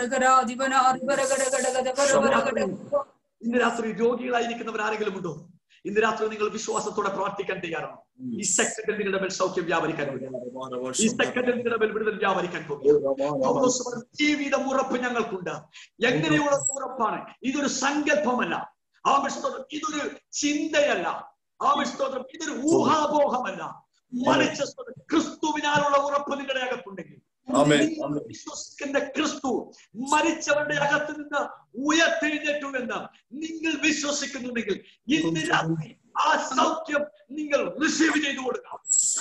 ഇന്ന് രാത്രി രോഗികളായിരിക്കുന്നവർ ആരെങ്കിലും ഉണ്ടോ ഇന്ന് രാത്രി നിങ്ങൾ വിശ്വാസത്തോടെ പ്രാർത്ഥിക്കാൻ തയ്യാറാണോ ഈ സെക്കൻഡിൽ നിങ്ങളുടെ മേൽ സൗഖ്യം വ്യാപരിക്കാൻ പോകുക ഈ സെക്കൻഡിൽ നിങ്ങളുടെ മേൽ വിടുതൽ വ്യാപരിക്കാൻ പോകുക പൗലോസ് പറഞ്ഞു, ജീവിതം ഉറപ്പ് ഞങ്ങൾക്കുണ്ട് എങ്ങനെയുള്ള ഉറപ്പാണ് ഇതൊരു സങ്കല്പമല്ല ആ സ്തോത്രം ഇതൊരു ചിന്തയല്ല ആ സ്തോത്രം ഇതൊരു ഊഹാപോഹമല്ല മറിച്ച സ്തോത്രം ക്രിസ്തുവിനാലുള്ള ഉറപ്പ് നിങ്ങളുടെ അകത്തുണ്ടെങ്കിൽ ആമേൻ നിങ്ങൾ വിശ്വസിക്കുന്ന ക്രിസ്തു മരിച്ചവരുടെ അകത്ത് നിന്ന് ഉയർത്തെഴുന്നേറ്റു എന്ന് നിങ്ങൾ വിശ്വസിക്കുന്നുണ്ടെങ്കിൽ ഇന്ന് രാത്രി ആ സൗഖ്യം നിങ്ങൾ റിസീവ് ചെയ്തു കൊടുക്കാം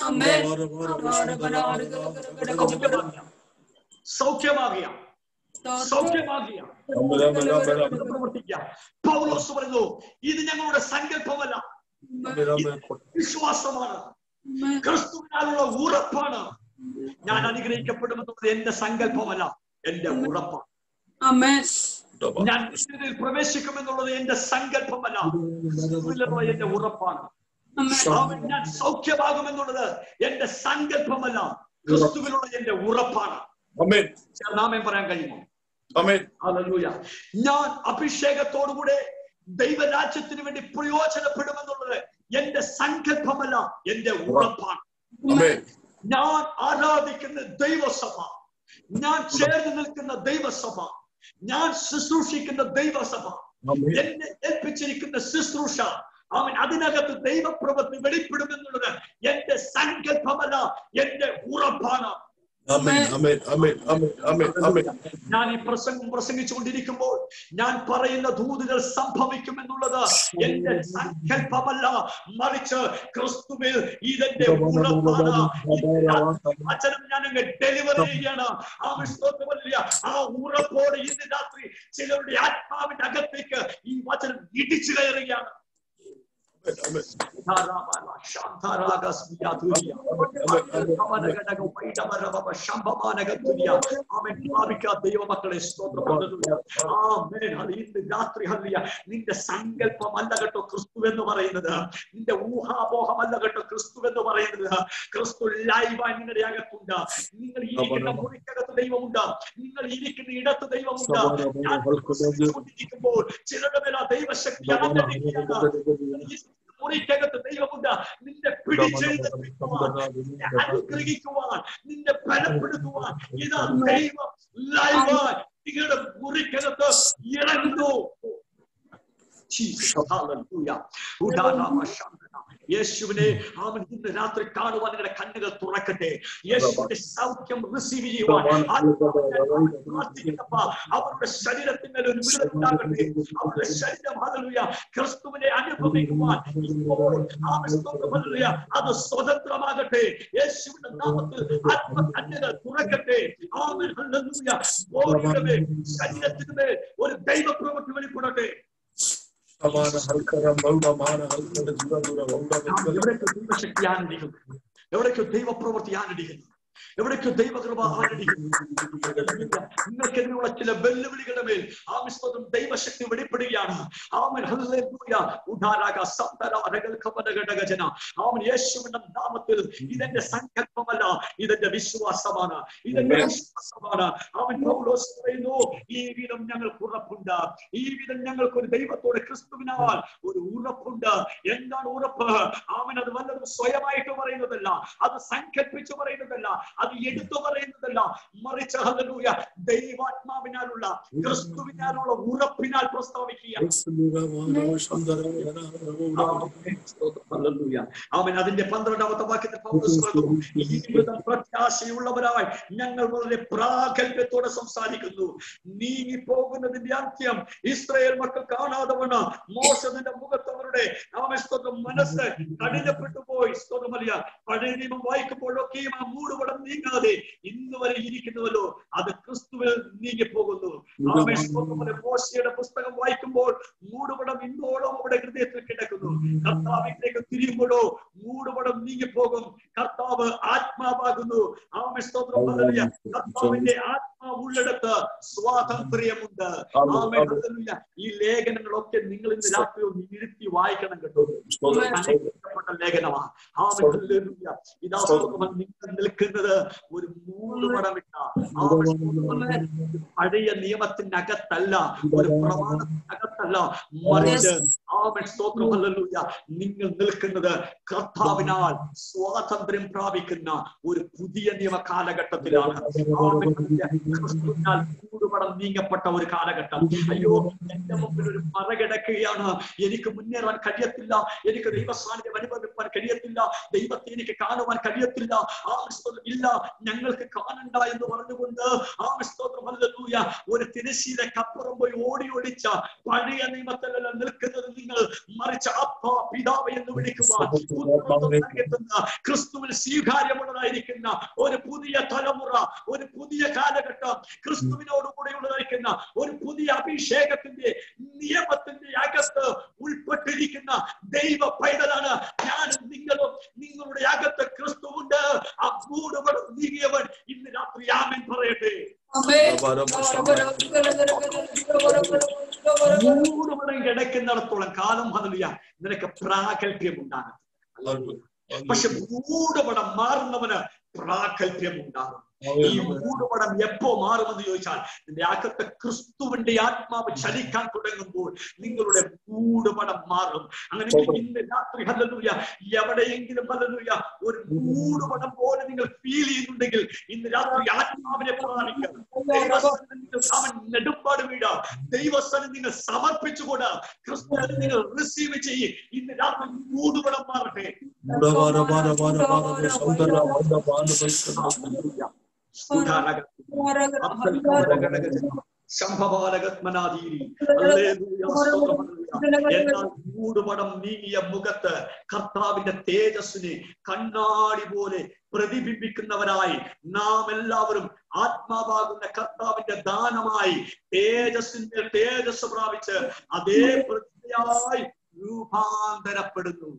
സൗഖ്യമാകിയ സൗഖ്യമാകിയ പ്രവർത്തിക്കാം പൗലോസ് പറഞ്ഞു ഇത് ഞങ്ങളുടെ സങ്കല്പമല്ല വിശ്വാസമാണ് ക്രിസ്തുവിനാലുള്ള ഉറപ്പാണ് ഞാൻ അനുഗ്രഹിക്കപ്പെടുമെന്നുള്ളത് എന്റെ സങ്കല്പമല്ല എന്റെ ഉറപ്പാണ് ഞാൻ ഇതിൽ പ്രവേശിക്കുമെന്നുള്ളത് എന്റെ സങ്കല്പമല്ല ക്രിസ്തുവിലുള്ള എന്റെ ഉറപ്പാണ് അവൻ ഞാൻ സൗഖ്യമാകുമെന്നുള്ളത് എന്റെ സങ്കല്പമല്ല ക്രിസ്തുവിലുള്ള എന്റെ ഉറപ്പാണ് ആമേൻ നാമം പറയാൻ കഴിയുമോ ആമേൻ ഹല്ലേലൂയ ഞാൻ അഭിഷേകത്തോടുകൂടെ ദൈവരാജ്യത്തിന് വേണ്ടി പ്രയോജനപ്പെടുമെന്നുള്ളത് എന്റെ സങ്കല്പമല്ല എന്റെ ഉറപ്പാണ് ആമേൻ ഞാൻ ആരാധിക്കുന്ന ദൈവസഭ ഞാൻ ചേർന്ന് നിൽക്കുന്ന ദൈവസഭ ഞാൻ ശുശ്രൂഷിക്കുന്ന ദൈവസഭ ആമേൻ എന്നെ ഏൽപ്പിച്ചിരിക്കുന്ന ശുശ്രൂഷ അവൻ അതിനകത്ത് ദൈവപ്രവൃത്തി വെളിപ്പെടുമെന്നുള്ളത് എന്റെ സങ്കല്പമല്ല എന്റെ ഉറപ്പാണ് ആമേൻ ആമേൻ ആമേൻ ആമേൻ ആമേൻ ആമേൻ ഞാൻ ഈ പ്രസംഗം പ്രസംഗിച്ചുകൊണ്ടിരിക്കുമ്പോൾ ഞാൻ പറയുന്ന ദൂതുകൾ സംഭവിക്കുമെന്നുള്ളത് എന്റെ സങ്കല്പമല്ല മറിച്ച് ക്രിസ്തുവിൽ ഇതെന്റെ ഉറപ്പാണ് വചനം ഞാൻ അങ്ങ് ഡെലിവർ ചെയ്യുകയാണ് ആ വിശ്വാസമല്ല ആ ഉറപ്പോട് ഇന്ന് രാത്രി ചിലരുടെ ആത്മാവിന്റെ അകത്തേക്ക് ഈ വചനം ഇടിച്ചു കയറുകയാണ് ആമേൻ ദൈവമക്കളെ രാത്രി ഹല്ലിയ നിന്റെ സങ്കല്പമല്ല കേട്ടോ ക്രിസ്തു എന്ന് പറയുന്നത് നിന്റെ ഊഹാപോഹമല്ല കേട്ടോ ക്രിസ്തു എന്ന് പറയുന്നത് ക്രിസ്തു ലൈവായി നിങ്ങളുടെ അകത്തുണ്ട് നിങ്ങൾ ഇരിക്കുന്ന മുറിക്കകത്ത് ദൈവമുണ്ട് നിങ്ങൾ ഇരിക്കുന്ന ഇടത്ത് ദൈവമുണ്ട് ഞാൻ പ്രസംഗിച്ചുകൊണ്ടിരിക്കുമ്പോൾ ചിലരുടെ മേൽ ആ ദൈവശക്തി അലങ്കരിക്കുകയാണ് ഈ മുറിക്കകത്ത് ദൈവമുണ്ട് നിന്നെ പിടിച്ചെഴുതുവാൻ നിന്നെ അനുഗ്രഹിക്കുവാൻ നിന്നെ ബലപ്പെടുത്തുവാൻ ഇതാ ദൈവം ലൈവായി നിങ്ങളുടെ മുറിക്കകത്ത് ഇറങ്ങുന്നു Jesus, hallelujah. ഉദാഹരണ യേശുവിനെ അവൻ ഇന്ന് രാത്രി കാണുവാൻ നിങ്ങളുടെ കണ്ണുകൾ തുറക്കട്ടെ യേശുവിന്റെ സൗഖ്യം റിസീവ് ചെയ്യുവാൻ ആത്മാവിനാൽ പ്രാർത്ഥിക്കുന്നപ്പ അവരുടെ ശരീരത്തിന്മേൽ ഒരു വിടുതൽ ഉണ്ടാകട്ടെ അവരുടെ ശരീരം ഹല്ലേലൂയ ക്രിസ്തുവിനെ അനുഭവിക്കുവാൻ ഇപ്പോൾ ആമസ്തോത്രം ഹല്ലേലൂയ അത് സ്വതന്ത്രമാകട്ടെ യേശുവിന്റെ നാമത്തിൽ ആത്മ കണ്ണുകൾ തുറക്കട്ടെ ആമേൻ ഹല്ലേലൂയ ബോഡിയുടെ മേൽ ശരീരത്തിന് മേൽ ഒരു ദൈവപ്രവൃത്തി വെളിപ്പെടട്ടെ സമാന ഹൽക്കരം ബൗഡമാന ഹൽക്കര ജീവദൂര ബൗഡ എവിടേക്ക് ദൈവശക്തി ആനടിക്കുന്നു എവിടേക്ക് ദൈവപ്രവൃത്തി ആനടിക്കുന്നു എവിടേക്കോ ദൈവകൃപ ആനടിക്കുന്നു നിങ്ങൾക്കെതിരെയുള്ള ചില വെല്ലുവിളികളുടെ മേൽ ആമിസ്തോത്രം ദൈവശക്തി വെളിപ്പെടുകയാണ് ആമൻ ഹല്ലേലൂയ ഉദാരാക സപ്തരാരകൾ കപടഘടകജന ആമൻ യേശുവിന്റെ നാമത്തിൽ ഇതെന്റെ സങ്കല്പമല്ല ഇതെന്റെ വിശ്വാസമാണ് ഇതെന്റെ വിശ്വാസമാണ് അവൻ പൗലോസ് പറയുന്നു ഈ വിധം ഞങ്ങൾക്ക് ഉറപ്പുണ്ട് ഈ വിധം ഞങ്ങൾക്ക് ഒരു ദൈവത്തോട് ക്രിസ്തുവിനാൽ ഒരു ഉറപ്പുണ്ട് എന്താണ് ഉറപ്പ് അവൻ അത് വല്ലതും സ്വയമായിട്ട് പറയുന്നതല്ല അത് സങ്കല്പിച്ചു പറയുന്നതല്ല അത് എടുത്തു പറയുന്നതല്ല മറിച്ച് ഹല്ലേലൂയ ദൈവാത്മാവിനാലുള്ള ക്രിസ്തുവിനാലുള്ള ഉറപ്പിനാൽ പ്രസ്താവിക്കുക ഹല്ലേലൂയ. അവൻ അതിന്റെ പന്ത്രണ്ടാമത്തെ വാക്യത്തിൽ പൗലോസ് പറഞ്ഞു ഈ വിധം പ്രത്യാശയുള്ളവരായി ഞങ്ങൾ വളരെ പ്രാഗൽഭ്യത്തോടെ സംസാരിക്കുന്നു നീങ്ങി പോകുന്നതിന്റെ അന്ത്യം ഇസ്രായേൽ മക്കൾ കാണാതെ വണ്ണ മോശത്തിന്റെ മുഖത്ത് അവരുടെ ആമസ്തോത്രം മനസ്സ് കഠിനപ്പെട്ടു പോയി സ്തോത്രമല്ല പഴയ നിയമം വായിക്കുമ്പോഴൊക്കെയും ആ മൂടുപടം നീങ്ങാതെ ഇന്ന് വരെ ഇരിക്കുന്നുവല്ലോ അത് ക്രിസ്തുവിൽ നീങ്ങി പോകുന്നു ആമേസ്തോത്രമല്ല മോശയുടെ പുസ്തകം വായിക്കുമ്പോൾ മൂടുപടം ഇന്നോളം അവിടെ ഹൃദയത്തിൽ കിടക്കുന്നു കർത്താവിലേക്ക് തിരിയുമ്പോഴോ മൂടുപടം നീങ്ങിപ്പോകും കർത്താവ് ആത്മാവാകുന്നു ആമേസ്തോത്രം ഹല്ലേലൂയ. കർത്താവിന്റെ ആത്മാവുള്ളിടത്ത് സ്വാതന്ത്ര്യമുണ്ട് ആമേൻ ഹല്ലേലൂയ. ഈ ലേഖനങ്ങളൊക്കെ നിങ്ങൾ ഇന്ന് രാത്രി ഒന്ന് ഇരുത്തി വായിക്കണം കേട്ടോ ഇത് അനുഗ്രഹിക്കപ്പെട്ട ലേഖനമാ ആമേൻ ഹല്ലേലൂയ. ഇതാ സ്തോത്രം നിങ്ങൾ നിൽക്കുന്നത് ഒരു മൂടുപടമിട്ട ആമേൻ സ്തോത്രം. പഴയ നിയമത്തിനകത്തല്ല ഒരു പ്രമാണത്തിനകത്തല്ല മറിച്ച് ആമേൻ സ്തോത്രം ഹല്ലേലൂയ. നിങ്ങൾ നിൽക്കുന്നത് കർത്താവിനാൽ സ്വാതന്ത്ര്യം പ്രാപിക്കുന്ന ഒരു പുതിയ നിയമ കാലഘട്ടത്തിലാണ് ആമേൻ ഹല്ലേലൂയ. ക്രിസ്തുവിനാൽ കൂടുപടം നീങ്ങപ്പെട്ട ഒരു കാലഘട്ടം അയ്യോ എന്റെ മുമ്പിൽ ഒരു മറ കിടക്കുകയാണ് എനിക്ക് മുന്നേറാൻ കഴിയത്തില്ല എനിക്ക് ദൈവസാന്നിധ്യം അനുഭവിക്കാൻ കഴിയത്തില്ല ദൈവത്തെ എനിക്ക് കാണുവാൻ കഴിയത്തില്ല ആ സ്തോത്രം ഇല്ല ഞങ്ങൾക്ക് കാണണ്ട എന്ന് പറഞ്ഞുകൊണ്ട് ആ സ്തോത്രം ഹല്ലേലൂയ ഒരു തിരശീലക്കപ്പുറം പോയി ഓടി ഓടിച്ച പഴയ നിയമത്തിലല്ല നിൽക്കുന്നത് നിങ്ങൾ മറിച്ച് അപ്പ പിതാവ് എന്ന് വിളിക്കുവാൻ പുത്രത്വം നൽകുന്ന ക്രിസ്തുവിൽ സ്വീകാര്യമുള്ളതായിരിക്കുന്ന ഒരു പുതിയ തലമുറ ഒരു പുതിയ കാലഘട്ടം ക്രിസ്തുവിനോട് കൂടെയുള്ളതായിരിക്കുന്ന ഒരു പുതിയ അഭിഷേകത്തിന്റെ നിയമത്തിന്റെ അകത്ത് ഉൾപ്പെട്ടിരിക്കുന്ന ദൈവ പൈതലാണ് ഞാനും നിങ്ങളും നിങ്ങളുടെ അകത്ത് ക്രിസ്തുവുണ്ട് ആ മൂടുപടം നീങ്ങിയവൻ ഇന്ന് രാത്രി ആമൻ പറയട്ടെ മൂടുപടം കിടക്കുന്നിടത്തോളം കാലം ഹല്ലേലൂയ നിനക്ക് പ്രാഗൽഭ്യം ഉണ്ടാകും പക്ഷെ മൂടുപടം മാറുന്നവന് പ്രാഗൽഭ്യം ഉണ്ടാകും ഈ മൂടുപടം എപ്പോ മാറുമെന്ന് ചോദിച്ചാൽ നിന്റെ അകത്ത് ക്രിസ്തുവിന്റെ ആത്മാവ് ചലിക്കാൻ തുടങ്ങുമ്പോൾ നിങ്ങളുടെ മൂടുപടം മാറും അങ്ങനെ ഇന്ന് രാത്രി ഹല്ലേലൂയ എവിടെയെങ്കിലും ഹല്ലേലൂയ ഒരു മൂടുപടം പോലെ നിങ്ങൾ ഫീൽ ചെയ്യുന്നുണ്ടെങ്കിൽ ഇന്ന് രാത്രി ആത്മാവിനെ പ്രാണിക്കുക ദൈവസ്ഥനിൽ നിങ്ങൾ അവൻ നെടുമ്പാട് വീട ദൈവസ്ഥനിൽ നിങ്ങൾ സമർപ്പിച്ചുകൊണ്ട് ക്രിസ്തുവിനെ നിങ്ങൾ റിസീവ് ചെയ്യും ഇന്ന് രാത്രി മൂടുപടം മാറട്ടെ സംഭവാനകത്മനാദീരി എന്നാൽ മൂടുപടം നീങ്ങിയ മുഖത്ത് കർത്താവിന്റെ തേജസ്സിനെ കണ്ണാടി പോലെ പ്രതിബിംബിക്കുന്നവരായി നാം എല്ലാവരും ആത്മാവാകുന്ന കർത്താവിന്റെ ദാനമായി തേജസ്സിന്റെ തേജസ് പ്രാപിച്ച് അതേ പ്രതിയായി രൂപാന്തരപ്പെടുന്നു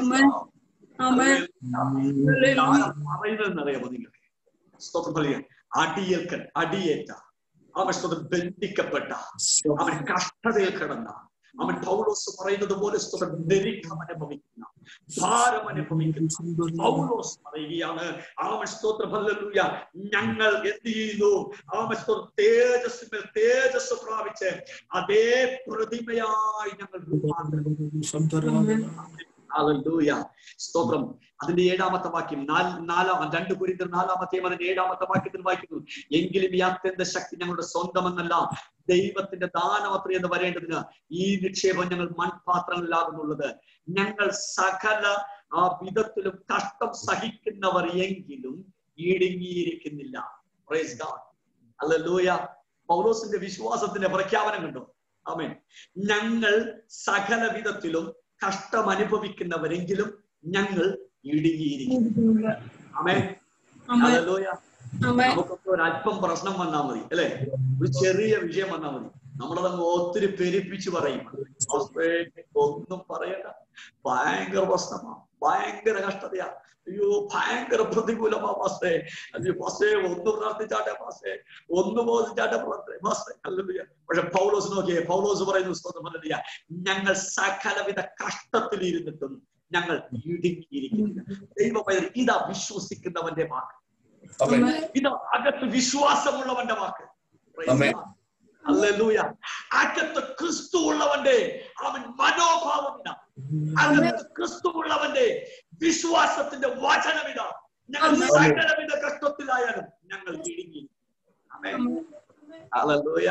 പറയുന്നതെന്നറിയാമോ നിങ്ങൾക്ക് സ്തോത്രം പറയുക അടിയേൽക്കൻ അടിയേറ്റ അവൻ സ്തോത്രം ബന്ധിക്കപ്പെട്ട അവൻ കഷ്ടതയിൽ കിടന്ന അവൻ പൗലോസ് പറയുന്നത് പോലെ സ്തോത്രം ദരിദ്രം അനുഭവിക്കുന്ന ഭാരം അനുഭവിക്കുന്ന പൗലോസ് പറയുകയാണ് ആമൻ സ്തോത്രം ഹല്ലേലൂയ ഞങ്ങൾ എന്ത് ചെയ്യുന്നു ആമൻ സ്തോത്രം തേജസ്സിന്മേൽ തേജസ് പ്രാപിച്ച് അതേ പ്രതിമയായി ഞങ്ങൾ രൂപാന്തരം ഹല്ലേലൂയ സ്തോത്രം അതിന്റെ ഏഴാമത്തെ വാക്യം നാല് നാലാം രണ്ട് കുരിന്തർ നാലാമത്തെയും അതിന്റെ ഏഴാമത്തെ വാക്യത്തിൽ വായിക്കുന്നു എങ്കിലും ഈ അത്യന്ത ശക്തി ഞങ്ങളുടെ സ്വന്തമെന്നല്ല ദൈവത്തിന്റെ ദാനമത്ര എന്ന് വരേണ്ടതിന് ഈ നിക്ഷേപം ഞങ്ങൾ മൺപാത്രങ്ങളിലാകുന്നുള്ളത് ഞങ്ങൾ സകല ആ വിധത്തിലും കഷ്ടം സഹിക്കുന്നവർ എങ്കിലും ഇടുങ്ങിയിരിക്കുന്നില്ല പ്രൈസ് ഗാഡ് അല്ലൂയ പൗലോസിന്റെ വിശ്വാസത്തിന്റെ പ്രഖ്യാപനം കണ്ടു ആമേൻ ഞങ്ങൾ സകല വിധത്തിലും കഷ്ടം അനുഭവിക്കുന്നവരെങ്കിലും ഞങ്ങൾ ഇടുങ്ങിയിരിക്കും ആമേൻ ഹല്ലേലൂയ നമുക്കൊക്കെ ഒരു അല്പം പ്രശ്നം വന്നാൽ മതി അല്ലെ ഒരു ചെറിയ വിഷയം വന്നാൽ മതി നമ്മളതങ്ങ് ഒത്തിരി പെരുപ്പിച്ച് പറയും അവസ്ഥേ, ഒന്നും പറയണ്ട ഭയങ്കര പ്രശ്നമാ ഭയങ്കര കഷ്ടതയാ അയ്യോ ഭയങ്കര പ്രതികൂലമാ പാസ്റ്റേ അയ്യോ പാസ്റ്റേ ഒന്ന് പ്രാർത്ഥിച്ചാട്ടെ പാസ്റ്റേ ഒന്ന് ബോധിച്ചാട്ടെ പ്രാർത്ഥന പാസ്റ്റേ അല്ലല്ല പക്ഷെ പൗലോസ് നോക്കിയേ പൗലോസ് പറയുന്നു സ്തോത്രം അല്ലല്ല ഞങ്ങൾ സകലവിധ കഷ്ടത്തിൽ ഇരുന്നിട്ടും ഞങ്ങൾ ഇടുങ്ങിയിരിക്കുന്നില്ല ദൈവം ഇതാ വിശ്വസിക്കുന്നവന്റെ വാക്ക് ആമേൻ ഇത് അകത്ത് വിശ്വാസമുള്ളവന്റെ വാക്ക് ആമേൻ. ഹല്ലേലൂയ അകത്ത് ക്രിസ്തു ഉള്ളവന്റെ അവൻ മനോഭാവമില്ല അകത്ത് ക്രിസ്തു ഉള്ളവന്റെ വിശ്വാസത്തിന്റെ വചനമിത ഞങ്ങൾ ആമേൻ. സകലവിധ കഷ്ടത്തിലായാലും ഞങ്ങൾ ഇടുങ്ങി ആമേൻ. ഹല്ലേലൂയ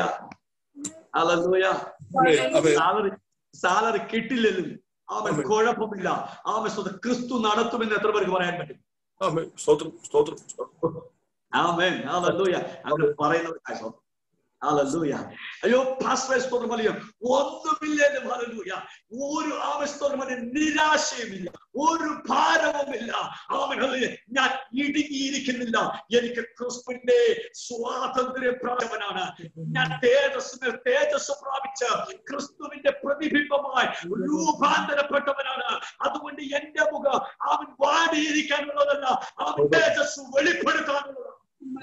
ഹല്ലേലൂയ ആമേൻ ആമേൻ സാലറി സാലറി കിട്ടില്ലെങ്കിലും അവൻ ആമേൻ. കുഴപ്പമില്ല അവൻ സ്വന്തം ക്രിസ്തു നടത്തുമെന്ന് എത്ര പേർക്ക് പറയാൻ പറ്റും ആമേൻ സ്തോത്രം സ്തോത്രം സ്തോത്രം. ആമേൻ ഹല്ലേലൂയ അങ്ങനെ പറയുന്നത് കാര്യം ഹല്ലേലൂയ അയ്യോ പാസ്റ്റർ സ്തോത്രം പറയും ഒന്നുമില്ലേലും ഹല്ലേലൂയ ഒരു ആവശ്യത്തോടും നിരാശയുമില്ല ഒരു ഭാരവുമില്ല ആമൻ ഹല്ലേലൂയ ഞാൻ ഇടുങ്ങിയിരിക്കുന്നില്ല എനിക്ക് ക്രിസ്തുവിന്റെ സ്വാതന്ത്ര്യ പ്രാപനാണ് ഞാൻ തേജസ്സിന് തേജസ് പ്രാപിച്ച് ക്രിസ്തുവിന്റെ പ്രതിബിംബമായി രൂപാന്തരപ്പെട്ടവനാണ് അതുകൊണ്ട് എന്റെ മുഖം അവൻ വാടിയിരിക്കാനുള്ളതല്ല അവൻ തേജസ് വെളിപ്പെടുത്താനുള്ളതാണ്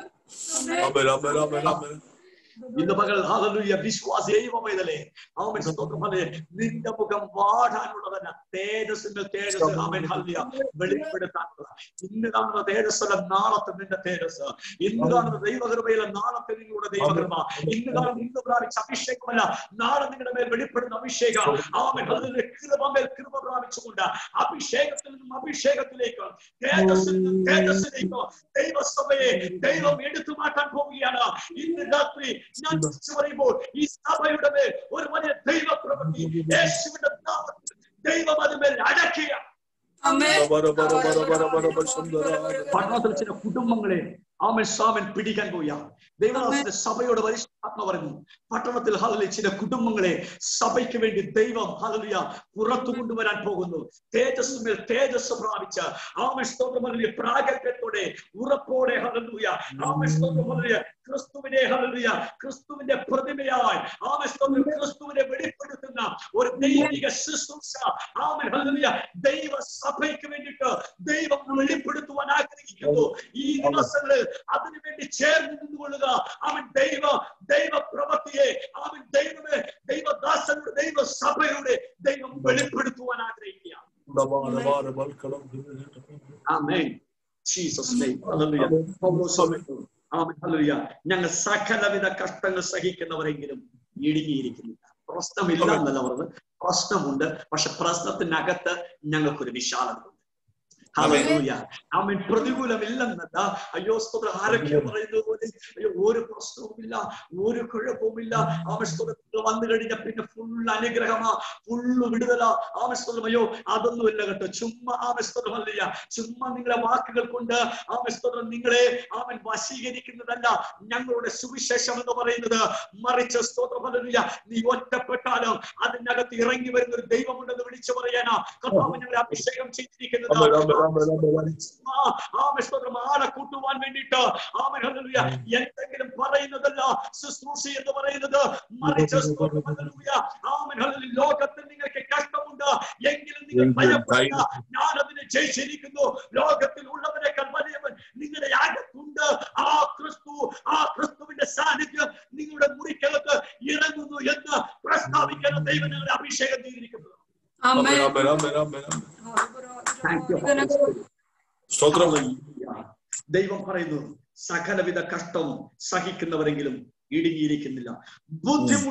ആമേൻ ആമേൻ ആമേൻ ആമേൻ ഇന്ന് പകൽ ഹാലലൂയ വിശ്വാസ ദൈവമേതലേ അവൻ സ്തോത്രം പറഞ്ഞേ നിന്റെ മുഖം വാടാനുള്ളതല്ല തേജസ്സിന്റെ തേജസ് അവൻ ഹല്ലിയ വെളിപ്പെടുത്താനുള്ള ഇന്ന് കാണുന്ന തേജസ്സല്ല നാളത്തെ നിന്റെ തേജസ് ഇന്ന് കാണുന്ന ദൈവകൃപയിലെ നാളത്തെ നിങ്ങളുടെ ദൈവകൃപ ഇന്ന് കാണുന്ന ഇന്ന് പ്രാപിച്ച അഭിഷേകമല്ല നാളെ നിങ്ങളുടെ മേൽ വെളിപ്പെടുന്ന അഭിഷേകം അവൻ ഹല്ലേലൂയ കൃപ മേൽ കൃപ പ്രാപിച്ചുകൊണ്ട് അഭിഷേകത്തിൽ നിന്നും അഭിഷേകത്തിലേക്ക് തേജസ്സിൽ നിന്നും തേജസ്സിലേക്ക് ദൈവസഭയെ ദൈവം എടുത്തു മാറ്റാൻ പോവുകയാണ് ഇന്ന് രാത്രി ഞാൻ തിരിച്ചു പറയുമ്പോൾ ഈ സഭയുടെ മേൽ ഒരു വലിയ ദൈവ പ്രവൃത്തി യേശുവിന്റെ നാമത്തിൽ ദൈവം അതിന്മേൽ അടക്കുക ബര ബര ബര ബര ബര ബര സുന്ദര പട്ടണത്തിൽ ചില കുടുംബങ്ങളെ ആമൻ സ്വാമൻ പിടിക്കാൻ പോയ ദൈവദാസന്റെ സഭയോട് പരിശുദ്ധാത്മ പറഞ്ഞു പട്ടണത്തിൽ ഹലലി ചില കുടുംബങ്ങളെ സഭയ്ക്ക് വേണ്ടി ദൈവം ഹലലിയ പുറത്തു കൊണ്ടുവരാൻ പോകുന്നു തേജസ് മേൽ തേജസ് പ്രാപിച്ച ആമൻ സ്തോത്രം ഹല്ലേലൂയ, പ്രാഗൽഭ്യത്തോടെ ഉറപ്പോടെ ഹലലൂയ ആമൻ സ്തോത്രം ഹല്ലേലൂയ, ക്രിസ്തുവിനെ ഹലലിയ ക്രിസ്തുവിന്റെ പ്രതിമയായി ആമൻ സ്തോത്രം ക്രിസ്തുവിനെ വെളിപ്പെടുത്തുന്ന ഒരു ദൈവിക ശുശ്രൂഷ ആമൻ ഹല്ലേലൂയ ദൈവ സഭയ്ക്ക് വേണ്ടിയിട്ട് ദൈവം വെളിപ്പെടുത്തുവാൻ ആഗ്രഹിക്കുന്നു ഈ ദിവസങ്ങളിൽ അതിനു വേണ്ടി ചേർന്ന് നിന്നുകൊള്ളുക അവൻ ദൈവ ദൈവ പ്രവൃത്തിയെ അവൻ ദൈവമേ ദൈവദാസനുടെ ദൈവ സഭയുടെ ദൈവം വെളിപ്പെടുത്തുവാൻ ആഗ്രഹിക്കുക ബര ബര ബൽക്കളം ആമേൻ ജീസസ് നെയ്മ് ഹല്ലേലൂയ പൗലോസ് പറയുന്നു, ആമേൻ ഹല്ലേലൂയ ഞങ്ങൾ സകലവിധ കഷ്ടങ്ങൾ സഹിക്കുന്നവരെങ്കിലും ഇടുങ്ങിയിരിക്കുന്നില്ല പ്രശ്നമില്ല എന്നല്ല പറഞ്ഞത് പ്രശ്നമുണ്ട് പക്ഷെ പ്രശ്നത്തിനകത്ത് ഞങ്ങൾക്കൊരു വിശാലതയുണ്ട് ഹല്ലേലൂയ ആമേൻ പ്രതികൂലമില്ലെന്നല്ല അയ്യോ സ്തോത്രം ആരൊക്കെ പറയുന്നത് പോലെ അയ്യോ ഒരു പ്രശ്നവുമില്ല ഒരു കുഴപ്പവുമില്ല ആമൻ സ്തോത്രം വന്നു കഴിഞ്ഞ പിന്നെ ഫുൾ അനുഗ്രഹമാ ഫുള്ള് വിടുതല ആമൻ സ്തോത്രം അയ്യോ അതൊന്നുമില്ല കേട്ടോ ചുമ്മാ ആമൻ സ്തോത്രം അല്ലയ്യ ചുമ്മാ നിങ്ങളെ വാക്കുകൾ കൊണ്ട് ആമൻ സ്തോത്രം നിങ്ങളെ ആമൻ വശീകരിക്കുന്നതല്ല ഞങ്ങളുടെ സുവിശേഷം എന്ന് പറയുന്നത് മറിച്ച് സ്തോത്രം അല്ലയ്യ നീ ഒറ്റപ്പെട്ടാലും അതിനകത്ത് ഇറങ്ങി വരുന്ന ഒരു ദൈവമുണ്ടെന്ന് വിളിച്ചു പറയാനാ കർത്താവ് ഞങ്ങളെ അഭിഷേകം ചെയ്തിരിക്കുന്നത് ആമേൻ ആമേൻ ആമേൻ ആമേൻ ആ ആമൻ സ്തോത്രം ആളെ കൂട്ടുവാൻ വേണ്ടിയിട്ട് ആമൻ ഹല്ലേലൂയ എന്തെങ്കിലും പറയുന്നതല്ല ശുശ്രൂഷ എന്ന് പറയുന്നത് മറിച്ച് സ്തോത്രം ഹല്ലേലൂയ ആമൻ ഹല്ലേലൂയ ലോകത്തിൽ നിങ്ങൾക്ക് കഷ്ടമുണ്ട് എങ്കിലും നിങ്ങൾ എങ്കിലും ഭയപ്പെടേണ്ട ഞാൻ അതിനെ ജയിച്ചിരിക്കുന്നു ലോകത്തിൽ ഉള്ളവരെക്കാൾ വലിയവൻ നിങ്ങളുടെ അകത്തുണ്ട് ആ ക്രിസ്തു ആ ക്രിസ്തുവിന്റെ സാന്നിധ്യം നിങ്ങളുടെ മുറിക്കകത്ത് ഇറങ്ങുന്നു എന്ന് പ്രസ്താവിക്കാൻ ദൈവം നിങ്ങളുടെ അഭിഷേകം ചെയ്തിരിക്കുന്നത് ആമേൻ ആമേൻ ആമേൻ ആമേൻ ആമേൻ Thank you, Holy Spirit. സ്തോത്രം ദൈവം പറയുന്നു സകലവിധ കഷ്ടം സഹിക്കുന്നവരെങ്കിലും ഇടുങ്ങിയിരിക്കുന്നില്ല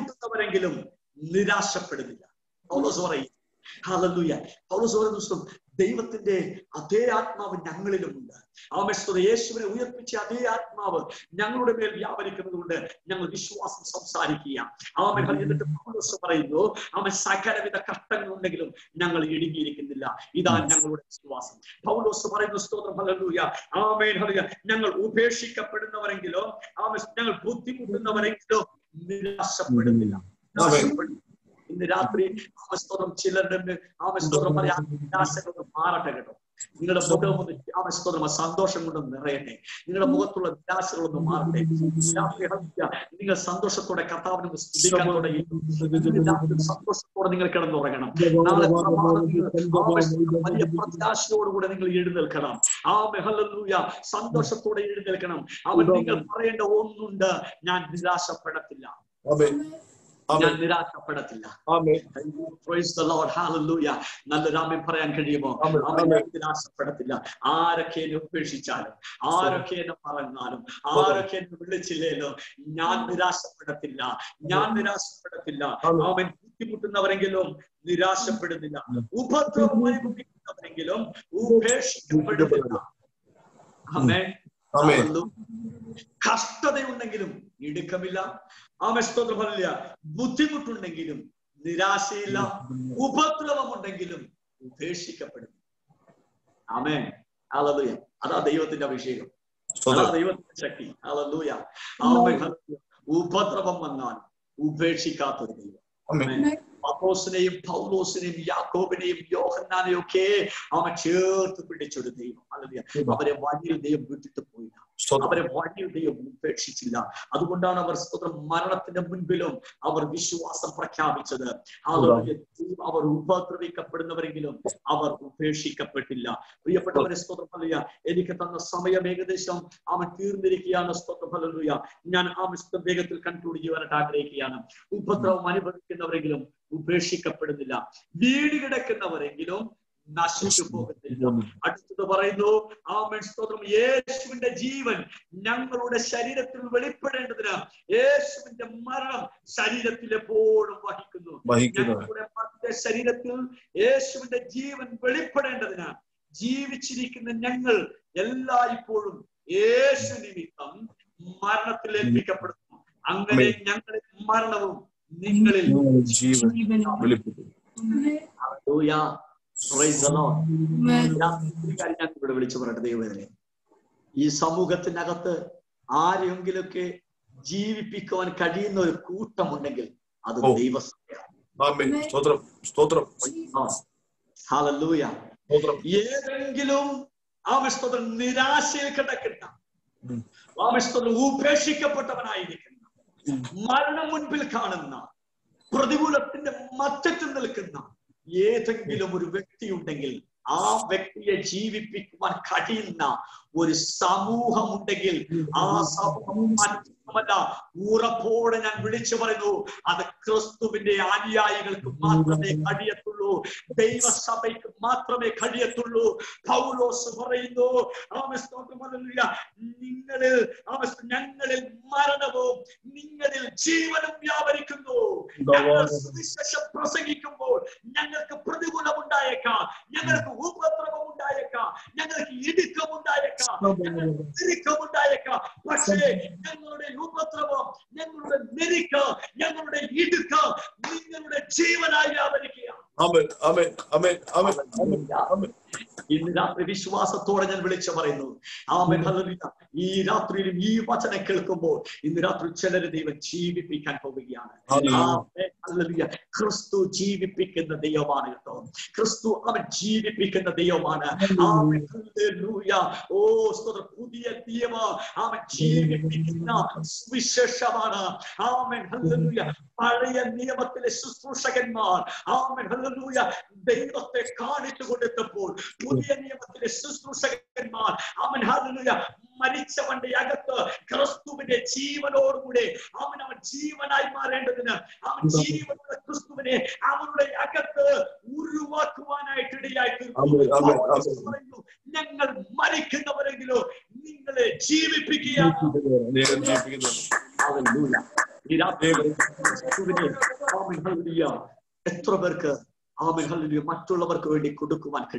ബുദ്ധിമുട്ടുന്നവരെങ്കിലും നിരാശപ്പെടുന്നില്ല പൗലോസ് പറയും ഹല്ലേലൂയ പൗലോസ് പറയുന്നു ദൈവത്തിന്റെ അതേ ആത്മാവ് ഞങ്ങളിലുമുണ്ട് ആമേശ്വര യേശുവിനെ ഉയർപ്പിച്ച അതേ ആത്മാവ് ഞങ്ങളുടെ മേൽ വ്യാപരിക്കുന്നത് കൊണ്ട് ഞങ്ങൾ വിശ്വാസം സംസാരിക്കുക ആമൻ എന്നിട്ട് പൗലോസ് പറയുന്നു അവൻ സകലവിധ കഷ്ടങ്ങളുണ്ടെങ്കിലും ഞങ്ങൾ ഇടുങ്ങിയിരിക്കുന്നില്ല ഇതാ ഞങ്ങളുടെ വിശ്വാസം പൗലോസ് പറയുന്നു സ്തോത്രം ഹല്ലേലൂയ ആമേൻ ഹല്ലേലൂയ ഞങ്ങൾ ഉപേക്ഷിക്കപ്പെടുന്നവരെങ്കിലോ ആമേൻ ഞങ്ങൾ ബുദ്ധിമുട്ടുന്നവരെങ്കിലോ നിരാശപ്പെടുന്നില്ല നിരാശപ്പെടുന്നില്ല. ഇന്ന് രാത്രി ആമസ്തോത്രം ചിലരുടെ ആമസ്തോത്രം പറയാൻ നിരാശകളൊക്കെ മാറട്ടെ കേട്ടോ നിങ്ങളുടെ മുഖം ഒന്ന് ആമസ്തോത്രം സന്തോഷം കൊണ്ട് നിറയട്ടെ നിങ്ങളുടെ മുഖത്തുള്ള നിരാശകളൊന്ന് മാറട്ടെ രാത്രി ഹല്ലേലൂയ. നിങ്ങൾ സന്തോഷത്തോടെ കർത്താവിനെ സ്തുതിക്കാൻ തുടങ്ങി ഇന്ന് രാത്രി സന്തോഷത്തോടെ നിങ്ങൾ കിടന്നുറങ്ങണം നാളെ പ്രഭാതത്തിൽ ആമസ്തോത്രം വലിയ പ്രത്യാശയോടുകൂടെ നിങ്ങൾ എഴുന്നേൽക്കണം ആ മെഹലൂയ സന്തോഷത്തോടെ എഴുന്നേൽക്കണം അവൻ നിങ്ങൾ പറയേണ്ട ഒന്നുണ്ട് ഞാൻ നിരാശപ്പെടത്തില്ല ആമേൻ ഞാൻ ആമേൻ നിരാശപ്പെടത്തില്ല ആമേൻ Praise the Lord. Hallelujah. നല്ലൊരു ആമേൻ പറയാൻ കഴിയുമോ ആമേൻ. ആമേൻ ഞാൻ നിരാശപ്പെടത്തില്ല ആരൊക്കെ എന്നെ ഉപേക്ഷിച്ചാലും ആരൊക്കെ എന്നെ പറഞ്ഞാലും ആരൊക്കെ എന്നെ വിളിച്ചില്ലേലോ ഞാൻ നിരാശപ്പെടത്തില്ല ഞാൻ നിരാശപ്പെടത്തില്ല ആമേൻ. അവൻ ബുദ്ധിമുട്ടുന്നവരെങ്കിലും നിരാശപ്പെടുന്നില്ല ഉപദ്രവം അനുഭവിക്കുന്നവരെങ്കിലും ഉപേക്ഷിക്കപ്പെടുന്നില്ല ആമേൻ ആമേൻ Hallelujah. കഷ്ടതയുണ്ടെങ്കിലും ഇടുക്കമില്ല ആമേ സ്തോത്രം പറയില്ല ബുദ്ധിമുട്ടുണ്ടെങ്കിലും നിരാശയില്ല ഉപദ്രവമുണ്ടെങ്കിലും ഉപേക്ഷിക്കപ്പെടും ആമേൻ ഹല്ലേലൂയ അതാ ദൈവത്തിന്റെ അഭിഷേകം അതാ സ്തോത്രം ദൈവത്തിന്റെ ശക്തി ഹല്ലേലൂയ ആമേൻ ഹല്ലേലൂയ. ഉപദ്രവം വന്നാൽ ഉപേക്ഷിക്കാത്തൊരു ദൈവം ആമേൻ ആമേൻ. പത്രോസിനെയും പൗലോസിനെയും യാക്കോബിനെയും യോഹന്നാനെയും ഒക്കെ അവൻ ചേർത്ത് പിടിച്ചൊരു ദൈവം ഹല്ലേലൂയ. അവരെ വഴിയിൽ ദൈവം വിട്ടിട്ട് പോയില്ല സ്തോത്രം അവരെ വഴിയിൽ ദൈവം ഉപേക്ഷിച്ചില്ല അതുകൊണ്ടാണ് അവർ സ്തോത്രം മരണത്തിന്റെ മുൻപിലും അവർ വിശ്വാസം പ്രഖ്യാപിച്ചത് ഹല്ലേലൂയ. ദൈവം അവർ ഉപദ്രവിക്കപ്പെടുന്നവരെങ്കിലും അവർ ഉപേക്ഷിക്കപ്പെട്ടില്ല പ്രിയപ്പെട്ടവരെ സ്തോത്രം ഹല്ലേലൂയ. എനിക്ക് തന്ന സമയം ഏകദേശം അവൻ തീർന്നിരിക്കുകയാണ് സ്തോത്രം ഹല്ലേലൂയ. ഞാൻ ആ വിശുദ്ധ വേഗത്തിൽ കൺക്ലൂഡ് ചെയ്യാനായിട്ട് ആഗ്രഹിക്കുകയാണ് ഉപദ്രവം അനുഭവിക്കുന്നവരെങ്കിലും ഉപേക്ഷിക്കപ്പെടുന്നില്ല വീട് കിടക്കുന്നവരെങ്കിലും നശിച്ചു പോകുന്നില്ല അടുത്തത് പറയുന്നു ആമേൻ സ്തോത്രം യേശുവിന്റെ ജീവൻ ഞങ്ങളുടെ ശരീരത്തിൽ വെളിപ്പെടേണ്ടതിന് യേശുവിന്റെ മരണം ശരീരത്തിൽ എപ്പോഴും വഹിക്കുന്നു വഹിക്കുന്നത് ഞങ്ങളുടെ മധ്യ ശരീരത്തിൽ യേശുവിന്റെ ജീവൻ വെളിപ്പെടേണ്ടതിന് ജീവിച്ചിരിക്കുന്ന ഞങ്ങൾ എല്ലായ്പ്പോഴും യേശു നിമിത്തം മരണത്തിൽ ഏൽപ്പിക്കപ്പെടുന്നു അങ്ങനെ ഞങ്ങളിൽ മരണവും നിങ്ങളിൽ ജീവൻ വെളിപ്പെട്ടു Hallelujah. Praise the Lord. ഒരു കാര്യം ഞാൻ ഇവിടെ വിളിച്ചു പറയട്ടെ ദൈവത്തിനെ ഈ സമൂഹത്തിനകത്ത് ആരെങ്കിലൊക്കെ ജീവിപ്പിക്കുവാൻ കഴിയുന്ന ഒരു കൂട്ടമുണ്ടെങ്കിൽ അത് ഓ. ദൈവസഭയാണ് ആമേൻ സ്തോത്രം സ്തോത്രം ഹാലൂയ സ്തോത്രം ഏതെങ്കിലും ആമസ്തോത്രം നിരാശയിൽ കിടക്കുന്ന ഉം. ആമസ്തോത്രം ഉപേക്ഷിക്കപ്പെട്ടവനായിരിക്കുന്ന മരണം മുൻപിൽ കാണുന്ന പ്രതികൂലത്തിന്റെ മറ്റത്ത് നിൽക്കുന്ന ഏതെങ്കിലും ഒരു വ്യക്തി ഉണ്ടെങ്കിൽ ആ വ്യക്തിയെ ജീവിപ്പിക്കുവാൻ കഴിയുന്ന ഒരു സമൂഹം ഉണ്ടെങ്കിൽ ആ സമൂഹം മറ്റൊന്നുമല്ല ഉറപ്പോടെ ഞാൻ വിളിച്ചു പറയുന്നു അത് ക്രിസ്തുവിന്റെ അനുയായികൾക്ക് മാത്രമേ കഴിയത്തുള്ളൂ ദൈവസഭയ്ക്ക് മാത്രമേ കഴിയത്തുള്ളൂ പൗലോസ് പറയുന്നു ആമസ്തോത്രമല്ല നിങ്ങളിൽ ആമസ് ഞങ്ങളിൽ മരണവും നിങ്ങളിൽ ജീവനും വ്യാപരിക്കുന്നു ഞങ്ങൾ സുവിശേഷം പ്രസംഗിക്കുമ്പോൾ ഞങ്ങൾക്ക് പ്രതികൂലം ഉണ്ടായേക്കാം ഞങ്ങൾക്ക് ഉപദ്രവം ഉണ്ടായേക്കാം ഞങ്ങൾക്ക് ഇടുക്കം ഉണ്ടായേക്കാം ഞങ്ങൾക്ക് നിരുക്കം ഉണ്ടായേക്കാം പക്ഷേ ഞങ്ങളുടെ ഉപദ്രവം ഞങ്ങളുടെ നിരുക്ക് ഞങ്ങളുടെ ഇടുക്ക നിങ്ങളുടെ ജീവനായി വ്യാപരിക്കുക ആമേൻ ആമേൻ ആമേൻ ആമേൻ ആമേൻ ആമേൻ ഇന്ന് രാത്രി വിശ്വാസത്തോടെ ഞാൻ വിളിച്ചു പറയുന്നു ആമേൻ ഹല്ലേലൂയ ഈ രാത്രിയിലും ഈ വചനം കേൾക്കുമ്പോൾ ഇന്ന് രാത്രി ചിലര് ദൈവം ജീവിപ്പിക്കാൻ പോവുകയാണ് ഹല്ലേലൂയ. Amen hallelujah. ക്രിസ്തു ജീവിപ്പിക്കുന്ന ദൈവമാണ് കേട്ടോ ക്രിസ്തു അവൻ ജീവിപ്പിക്കുന്ന ദൈവമാണ് ആമേൻ ഹല്ലേലൂയ. ഓ സ്തോത്രം പുതിയ നിയമം അവൻ ജീവിപ്പിക്കുന്ന സുവിശേഷമാണ് ആമേൻ ഹല്ലേലൂയ. പഴയ നിയമത്തിലെ ശുശ്രൂഷകന്മാർ ആമേൻ ഹല്ലേലൂയ ദൈവത്തെ കാണിച്ചു കൊടുത്തപ്പോൾ പുതിയ നിയമത്തിലെ ശുശ്രൂഷകന്മാർ അവൻ ഹല്ലേലൂയ മരിച്ചവന്റെ അകത്ത് ക്രിസ്തുവിന്റെ ജീവനോടുകൂടെ അവൻ അവൻ ജീവനായി മാറേണ്ടതിന് അവൻ ജീവനുള്ള ക്രിസ്തുവിനെ അവരുടെ അകത്ത് ഉരുവാക്കുവാനായിട്ട് ഇടയായി തീർന്നു. ആമേൻ ആമേൻ പൗലോസ് ആമേൻ പറയുന്നു, ഞങ്ങൾ മരിക്കുന്നവരെങ്കിലോ നിങ്ങളെ ജീവിപ്പിക്കുകയാണ് അനേകം ജീവിപ്പിക്കുന്നു ഹല്ലേലൂയ. ഈ രാത്രി ക്രിസ്തുവിനെ ആമേൻ ഹല്ലേലൂയ. എത്ര പേർക്ക് ആമേൻ ഹല്ലേലൂയ മറ്റുള്ളവർക്ക് വേണ്ടി കൊടുക്കുവാൻ കഴിയും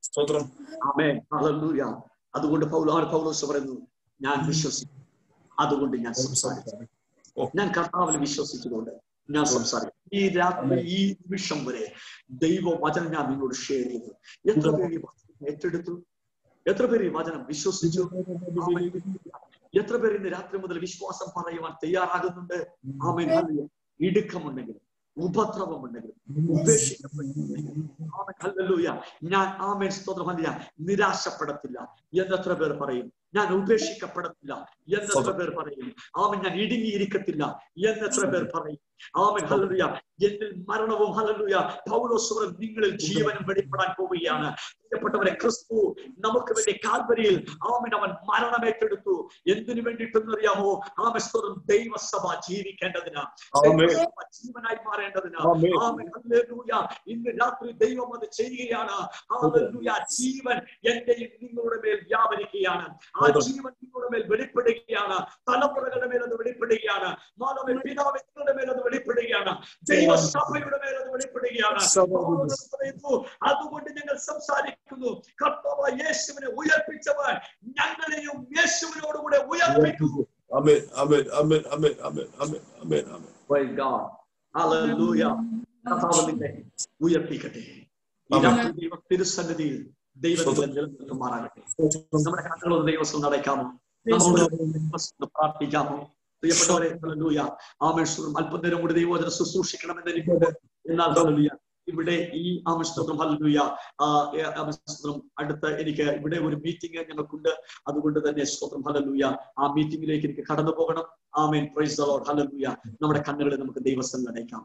സ്തോത്രം ആമേ ഹല്ലേലൂയ അതുകൊണ്ട് പൗലാണ് പൗലോസ് പറയുന്നു ഞാൻ വിശ്വസിക്കുന്നു അതുകൊണ്ട് ഞാൻ സംസാരിച്ചു ഞാൻ കർത്താവിൽ വിശ്വസിച്ചുകൊണ്ട് ഞാൻ സംസാരിക്കും ഈ രാത്രി ഈ നിമിഷം വരെ ദൈവവചനം ഞാൻ നിങ്ങളോട് ഷെയർ ചെയ്തു എത്ര പേര് ഈ വചനം ഏറ്റെടുത്തു എത്ര പേര് ഈ വചനം വിശ്വസിച്ചു ആമേൻ. എത്ര പേര് ഇന്ന് രാത്രി മുതൽ വിശ്വാസം പറയുവാൻ തയ്യാറാകുന്നുണ്ട് ആമേൻ ഹല്ലേലൂയ. ഇടുക്കമുണ്ടെങ്കിലും ഉപദ്രവമുണ്ടെങ്കിലും ഉപേക്ഷിക്കപ്പെട്ടിട്ടുണ്ടെങ്കിലും amen hallelujah. ഞാൻ ആമേൻ സ്തോത്രം ഹല്ലേലൂയ. നിരാശപ്പെടത്തില്ല എന്നെത്ര പേർ പറയും ഞാൻ ഉപേക്ഷിക്കപ്പെടത്തില്ല എന്നെത്ര പേർ പറയും ആമൻ ഞാൻ ഇടുങ്ങിയിരിക്കത്തില്ല എന്നെത്ര പേർ പറയും ആമൻ ഹല്ലേലൂയ എന്നിൽ മരണവും ഹല്ലേലൂയ പൗലോസുവർ നിങ്ങളിൽ ജീവനും വെളിപ്പെടാൻ പോവുകയാണ് പ്രിയപ്പെട്ടവരെ ക്രിസ്തു നമുക്ക് വേണ്ടി കാൽവരിയിൽ ആമൻ അവൻ മരണമേറ്റെടുത്തു എന്തിനു വേണ്ടിയിട്ടെന്നറിയാമോ ആമൻ സ്തോത്രം ദൈവസഭ ജീവിക്കേണ്ടതിന് ആമേൻ. ദൈവസഭ ജീവനായി മാറേണ്ടതിന് ആമേൻ. ആമൻ ഹല്ലേലൂയ ഇന്ന് രാത്രി ദൈവം അത് ചെയ്യുകയാണ് ഹല്ലേലൂയ ജീവൻ എന്റെയും നിങ്ങളുടെ മേൽ വ്യാപരിക്കുകയാണ് ആ അതെ. ജീവൻ നിങ്ങളുടെ മേൽ വെളിപ്പെടുകയാണ് തലമുറകളുടെ മേൽ അത് വെളിപ്പെടുകയാണ് മാനവ പിതാവ് നിങ്ങളുടെ മേൽ അത് വെളിപ്പെടുകയാണ് ദൈവസഭയുടെ മേൽ അത് വെളിപ്പെടുകയാണ് പൗലോസ് പറയുന്നു, അതുകൊണ്ട് ഞങ്ങൾ സംസാരിക്കുന്നു കർത്താവ് യേശുവിനെ ഉയർപ്പിച്ചവൻ ഞങ്ങളെയും യേശുവിനോടുകൂടെ ഉയർപ്പിക്കും ആമേൻ ആമേൻ ആമേൻ ആമേൻ ആമേൻ ആമേൻ ആമേൻ ആമേൻ Praise God. Hallelujah. കർത്താവ് നിന്നെ ഉയർപ്പിക്കട്ടെ ഈ രാത്രി ദൈവ തിരുസന്നിധിയിൽ ദൈവത്തെ നിലനിർത്തുമാറാകട്ടെ നമ്മുടെ കണ്ണുകളൊന്ന് ദൈവസ്ഥം നടക്കാമോ നമുക്ക് ദൈവസ്ഥം പ്രാർത്ഥിക്കാമോ പ്രിയപ്പെട്ടവരെ ഹല്ലേലൂയ ആമേശ്വരം അല്പനേരം കൂടി ദൈവവചനം ശുശ്രൂഷിക്കണമെന്ന് എനിക്കുണ്ട് എന്നാൽ ഹല്ലേലൂയ ഇവിടെ ഈ ആമസ്തോത്രം ഹല്ലേലൂയ ആ ഏ- ആമസ്തോത്രം അടുത്ത എനിക്ക് ഇവിടെ ഒരു മീറ്റിംഗ് ഞങ്ങൾക്കുണ്ട് അതുകൊണ്ട് തന്നെ സ്തോത്രം ഹല്ലേലൂയ ആ മീറ്റിംഗിലേക്ക് എനിക്ക് കടന്നു പോകണം ആമേൻ പ്രൈസ് ദ ലോർഡ് ഹല്ലേലൂയ നമ്മുടെ കണ്ണുകളെ നമുക്ക് ദൈവസ്ഥം നടക്കാം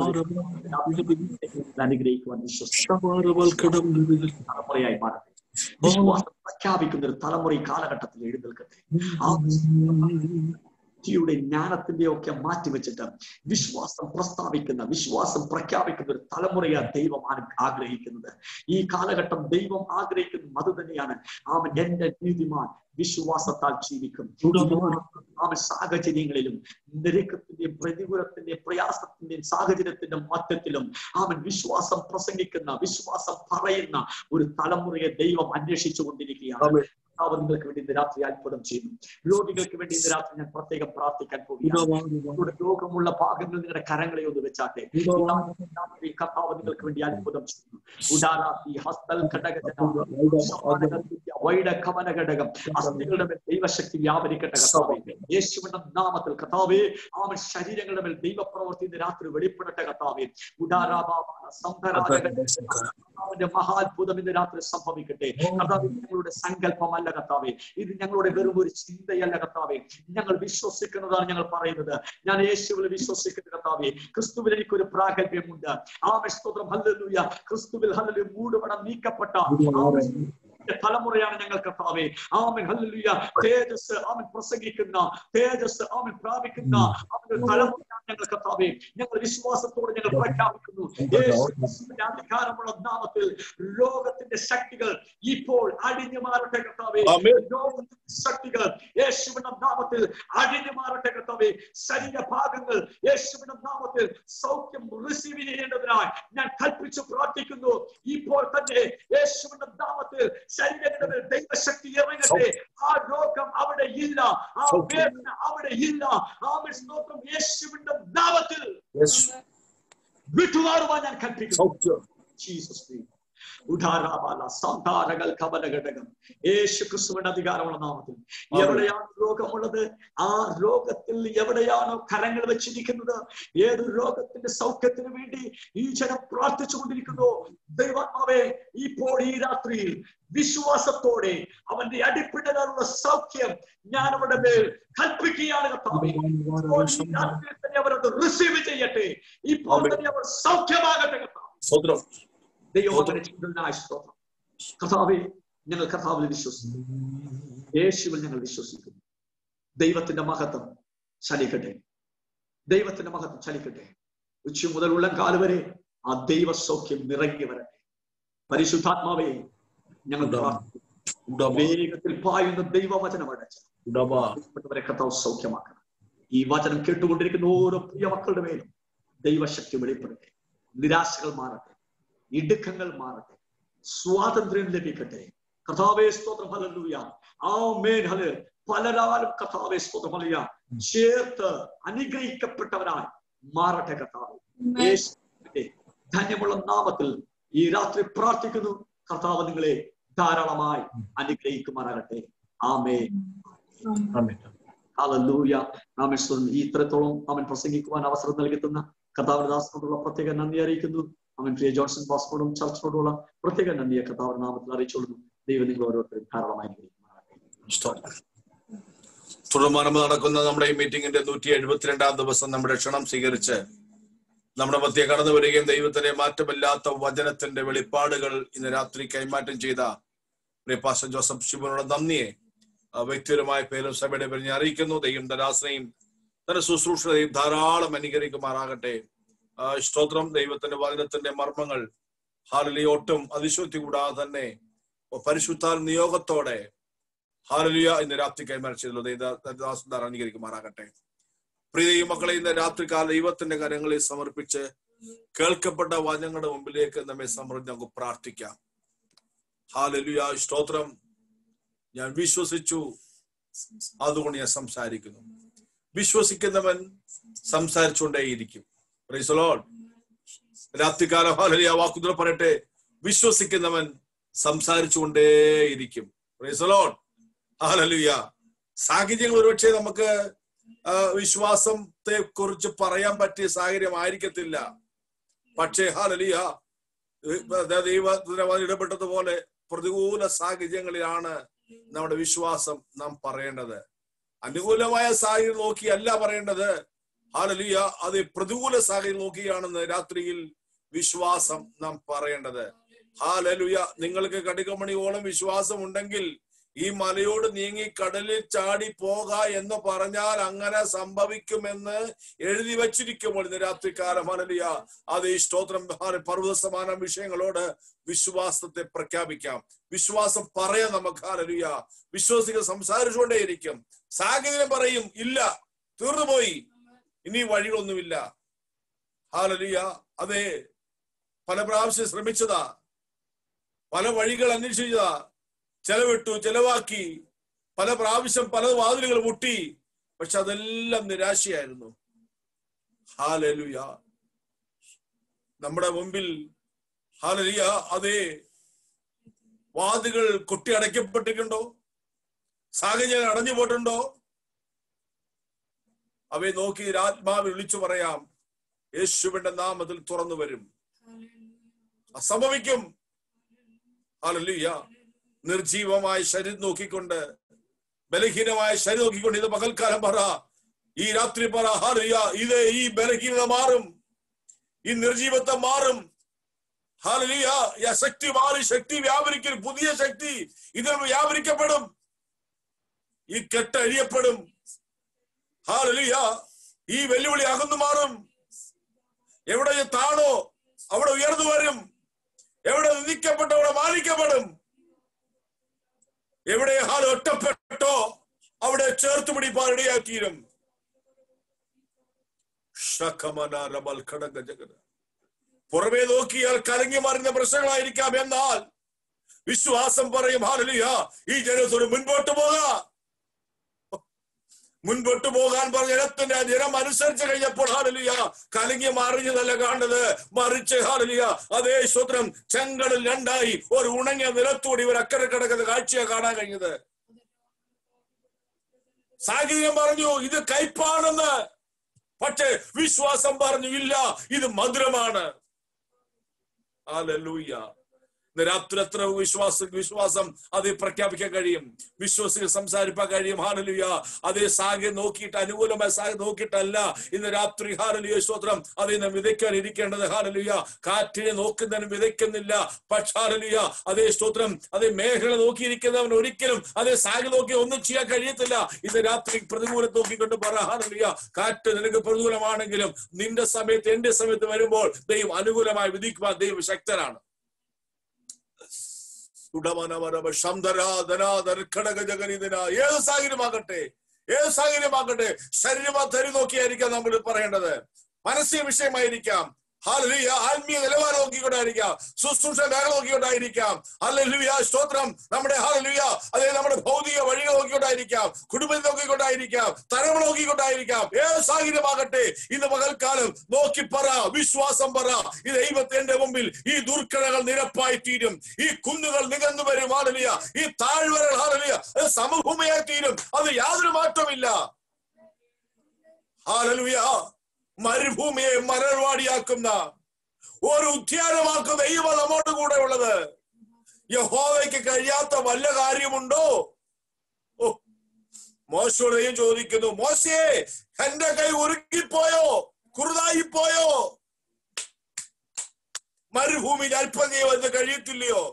അനുഗ്രഹിക്കുവാൻ വിശ്വസിക്കാം തലമുറയായി മാറട്ടെ വിശ്വാസം പ്രഖ്യാപിക്കുന്ന ഒരു തലമുറ ഈ കാലഘട്ടത്തിൽ എഴുന്നേൽക്കട്ടെ ആ യുടെ ജ്ഞാനത്തിന്റെ ഒക്കെ മാറ്റിവെച്ചിട്ട് വിശ്വാസം പ്രസ്താവിക്കുന്ന വിശ്വാസം പ്രഖ്യാപിക്കുന്ന ഒരു തലമുറയാണ് ദൈവം ആ- ആഗ്രഹിക്കുന്നത് ഈ കാലഘട്ടം ദൈവം ആഗ്രഹിക്കുന്നത് അത് തന്നെയാണ് അവൻ എന്റെ നീതിമാൻ വിശ്വാസത്താൽ ജീവിക്കും അവൻ സാഹചര്യങ്ങളിലും നിരക്കത്തിന്റെയും പ്രതികൂലത്തിന്റെയും പ്രയാസത്തിന്റെയും സാഹചര്യത്തിന്റെ മധ്യത്തിലും അവൻ വിശ്വാസം പ്രസംഗിക്കുന്ന വിശ്വാസം പറയുന്ന ഒരു തലമുറയെ ദൈവം അന്വേഷിച്ചു കൊണ്ടിരിക്കുകയാണ് ആമേൻ. കർത്താവ് നിങ്ങൾക്ക് വേണ്ടി ഇന്ന് രാത്രി അത്ഭുതം ചെയ്യുന്നു രോഗികൾക്ക് വേണ്ടി ഇന്ന് രാത്രി ഞാൻ പ്രത്യേകം പ്രാർത്ഥിക്കാൻ പോകുകയാണ് നിങ്ങളുടെ രോഗമുള്ള ഭാഗങ്ങൾ നിങ്ങളുടെ കരങ്ങളെ ഒന്ന് വെച്ചാട്ടെ രാത്രി കർത്താവ് നിങ്ങൾക്ക് വേണ്ടി അത്ഭുതം ചെയ്യുന്നു ഉദാരാത്തി ഹസ്തൽ ഘടകജന വൈഡ കവന ഘടകം അസ്ഥികളുടെ മേൽ ദൈവശക്തി വ്യാപരിക്കട്ടെ കർത്താവേ യേശുവിന്റെ നാമത്തിൽ കർത്താവേ അവൻ ശരീരങ്ങളുടെ മേൽ ദൈവപ്രവർത്തി ഇന്ന് രാത്രി വെളിപ്പെടട്ടെ കർത്താവേ ഉദാരാബാബാന കർത്താവിന്റെ മഹാത്ഭുതം ഇന്ന് രാത്രി സംഭവിക്കട്ടെ കർത്താവ് ഇത് ഞങ്ങളുടെ സങ്കല്പമല്ല കർത്താവേ ഇത് ഞങ്ങളുടെ വെറും ഒരു ചിന്തയല്ല കർത്താവേ ഞങ്ങൾ വിശ്വസിക്കുന്നതാണ് ഞങ്ങൾ പറയുന്നത് ഞാൻ യേശുവിൽ വിശ്വസിക്കുന്ന കർത്താവേ ക്രിസ്തുവിൽ എനിക്കൊരു പ്രാഗൽഭ്യമുണ്ട് ആമേ സ്തോത്രം ഹല്ലേലൂയ ക്രിസ്തുവിൽ ഹല്ലേലൂയ മൂടുപടം നീക്കപ്പെട്ട ആമേൻ തലമുറയാണ് ഞങ്ങൾ കർത്താവേ ആമൻ ഹല്ലേലൂയ തേജസ് ആമൻ പ്രസംഗിക്കുന്ന തേജസ് ആമൻ പ്രാപിക്കുന്ന അവന്റെ തലമുറയാണ് ഞങ്ങൾ കർത്താവേ ഞങ്ങൾ വിശ്വാസത്തോടെ ഞങ്ങൾ പ്രഖ്യാപിക്കുന്നു യേശു ക്രിസ്തുവിന്റെ അധികാരമുള്ള നാമത്തിൽ ലോകത്തിന്റെ ശക്തികൾ ഇപ്പോൾ അടിഞ്ഞു മാറട്ടെ കർത്താവേ ആമേൻ. ലോകത്തിന്റെ ശക്തികൾ യേശുവിന്റെ നാമത്തിൽ അടിഞ്ഞു മാറട്ടെ കർത്താവേ ശരീരഭാഗങ്ങൾ യേശുവിന്റെ നാമത്തിൽ സൗഖ്യം റിസീവ് ചെയ്യേണ്ടതിനായി ഞാൻ കൽപ്പിച്ചു പ്രാർത്ഥിക്കുന്നു ഇപ്പോൾ തന്നെ യേശുവിന്റെ നാമത്തിൽ ശരീരങ്ങളുടെ മേൽ ദൈവശക്തി ഇറങ്ങട്ടെ ആ രോഗം അവിടെ ഇല്ല ആ വേദന അവിടെ ഇല്ല ആ സ്തോത്രം യേശുവിന്റെ നാമത്തിൽ വിട്ടുമാറുവാൻ ഞാൻ കൽപ്പിക്കുന്നു സൗഖ്യം ജീസസ് നെയ്മ് ഉദാരാബാല സാന്താരകൾ കവലഘടകം യേശു ക്രിസ്തുവിന്റെ അധികാരമുള്ള നാമത്തിൽ എവിടെയാണ് രോഗമുള്ളത് ആ രോഗത്തിൽ എവിടെയാണോ കരങ്ങൾ വെച്ചിരിക്കുന്നത് ഏത് രോഗത്തിന്റെ സൗഖ്യത്തിന് വേണ്ടി ഈ ജനം പ്രാർത്ഥിച്ചുകൊണ്ടിരിക്കുന്നു ദൈവാത്മാവേ ഇപ്പോൾ ഈ രാത്രിയിൽ വിശ്വാസത്തോടെ അവന്റെ അടിപ്പിടലുള്ള സൗഖ്യം ഞാൻ അവരുടെ മേൽ കൽപ്പിക്കുകയാണ് കർത്താവേ ഇപ്പോൾ ഈ രാത്രിയിൽ തന്നെ അവരത് റിസീവ് ചെയ്യട്ടെ ഇപ്പോൾ തന്നെ അവർ സൗഖ്യമാകട്ടെ കർത്താവ് സ്തോത്രം ദൈവത്തിന്റെ ചിന്തനായ സ്തോത്രം കർത്താവെ ഞങ്ങൾ കർത്താവിൽ വിശ്വസിക്കുന്നു യേശുവിൽ ഞങ്ങൾ വിശ്വസിക്കുന്നു ദൈവത്തിന്റെ മഹത്വം ചലിക്കട്ടെ ദൈവത്തിന്റെ മഹത്വം ചലിക്കട്ടെ ഉച്ച മുതൽ ഉള്ളംകാല് വരെ ആ ദൈവ സൗഖ്യം നിറങ്ങി വരട്ടെ പരിശുദ്ധാത്മാവേ ഞങ്ങൾ പ്രാർത്ഥിക്കുന്നു വേഗത്തിൽ പായുന്ന ദൈവവചനം അടച്ച് പ്രിയപ്പെട്ടവരെ കർത്താവ് സൗഖ്യമാക്കണം ഈ വചനം കേട്ടുകൊണ്ടിരിക്കുന്ന ഓരോ പ്രിയ മക്കളുടെ മേലും ദൈവശക്തി വെളിപ്പെടട്ടെ നിരാശകൾ മാറട്ടെ ഇടുക്കങ്ങൾ മാറട്ടെ സ്വാതന്ത്ര്യം ലഭിക്കട്ടെ കർത്താവേ സ്തോത്രം ഹല്ലേലൂയ ആമേൻ ഹല്ലെ പലരാലും കർത്താവേ സ്തോത്രം ഹല്ലേലൂയ ചേർത്ത് അനുഗ്രഹിക്കപ്പെട്ടവരായി മാറട്ടെ കർത്താവ് യേശുവിന്റെ ധന്യമുള്ള നാമത്തിൽ ഈ രാത്രി പ്രാർത്ഥിക്കുന്നു കർത്താവ് നിങ്ങളെ ധാരാളമായി അനുഗ്രഹിക്കുമാറാകട്ടെ ആമേൻ ഹല്ലേലൂയ ആമേൻ സ്തോത്രം. ഈ ഇത്രത്തോളം അവൻ പ്രസംഗിക്കുവാൻ അവസരം നൽകുന്ന കർത്താവിന്റെ ദാസനോടുള്ള പ്രത്യേക നന്ദി അറിയിക്കുന്നു അവൻ പ്രിയ ജോൺസൺ പാസ്പോർട്ടും ചർച്ചിനോടുള്ള പ്രത്യേക നന്ദിയെ കർത്താവിന്റെ നാമത്തിൽ അറിയിച്ചുകൊള്ളുന്നു ദൈവം നിങ്ങൾ ഓരോരുത്തരും ധാരാളമായി അനുഗ്രഹിക്കുമാറാകട്ടെ തുടർമാനം നടക്കുന്ന നമ്മുടെ ഈ മീറ്റിംഗിന്റെ നൂറ്റി എഴുപത്തിരണ്ടാം ദിവസം നമ്മുടെ ക്ഷണം സ്വീകരിച്ച് നമ്മുടെ മധ്യ കടന്നു വരികയും ദൈവത്തിന്റെ മാറ്റമില്ലാത്ത വചനത്തിന്റെ വെളിപ്പാടുകൾ ഇന്ന് രാത്രി കൈമാറ്റം ചെയ്ത പ്രിയ പാസ്റ്റർ ജോസഫ് ശിവനോട് നന്ദിയെ ആ വ്യക്തിപരമായ പേരും സഭയുടെ പേര് ഞാൻ അറിയിക്കുന്നു ദൈവം ദരാസനെയും തന്റെ ശുശ്രൂഷയും ധാരാളം അനുകരിക്കുമാറാകട്ടെ ആ, സ്തോത്രം ദൈവത്തിന്റെ വചനത്തിന്റെ മർമ്മങ്ങൾ ഹാലലി ഒട്ടും അതിശോക്തി കൂടാതെ തന്നെ പരിശുദ്ധാൽ നിയോഗത്തോടെ ഹാലലിയ ഇന്ന് രാത്രി കൈമാറിച്ചതിലുള്ള ദൈവദാസന്താർ അനുകരിക്കുമാറാകട്ടെ പ്രിയ മക്കളെ ഇന്ന് രാത്രികാല ദൈവത്തിന്റെ കരങ്ങളിൽ സമർപ്പിച്ച് കേൾക്കപ്പെട്ട വചനങ്ങളുടെ മുമ്പിലേക്ക് നമ്മെ സമർപ്പിച്ച് നമുക്ക് പ്രാർത്ഥിക്കാം ഹാലലുയ സ്തോത്രം ഞാൻ വിശ്വസിച്ചു അതുകൊണ്ട് ഞാൻ സംസാരിക്കുന്നു വിശ്വസിക്കുന്നവൻ സംസാരിച്ചുകൊണ്ടേയിരിക്കും Praise the Lord. രാത്രികാലം ഹാലലിയ വാക്കുതൽ പറയട്ടെ വിശ്വസിക്കുന്നവൻ സംസാരിച്ചുകൊണ്ടേയിരിക്കും Praise the Lord. ഹാലലുയ സാഹചര്യങ്ങൾ ഒരുപക്ഷെ നമുക്ക് ആ, വിശ്വാസത്തെ കുറിച്ച് പറയാൻ പറ്റിയ സാഹചര്യം ആയിരിക്കത്തില്ല പക്ഷേ ഹാലലിയ ദൈവത്തിന് ഇടപെട്ടതുപോലെ പ്രതികൂല സാഹചര്യങ്ങളിലാണ് നമ്മുടെ വിശ്വാസം നാം പറയേണ്ടത് അനുകൂലമായ സാഹചര്യം നോക്കിയല്ല പറയേണ്ടത് ഹാലലിയ അത് പ്രതികൂല സാഹചര്യം നോക്കിയാണെന്ന് രാത്രിയിൽ വിശ്വാസം നാം പറയേണ്ടത് ഹാലലുയ നിങ്ങൾക്ക് കടികമണിയോളം വിശ്വാസം ഉണ്ടെങ്കിൽ ഈ മലയോട് നീങ്ങി കടലിൽ ചാടി പോക എന്ന് പറഞ്ഞാൽ അങ്ങനെ സംഭവിക്കുമെന്ന് എഴുതി വച്ചിരിക്കുമ്പോൾ ഇന്ന് രാത്രികാലം ഹാലലിയ അത് ഈ സ്തോത്രം ഹാല- പർവ്വത സമാന വിഷയങ്ങളോട് വിശ്വാസത്തെ പ്രഖ്യാപിക്കാം വിശ്വാസം പറയാം നമുക്ക് ഹാലലിയ വിശ്വാസികൾ സംസാരിച്ചുകൊണ്ടേയിരിക്കും സാഹചര്യം പറയും ഇല്ല തീർന്നുപോയി ഇനി വഴികളൊന്നുമില്ല ഹാലലിയ അതെ പല പ്രാവശ്യം ശ്രമിച്ചതാ പല വഴികൾ അന്വേഷിച്ചതാ ചെലവിട്ടു ചെലവാക്കി പല പ്രാവശ്യം പല വാതിലുകൾ മുട്ടി പക്ഷെ അതെല്ലാം നിരാശയായിരുന്നു ഹാലലുയ നമ്മുടെ മുമ്പിൽ ഹാലലിയ അതെ വാതികൾ കൊട്ടി അടയ്ക്കപ്പെട്ടിട്ടുണ്ടോ സാഹചര്യം അടഞ്ഞു പോയിട്ടുണ്ടോ അവയെ നോക്കി ആത്മാവിൽ വിളിച്ചു പറയാം യേശുവിന്റെ നാമത്തിൽ തുറന്നു വരും അത് സംഭവിക്കും ഹാലലുയ നിർജീവമായ ശരീരം നോക്കിക്കൊണ്ട് ബലഹീനമായ ശരീരം നോക്കിക്കൊണ്ട് ഇത് പകൽക്കാലം പറ ഈ രാത്രി പറ ഹാലുയ ഇത് ഈ ബലഹീനത മാറും ഈ നിർജീവത്വം മാറും ഹാലുയ ഈ ശക്തി മാറി ശക്തി വ്യാപരിക്കും പുതിയ ശക്തി ഇതിൽ വ്യാപരിക്കപ്പെടും ഈ കെട്ട് അഴിയപ്പെടും ഹാലുയ ഈ വെല്ലുവിളി അകന്നു മാറും എവിടെ താണോ അവിടെ ഉയർന്നു വരും എവിടെ നിന്ദിക്കപ്പെട്ടോ അവിടെ മാനിക്കപ്പെടും എവിടെ ഹാൽ ഒറ്റപ്പെട്ടോ അവിടെ ചേർത്ത് പിടിപ്പാൻ ഇടയാക്കിയും പുറമേ നോക്കിയാൽ കലങ്ങി മറിഞ്ഞ പ്രശ്നങ്ങളായിരിക്കാം എന്നാൽ വിശ്വാസം പറയും ഹാലലിയ ഈ ജനത്തോട് മുൻപോട്ട് പോകാം മുൻപോട്ട് പോകാൻ പറഞ്ഞ ജനത്തിന്റെ ആ ജനം അനുസരിച്ച് കഴിഞ്ഞപ്പോൾ ഹാലലിയ കലങ്ങി മറിഞ്ഞതല്ല കാണുന്നത് മറിച്ച് ഹാലലിയ അതേ സ്വത്രം ചെങ്കടൽ രണ്ടായി ഒരു ഉണങ്ങിയ നിലത്തൂടി ഇവർ അക്കരെ കിടക്കുന്ന കാഴ്ചയെ കാണാൻ കഴിഞ്ഞത് സാഹചര്യം പറഞ്ഞു ഇത് കയ്പാണെന്ന് പക്ഷേ വിശ്വാസം പറഞ്ഞു ഇല്ല ഇത് മധുരമാണ് ഹാലലൂയ ഇന്ന് രാത്രി എത്ര വിശ്വാസ വിശ്വാസം അത് പ്രഖ്യാപിക്കാൻ കഴിയും വിശ്വസികൾ സംസാരിപ്പാൻ കഴിയും ഹാലലുയ അതേ സാഹചര്യം നോക്കിയിട്ട് അനുകൂലമായ സാഹചര്യം നോക്കിയിട്ടല്ല ഇന്ന് രാത്രി ഹാലലുയ സ്തോത്രം അത് ഇന്ന് വിതയ്ക്കാൻ ഇരിക്കേണ്ടത് ഹാലലുയ കാറ്റിനെ നോക്കുന്നവനും വിതയ്ക്കുന്നില്ല പക്ഷെ ഹാലലുയ അതേ സ്തോത്രം അതേ മേഖല നോക്കിയിരിക്കുന്നവൻ ഒരിക്കലും അതേ സാഹചര്യം നോക്കി ഒന്നും ചെയ്യാൻ കഴിയത്തില്ല ഇന്ന് രാത്രി പ്രതികൂലം നോക്കിക്കൊണ്ട് പറ ഹാലലുയ കാറ്റ് നിനക്ക് പ്രതികൂലമാണെങ്കിലും നിന്റെ സമയത്ത് എന്റെ സമയത്ത് വരുമ്പോൾ ദൈവം അനുകൂലമായി വിധിക്കുവാൻ ദൈവം ശക്തനാണ് ഏത് സാഹചര്യമാകട്ടെ ഏത് സാഹചര്യമാകട്ടെ ശരീരമാ തരി നോക്കിയായിരിക്കാം നമ്മൾ പറയേണ്ടത് മനസ്സിക വിഷയമായിരിക്കാം ഹാലലുയ ആത്മീയ നിലവാരം നോക്കിക്കൊണ്ടായിരിക്കാം ശുശ്രൂഷ മേഖല നോക്കിക്കൊണ്ടായിരിക്കാം ഹല്ലേലൂയ സ്തോത്രം നമ്മുടെ ഹാലലുയ അതേ നമ്മുടെ ഭൗതിക വഴികൾ നോക്കിക്കൊണ്ടായിരിക്കാം കുടുംബത്തെ നോക്കിക്കൊണ്ടായിരിക്കാം തലമുറ നോക്കിക്കൊണ്ടായിരിക്കാം ഏത് സാഹചര്യമാകട്ടെ ഇന്ന് പകൽക്കാലം നോക്കി പറ വിശ്വാസം പറ ഈ ദൈവത്തിന്റെ മുമ്പിൽ ഈ ദുർഘടകൾ നിരപ്പായി തീരും ഈ കുന്നുകൾ നികന്നു വരും ഹാലലിയ ഈ താഴ്വരകൾ ഹാലലിയ അത് സമഭൂമിയായി തീരും അത് യാതൊരു മാറ്റമില്ല ഹാലലുയ മരുഭൂമിയെ മരർവാടിയാക്കുന്ന ഒരു ഉദ്യാനമാക്കുന്ന ദൈവം നമ്മോട് കൂടെ ഉള്ളത് യഹോവയ്ക്ക് കഴിയാത്ത വല്ല കാര്യമുണ്ടോ ഓ മോശയോട് ദൈവം ചോദിക്കുന്നു മോശയെ എന്റെ കൈ ഉരുക്കിപ്പോയോ കുറുതായി പോയോ മരുഭൂമിയിൽ അല്പം നീ വന്ന് കഴിയത്തില്ലയോ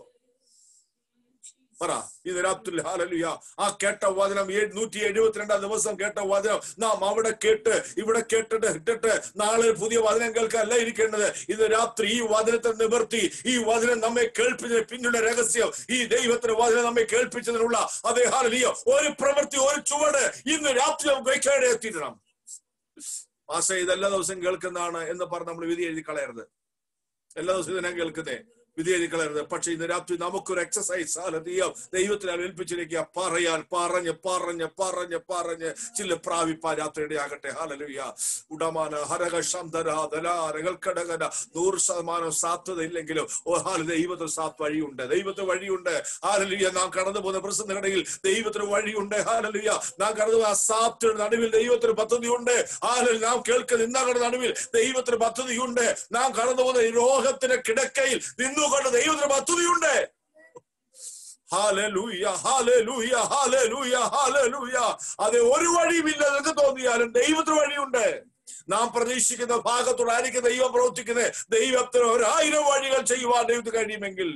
പറ ഇത് രാത്രി ഹാലലുയ ആ കേട്ട വചനം നൂറ്റി എഴുപത്തിരണ്ടാം ദിവസം കേട്ട വചനം നാം അവിടെ കേട്ട് ഇവിടെ കേട്ടിട്ട് ഇട്ടിട്ട് നാളെ പുതിയ വചനം കേൾക്കാനല്ല ഇരിക്കേണ്ടത് ഇന്ന് രാത്രി ഈ വചനത്തെ നിവർത്തി ഈ വചനം നമ്മെ കേൾപ്പിച്ചതിന് പിന്നിലുള്ള രഹസ്യം ഈ ദൈവത്തിന്റെ വചനം നമ്മെ കേൾപ്പിച്ചതിനുള്ള അതേ ഹാലലിയ ഒരു പ്രവൃത്തി ഒരു ചുവട് ഇന്ന് രാത്രി നമുക്ക് വയ്ക്കാതെ എത്തിയിടണം മാസ ഇതെല്ലാ ദിവസം കേൾക്കുന്നതാണ് എന്ന് പറഞ്ഞ് നമ്മൾ വിധി എഴുതി കളയരുത് എല്ലാ ദിവസവും ഇതിനെ കേൾക്കുന്നേ വിധി എഴുതി കളയരുത് പക്ഷെ ഇന്ന് രാത്രി നമുക്കൊരു എക്സസൈസ് ആലതീയം ദൈവത്തിനാൽ ഏൽപ്പിച്ചിരിക്കുക പറയാൻ പറഞ്ഞ് പറഞ്ഞ് പറഞ്ഞ് പറഞ്ഞ് ചില പ്രാപിപ്പാൻ രാത്രിയുടെ ആകട്ടെ ഹാലലുയ ഉടമാന ഹരക ശന്തര ദലാരകൽക്കടകന നൂറ് ശതമാനം സാധ്യത ഇല്ലെങ്കിലും ഓ ഹാല ദൈവത്തിന് സാത്ത് വഴിയുണ്ട് ദൈവത്തിന് വഴിയുണ്ട് ഹാലലുയ നാം കടന്നു പോകുന്ന പ്രസംഗങ്ങളിൽ ദൈവത്തിന് വഴിയുണ്ട് ഹാലലുയ നാം കടന്നു പോകുന്ന സാധ്യയുടെ നടുവിൽ ദൈവത്തിന് പദ്ധതിയുണ്ട് ഹാലൽ നാം കേൾക്കുന്ന ഇന്നകളുടെ നടുവിൽ ദൈവത്തിന് പദ്ധതിയുണ്ട് നാം കടന്നു പോകുന്ന ഈ രോഗത്തിന്റെ കിടക്കയിൽ നിന്നുകൊണ്ട് ദൈവത്തിന് പദ്ധതിയുണ്ട് ഹാലലൂയ ഹാലലൂയ ഹാലലൂയ ഹാലലൂയ അതെ ഒരു വഴിയുമില്ല നിനക്ക് തോന്നിയാലും ദൈവത്തിന് വഴിയുണ്ട് നാം പ്രതീക്ഷിക്കുന്ന ഭാഗത്തോടായിരിക്കും ദൈവം പ്രവർത്തിക്കുന്നത് ദൈവത്തിന് ഒരായിരം വഴികൾ ചെയ്യുവാൻ ദൈവത്തിന് കഴിയുമെങ്കിൽ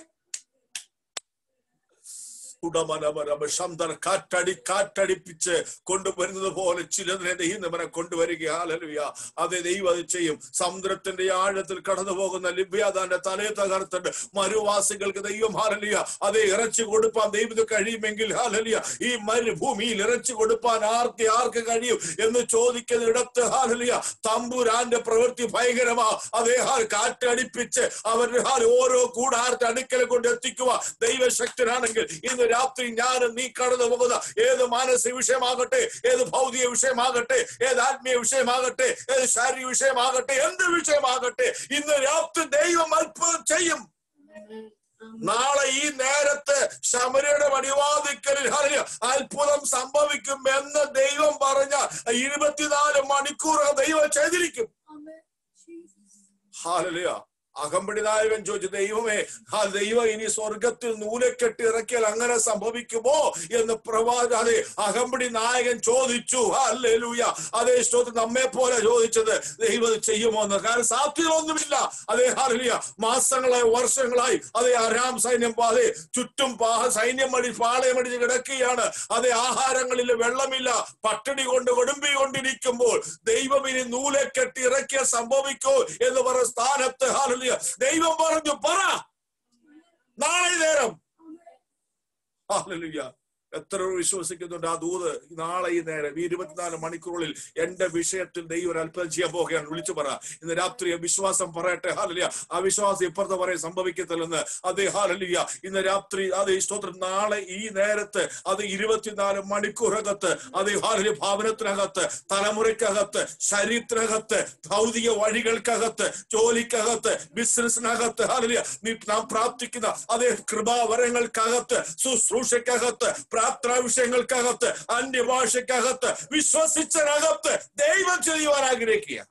ഉടമനമരമ ശബ്ദം കാറ്റടി കാറ്റടിപ്പിച്ച് കൊണ്ടുവരുന്നത് പോലെ ചിലതിനെ ദൈവം നമ്മളെ കൊണ്ടുവരിക ഹാലലുയ അതെ ദൈവം അത് ചെയ്യും സമുദ്രത്തിന്റെ ആഴത്തിൽ കടന്നു പോകുന്ന ലിബ്യാദാന്റെ തലയെ തകർത്തിട്ട് മരുവാസികൾക്ക് ദൈവം ഹാലലിയ അതെ ഇറച്ചി കൊടുപ്പാൻ ദൈവത്തിന് കഴിയുമെങ്കിൽ ഹാലലിയ ഈ മരുഭൂമിയിൽ ഇറച്ചി കൊടുപ്പാൻ ആർക്ക് ആർക്ക് കഴിയും എന്ന് ചോദിക്കുന്ന ഇടത്ത് ഹാലലിയ തമ്പുരാന്റെ പ്രവൃത്തി ഭയങ്കരമാ അതേ ഹാൽ കാറ്റടിപ്പിച്ച് അവരുടെ ഹാൽ ഓരോ കൂടാരത്തെ അടുക്കൽ കൊണ്ട് എത്തിക്കുക ദൈവശക്തനാണെങ്കിൽ ഇന്ന് രാത്രി ഞാൻ നീ കടന്നു പോകുന്ന ഏത് മാനസിക വിഷയമാകട്ടെ ഏത് ഭൗതിക വിഷയമാകട്ടെ ഏത് ആത്മീയ വിഷയമാകട്ടെ ഏത് ശാരീരിക വിഷയമാകട്ടെ എന്ത് വിഷയമാകട്ടെ ഇന്ന് രാത്രി ദൈവം അത്ഭുതം ചെയ്യും നാളെ ഈ നേരത്ത് ശമരയുടെ വടിവാതിക്കലിൽ ഹല്ലേലൂയ, അത്ഭുതം സംഭവിക്കും എന്ന് ദൈവം പറഞ്ഞ ഇരുപത്തിനാല് മണിക്കൂർ ദൈവം ചെയ്തിരിക്കും ഹാലലിയ അകമ്പടി നായകൻ ചോദിച്ചു ദൈവമേ ആ ദൈവം ഇനി സ്വർഗത്തിൽ നൂലക്കെട്ട് ഇറക്കിയാൽ അങ്ങനെ സംഭവിക്കുമോ എന്ന് പ്രവാച അതെ അകമ്പടി നായകൻ ചോദിച്ചു അല്ലേലൂയ അതേ സ്തോത്രം നമ്മെ പോലെ ചോദിച്ചത് ദൈവം ഇത് ചെയ്യുമോ എന്ന് കാരണം സാധ്യതയൊന്നുമില്ല അതേ ഹാലിയ മാസങ്ങളായി വർഷങ്ങളായി അതേ അരാം സൈന്യം അതെ ചുറ്റും പാ- സൈന്യം അടി പാളയമടിച്ച് കിടക്കുകയാണ് അതേ ആഹാരങ്ങളിൽ വെള്ളമില്ല പട്ടിണി കൊണ്ട് കൊടുമ്പി കൊണ്ടിരിക്കുമ്പോൾ ദൈവം ഇനി നൂലെ കെട്ടി ഇറക്കിയ സംഭവിക്കോ എന്ന് പറഞ്ഞ സ്ഥാനത്ത് ഹാലിയ ദൈവം പറഞ്ഞു പറ നാളെ നേരം ഹാലലുയ്യ എത്ര പേർ വിശ്വസിക്കുന്നുണ്ട് ആ ദൂത് നാളെ ഈ നേരം ഈ ഇരുപത്തിനാല് മണിക്കൂറിൽ എന്റെ വിഷയത്തിൽ ദൈവം ഒരു അത്ഭുതം ചെയ്യാൻ പോകുകയാണ് വിളിച്ചു പറ ഇന്ന് രാത്രി വിശ്വാസം പറയട്ടെ ഹാലലിയ ആ വിശ്വാസം ഇപ്പുറത്തെ പറയാൻ സംഭവിക്കത്തില്ലെന്ന് അതേ ഹാലലിയ ഇന്ന് രാത്രി അതേ സ്തോത്രം നാളെ ഈ നേരത്ത് അത് ഇരുപത്തിനാല് മണിക്കൂറകത്ത് അതേ ഹാലലിയ ഭവനത്തിനകത്ത് തലമുറയ്ക്കകത്ത് ശരീരത്തിനകത്ത് ഭൗതിക വഴികൾക്കകത്ത് ജോലിക്കകത്ത് ബിസിനസിനകത്ത് ഹാലലിയ നീ നാം പ്രാർത്ഥിക്കുന്ന അതേ കൃപാവരങ്ങൾക്കകത്ത് ശുശ്രൂഷയ്ക്കകത്ത് പ്രാർത്ഥനാ വിഷയങ്ങൾക്കകത്ത് അന്യഭാഷയ്ക്കകത്ത് വിശ്വസിച്ചതിനകത്ത് ദൈവം ചെയ്യുവാൻ ആഗ്രഹിക്കുക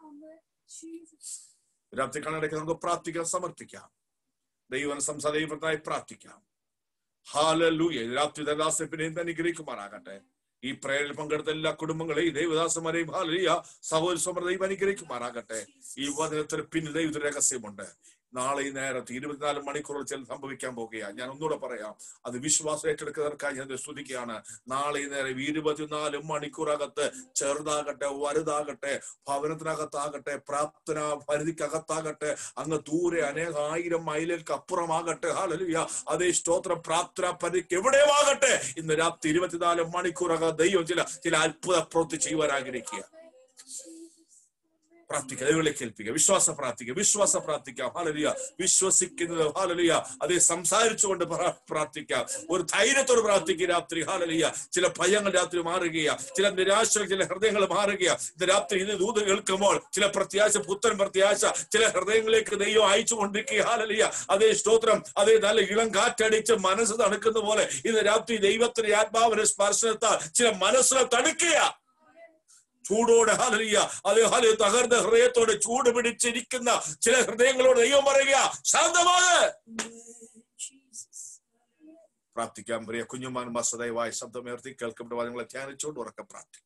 രാത്രി കണ്ണടയ്ക്ക് നമുക്ക് പ്രാർത്ഥിക്കാൻ സമർപ്പിക്കാം ദൈവം സംസദൈവത്തിനായി പ്രാർത്ഥിക്കാം ഹാലലൂയ രാത്രി ദാസപ്പിനെയും അനുഗ്രഹിക്കുമാറാകട്ടെ ഈ പ്രേരിൽ പങ്കെടുത്ത എല്ലാ കുടുംബങ്ങളെയും ദൈവദാസന്മാരെയും ഹാലലിയ സഹോദര സമൃദ്ധയും അനുഗ്രഹിക്കുമാറാകട്ടെ ഈ വചനത്തിന് പിന്നിൽ ദൈവത്തിന് രഹസ്യമുണ്ട് നാളെ ഈ നേരത്ത് ഇരുപത്തിനാല് മണിക്കൂറിൽ ചില സംഭവിക്കാൻ പോകുകയാണ് ഞാൻ ഒന്നുകൂടെ പറയാം അത് വിശ്വാസം ഏറ്റെടുക്കുന്നവർക്കായി ഞാൻ സ്തുതിക്കുകയാണ് നാളെ ഈ നേരം ഇരുപത്തിനാല് മണിക്കൂറകത്ത് ചെറുതാകട്ടെ വലുതാകട്ടെ ഭവനത്തിനകത്താകട്ടെ പ്രാർത്ഥന പരിധിക്കകത്താകട്ടെ അങ്ങ് ദൂരെ അനേക ആയിരം മൈലുകൾക്ക് അപ്പുറമാകട്ടെ ഹാലലുയ അതേ സ്തോത്രം പ്രാർത്ഥന പരിധിക്ക് എവിടെയുമാകട്ടെ ഇന്ന് രാത്രി ഇരുപത്തിനാല് മണിക്കൂറകം ദൈവം ചില ചില അത്ഭുത പ്രവൃത്തി ചെയ്യുവാൻ ആഗ്രഹിക്കുക പ്രാർത്ഥിക്കുക ദൈവങ്ങളിലേക്ക് ഏൽപ്പിക്കുക വിശ്വാസം പ്രാർത്ഥിക്കുക വിശ്വാസം പ്രാർത്ഥിക്കാം ഹാലലിയ വിശ്വസിക്കുന്നത് ഹാലലിയ അതേ സംസാരിച്ചുകൊണ്ട് പ്രാ- പ്രാർത്ഥിക്കാം ഒരു ധൈര്യത്തോട് പ്രാർത്ഥിക്കുക രാത്രി ഹാലലിയ ചില ഭയങ്ങൾ രാത്രി മാറുകയാ ചില നിരാശകൾ ചില ഹൃദയങ്ങൾ മാറുകയാ ഇത് രാത്രി ഇത് ദൂത് കേൾക്കുമ്പോൾ ചില പ്രത്യാശ പുത്തൻ പ്രത്യാശ ചില ഹൃദയങ്ങളിലേക്ക് ദൈവം അയച്ചു കൊണ്ടിരിക്കുക ഹാലലിയ അതേ സ്തോത്രം അതേ നല്ല ഇളം കാറ്റടിച്ച് മനസ്സ് തണുക്കുന്ന പോലെ ഇന്ന് രാത്രി ദൈവത്തിന്റെ ആത്മാവിന്റെ സ്പർശനത്താൽ ചില മനസ്സിനെ തണുക്കുക ചൂടോടെ ഹാലലിയ അതേ ഹാലി തകർന്ന ഹൃദയത്തോടെ ചൂട് പിടിച്ചിരിക്കുന്ന ചില ഹൃദയങ്ങളോട് ദൈവം പറയുക ശാന്തമാണ് പ്രാർത്ഥിക്കാം പ്രിയ കുഞ്ഞുമാൻ മാസ ദയവായി ശബ്ദമുയർത്തി കേൾക്കപ്പെട്ട വാദങ്ങളെ ധ്യാനിച്ചുകൊണ്ട് ഉറക്കെ പ്രാർത്ഥിക്കും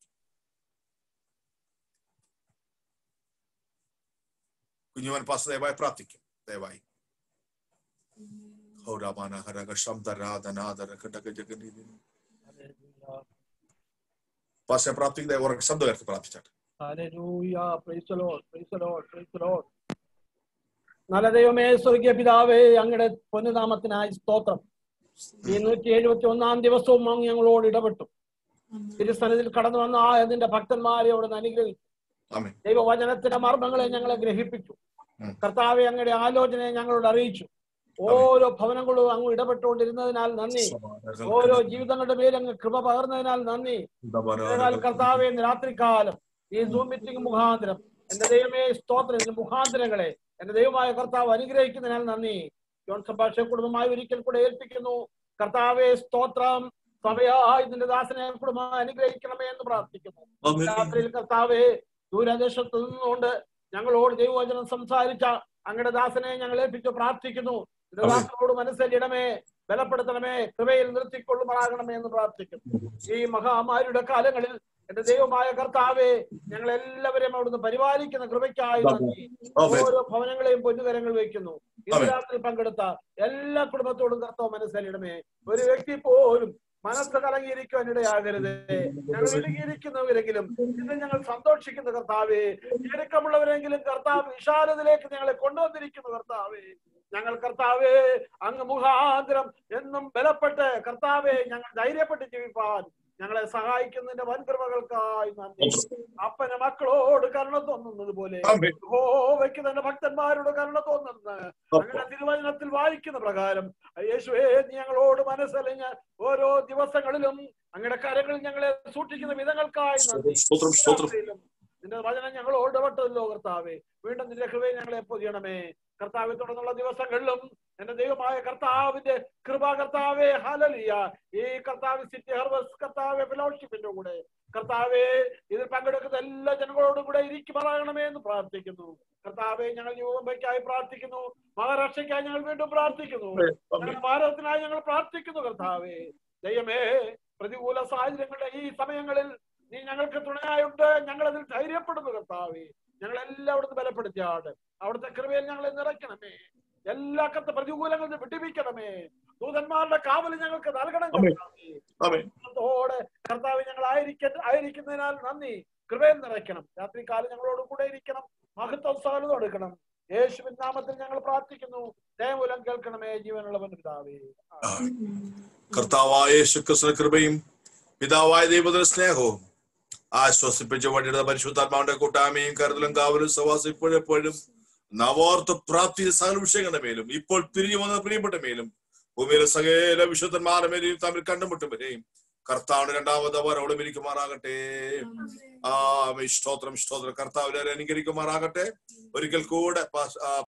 കുഞ്ഞുമാൻ പാസ ദയവായി പ്രാർത്ഥിക്കും ദയവായി ഹൗരാമാന ഹരക ശബ്ദരാധനാദര ഘടക ജഗനീതി പാസ പ്രാർത്ഥിക്കും ദയവായി ഉറക്കെ ശബ്ദം ഉയർത്തി പ്രാർത്ഥിച്ചാട്ടെ Hallelujah. Praise the Lord. Praise the Lord. Praise the Lord. നല്ല ദൈവമേ സ്വർഗീയ പിതാവേ അങ്ങയുടെ പൊന്നുനാമത്തിനായി സ്തോത്രം ഈ നൂറ്റി എഴുപത്തി ഒന്നാം ദിവസവും അങ്ങ് ഞങ്ങളോട് ഇടപെട്ടു തിരുസനത്തിൽ കടന്നു വന്ന ആ അതിന്റെ ഭക്തന്മാരെ അവിടെ നിന്ന് അനുഗ്രഹിച്ചു ആമേൻ ദൈവവചനത്തിന്റെ മർമ്മങ്ങളെ ഞങ്ങളെ ഗ്രഹിപ്പിച്ചു ഉം. കർത്താവെ അങ്ങയുടെ ആലോചനയെ ഞങ്ങളോട് അറിയിച്ചു ഓരോ ഭവനങ്ങളും അങ്ങ് ഇടപെട്ടുകൊണ്ടിരുന്നതിനാൽ നന്ദി ഓരോ ജീവിതങ്ങളുടെ മേൽ അങ്ങ് കൃപ പകർന്നതിനാൽ നന്ദി എന്നാൽ കർത്താവെ ഇന്ന് രാത്രികാലം ഈ സൂം മീറ്റിംഗ് മുഖാന്തരം എന്റെ ദൈവമേ സ്തോത്രം ഇതിന്റെ മുഖാന്തരങ്ങളെ എന്റെ ദൈവമായ കർത്താവ് അനുഗ്രഹിക്കുന്നതിനാൽ നന്ദി ജോൺ സഭാഷ കുടുംബമായി ഒരിക്കൽ കൂടെ ഏൽപ്പിക്കുന്നു കർത്താവെ സ്തോത്രം സഭയായി ഇതിന്റെ ദാസനെ കുടുംബമായി അനുഗ്രഹിക്കണമേ എന്ന് പ്രാർത്ഥിക്കുന്നു രാത്രിയിൽ കർത്താവെ ദൂരദേശത്ത് നിന്നുകൊണ്ട് ഞങ്ങളോട് ദൈവവചനം സംസാരിച്ച അങ്ങയുടെ ദാസനെ ഞങ്ങൾ ഏൽപ്പിച്ച് പ്രാർത്ഥിക്കുന്നു ഇതിന്റെ ദാസനോട് മനസ്സല്ലിടമേ ബലപ്പെടുത്തണമേ കൃപയിൽ നിർത്തിക്കൊള്ളുമാറാകണമേ എന്ന് പ്രാർത്ഥിക്കുന്നു ഈ മഹാമാരിയുടെ കാലങ്ങളിൽ എന്റെ ദൈവമായ കർത്താവെ ഞങ്ങൾ എല്ലാവരെയും അവിടുന്ന് പരിപാലിക്കുന്ന കൃപയ്ക്കായി നന്ദി ഓരോ ഭവനങ്ങളെയും പൊന്നുകരങ്ങൾ വയ്ക്കുന്നു ഇന്ന് ആമേൻ. രാത്രി പങ്കെടുത്ത എല്ലാ കുടുംബത്തോടും കർത്താവ് മനസ്സിലിടമേ ഒരു വ്യക്തി പോലും മനസ്സ് കലങ്ങിയിരിക്കുവാൻ ഇടയാകരുത് ഞങ്ങൾ ഇടുങ്ങിയിരിക്കുന്നവരെങ്കിലും ഇന്ന് ഞങ്ങൾ സന്തോഷിക്കുന്ന കർത്താവേ ഞെരുക്കമുള്ളവരെങ്കിലും കർത്താവ് വിശാലതയിലേക്ക് ഞങ്ങളെ കൊണ്ടുവന്നിരിക്കുന്നു കർത്താവേ ഞങ്ങൾ കർത്താവേ അങ്ങ് മുഖാന്തരം എന്നും ബലപ്പെട്ട് കർത്താവെ ഞങ്ങൾ ധൈര്യപ്പെട്ട് ജീവിപ്പാൻ ഞങ്ങളെ സഹായിക്കുന്നതിന്റെ വൻകൃപകൾക്കായി നന്ദി അപ്പന് മക്കളോട് കരുണ തോന്നുന്നത് പോലെ ആമേൻ. യഹോവയ്ക്ക് തന്നെ ഭക്തന്മാരോട് കരുണ തോന്നുന്നത് അങ്ങനെ തിരുവചനത്തിൽ വായിക്കുന്ന പ്രകാരം യേശുവേ നീ ഞങ്ങളോട് മനസ്സലിഞ്ഞ് ഓരോ ദിവസങ്ങളിലും അങ്ങയുടെ കരങ്ങളിൽ ഞങ്ങളെ സൂക്ഷിക്കുന്ന വിധങ്ങൾക്കായി നന്ദി സ്തോത്രം സ്തോത്രം രാത്രിയിലും നിന്റെ വചനം ഞങ്ങളോട് ഇടപെട്ടല്ലോ കർത്താവേ വീണ്ടും നിന്റെ കൃപയെ ഞങ്ങളെ പൊതിയണമേ കർത്താവെ തുടർന്നുള്ള ദിവസങ്ങളിലും എന്റെ ദൈവമായ കർത്താവിന്റെ കൃപ കർത്താവെ ഹലലിയ ഈ കർത്താവ് സിറ്റി ഹർബസ് കർത്താവെ ഫെലോഷിപ്പിന്റെ കൂടെ കർത്താവെ ഇതിൽ പങ്കെടുക്കുന്ന എല്ലാ ജനങ്ങളോടും കൂടെ ഇരിക്കുമാറാകണമേ എന്ന് പ്രാർത്ഥിക്കുന്നു കർത്താവെ ഞങ്ങൾ യുവമ്പയ്ക്കായി പ്രാർത്ഥിക്കുന്നു മഹാരാഷ്ട്രയ്ക്കായി ഞങ്ങൾ വീണ്ടും പ്രാർത്ഥിക്കുന്നു ഞങ്ങളുടെ ഭാരതത്തിനായി ഞങ്ങൾ പ്രാർത്ഥിക്കുന്നു കർത്താവെ ദൈവമേ പ്രതികൂല സാഹചര്യങ്ങളുടെ ഈ സമയങ്ങളിൽ നീ ഞങ്ങൾക്ക് തുണയായുണ്ട് ഞങ്ങൾ അതിൽ ധൈര്യപ്പെടുന്നു കർത്താവെ ഞങ്ങളെല്ലാം അവിടുന്ന് ബലപ്പെടുത്തിയാണ് അവിടുത്തെ കൃപയിൽ ഞങ്ങളെ നിറയ്ക്കണമേ എല്ലാ കത്ത പ്രതികൂലങ്ങളിൽ നിന്ന് വിട്ടുപിക്കണമേ ദൂതന്മാരുടെ കാവൽ ഞങ്ങൾക്ക് നൽകണം ആമേൻ. കർത്താവേ ആമേൻ. സ്നേഹത്തോടെ കർത്താവ് ഞങ്ങൾ ആയിരിക്ക ആയിരിക്കുന്നതിനാൽ നന്ദി കൃപയിൽ നിറയ്ക്കണം രാത്രികാലം ഞങ്ങളോട് കൂടെ ഇരിക്കണം മഹത്വം സാധനം എടുക്കണം യേശുവിൻ നാമത്തിൽ ഞങ്ങൾ പ്രാർത്ഥിക്കുന്നു ദയമൂലം കേൾക്കണമേ ജീവനുള്ളവൻ പിതാവേ കർത്താവായ യേശുക്രിസ്തുവിന്റെ കൃപയും പിതാവായ ദൈവത്തിന്റെ സ്നേഹവും ആശ്വസിപ്പിച്ച വഴിയുടെ പരിശുദ്ധാത്മാവിന്റെ കൂട്ടായ്മയും കരുതലും കാവലും സവാസം ഇപ്പോഴെപ്പോഴും നവോർത്ത പ്രാപ്തി സകല വിഷയങ്ങളുടെ മേലും ഇപ്പോൾ പിരിഞ്ഞു വന്ന പ്രിയപ്പെട്ട മേലും ഭൂമിയിലെ സകല വിശുദ്ധന്മാരുടെ മേലും തമ്മിൽ കണ്ടുമുട്ടും വരെയും കർത്താവിന് രണ്ടാമത് അവർ അവിടെ ഇരിക്കുമാറാകട്ടെ ആ സ്തോത്രം സ്തോത്രം കർത്താവിനെ അനുകരിക്കുമാറാകട്ടെ ഒരിക്കൽ കൂടെ പാസ്- ആ,